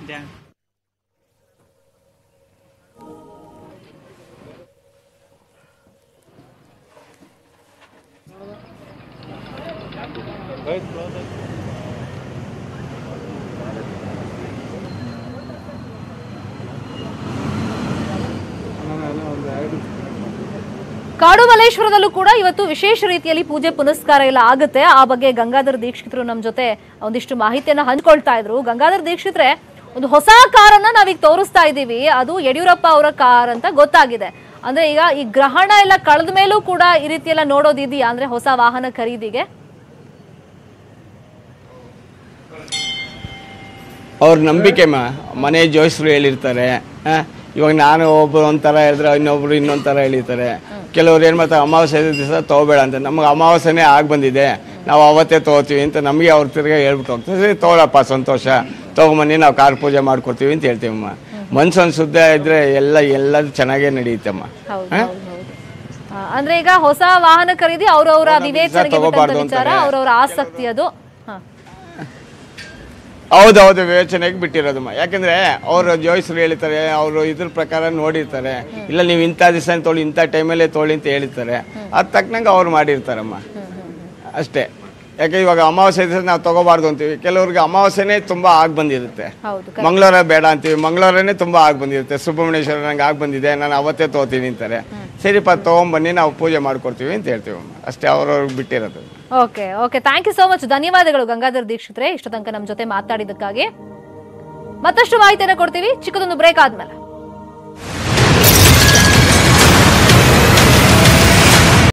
ಕಾಡು ಮಲ್ಲೇಶ್ವರದಲ್ಲೂ ಕೂಡ ಇವತ್ತು ವಿಶೇಷ ರೀತಿಯಲ್ಲಿ ಪೂಜೆ ಪುನಸ್ಕಾರ ಎಲ್ಲ ಆಗುತ್ತೆ ಆ ಬಗ್ಗೆ ಗಂಗಾಧರ ದೀಕ್ಷಿತರು ನಮ್ಮ ಜೊತೆ ಒಂದಿಷ್ಟು ಮಾಹಿತಿಯನ್ನ ಹಂಚ್ಕೊಳ್ತಾ ಇದ್ರು ಗಂಗಾಧರ ದೀಕ್ಷಿತ್ರೆ ಒಂದು ಹೊಸ ಕಾರನ್ನ ನಾವೀಗ ತೋರಿಸ್ತಾ ಇದ್ದೀವಿ ಅದು ಯಡಿಯೂರಪ್ಪ ಅವರ ಕಾರ್ ಅಂತ ಗೊತ್ತಾಗಿದೆ ಅಂದ್ರೆ ಈಗ ಈ ಗ್ರಹಣ ಎಲ್ಲ ಕಳೆದ ಮೇಲೂ ಕೂಡ ಈ ರೀತಿ ಎಲ್ಲ ನೋಡೋದಿದೆಯಾ ಅಂದ್ರೆ ಹೊಸ ವಾಹನ ಖರೀದಿಗೆ ಅವ್ರ ನಂಬಿಕೆ ಮಾ ಮನೆ ಜೋಯಿಸ್ರು ಹೇಳಿರ್ತಾರೆ ಆ, ಇವಾಗ ನಾನು ಒಬ್ಬರು ಒಂಥರ ಹೇಳಿದ್ರೆ ಇನ್ನೊಬ್ರು ಇನ್ನೊಂದ್ ಥರ ಹೇಳಿರ್ತಾರೆ ಕೆಲವ್ರು ಏನು ಮಾಡ್ತಾರೆ ಅಮಾವಾಸ್ಯೆ ದಿವಸ ತೊಗೋಬೇಡ ಅಂತ ನಮ್ಗೆ ಅಮಾವಾಸ್ಯೆನೇ ಆಗಿ ಬಂದಿದೆ ನಾವು ಅವತ್ತೇ ತೊಗೋತೀವಿ ಅಂತ ನಮಗೆ ಅವ್ರ ತಿರ್ಗಾ ಹೇಳ್ಬಿಟ್ಟು ಹೋಗ್ತಾರೆ ಸರಿ ತೊಗೊಳಪ್ಪ ಸಂತೋಷ ತೊಗೊಂಬನ್ನಿ ನಾವು ಕಾರ್ ಪೂಜೆ ಮಾಡ್ಕೊಡ್ತೀವಿ ಅಂತ ಹೇಳ್ತೀವಮ್ಮ ಮನ್ಸೊಂದು ಶುದ್ಧ ಇದ್ರೆ ಎಲ್ಲ ಎಲ್ಲದು ಚೆನ್ನಾಗೇ ನಡೆಯುತ್ತಮ್ಮ ಹೌದು ಹೌದು ಹೌದು ಆ, ಅಂದ್ರೆ ಈಗ ಹೊಸ ವಾಹನ ಖರೀದಿ ಅವ್ರವ್ರ ವಿವೇಚನೆಗೆ ಬಿಟ್ಟಂತ ತಗೋಬಾರ್ದು ವಿಚಾರ ಅಂತಾರೆ. ಅವ್ರವ್ರ ಆಸಕ್ತಿ ಅದು ಹಾ ಹೌದೌದು ವಿವೇಚನೆಗೆ ಬಿಟ್ಟಿರೋದಮ್ಮ ಯಾಕಂದ್ರೆ ಅವರು ಜೋಯಿಸ್ರು ಹೇಳ್ತಾರೆ ಅವರು ಇದ್ರ ಪ್ರಕಾರ ನೋಡಿರ್ತಾರೆ ಇಲ್ಲ ನೀವು ಇಂಥ ದಿವಸ ತೊಳಿ ಇಂಥ ಟೈಮಲ್ಲೇ ತೊಳಿ ಅಂತ ಹೇಳಿರ್ತಾರೆ ಅದ್ ತಕ್ಕನಂಗೆ ಅವ್ರು ಮಾಡಿರ್ತಾರಮ್ಮ ಅಷ್ಟೇ ಯಾಕೆ ಇವಾಗ ಅಮಾವಾಸ್ಯೆ ದಿವಸ ನಾವು ತಗೋಬಾರ್ದು ಅಂತೀವಿ ಕೆಲವ್ರಿಗೆ ಅಮಾವಾಸ್ಯೆನೇ ತುಂಬಾ ಆಗಿ ಬಂದಿರುತ್ತೆ ಹೌದು ಮಂಗಳವಾರ ಬೇಡ ಅಂತೀವಿ ಮಂಗಳವಾರನೇ ತುಂಬಾ ಆಗಿ ಬಂದಿರುತ್ತೆ ಸುಬ್ರಹ್ಮಣ್ಯೇಶ್ವರ ನಂಗೆ ಆಗಿ ಬಂದಿದೆ ನಾನು ಅವತ್ತೇ ತೊಗೋತೀನಿ ಅಂತಾರೆ ಸರಿಪ್ಪ ತೊಗೊಂಬನ್ನಿ ನಾವು ಪೂಜೆ ಮಾಡ್ಕೊಡ್ತೀವಿ ಅಂತ ಹೇಳ್ತೀವಮ್ಮ ಅಷ್ಟೇ ಅವ್ರವ್ರಿಗೆ ಬಿಟ್ಟಿರೋದು okay okay thank you so much ಧನ್ಯವಾದಗಳು ಗಂಗಾಧರ್ ದೀಕ್ಷಿತ್ರೆ ಇಷ್ಟು ತನಕ ನಮ್ಮ ಜೊತೆ ಮಾತಾಡಿದ್ದಕ್ಕಾಗಿ ಮತ್ತಷ್ಟು ಮಾಹಿತಿಯನ್ನು ಕೊಡ್ತೀವಿ ಚಿಕ್ಕದೊಂದು ಬ್ರೇಕ್ ಆದ್ಮೇಲೆ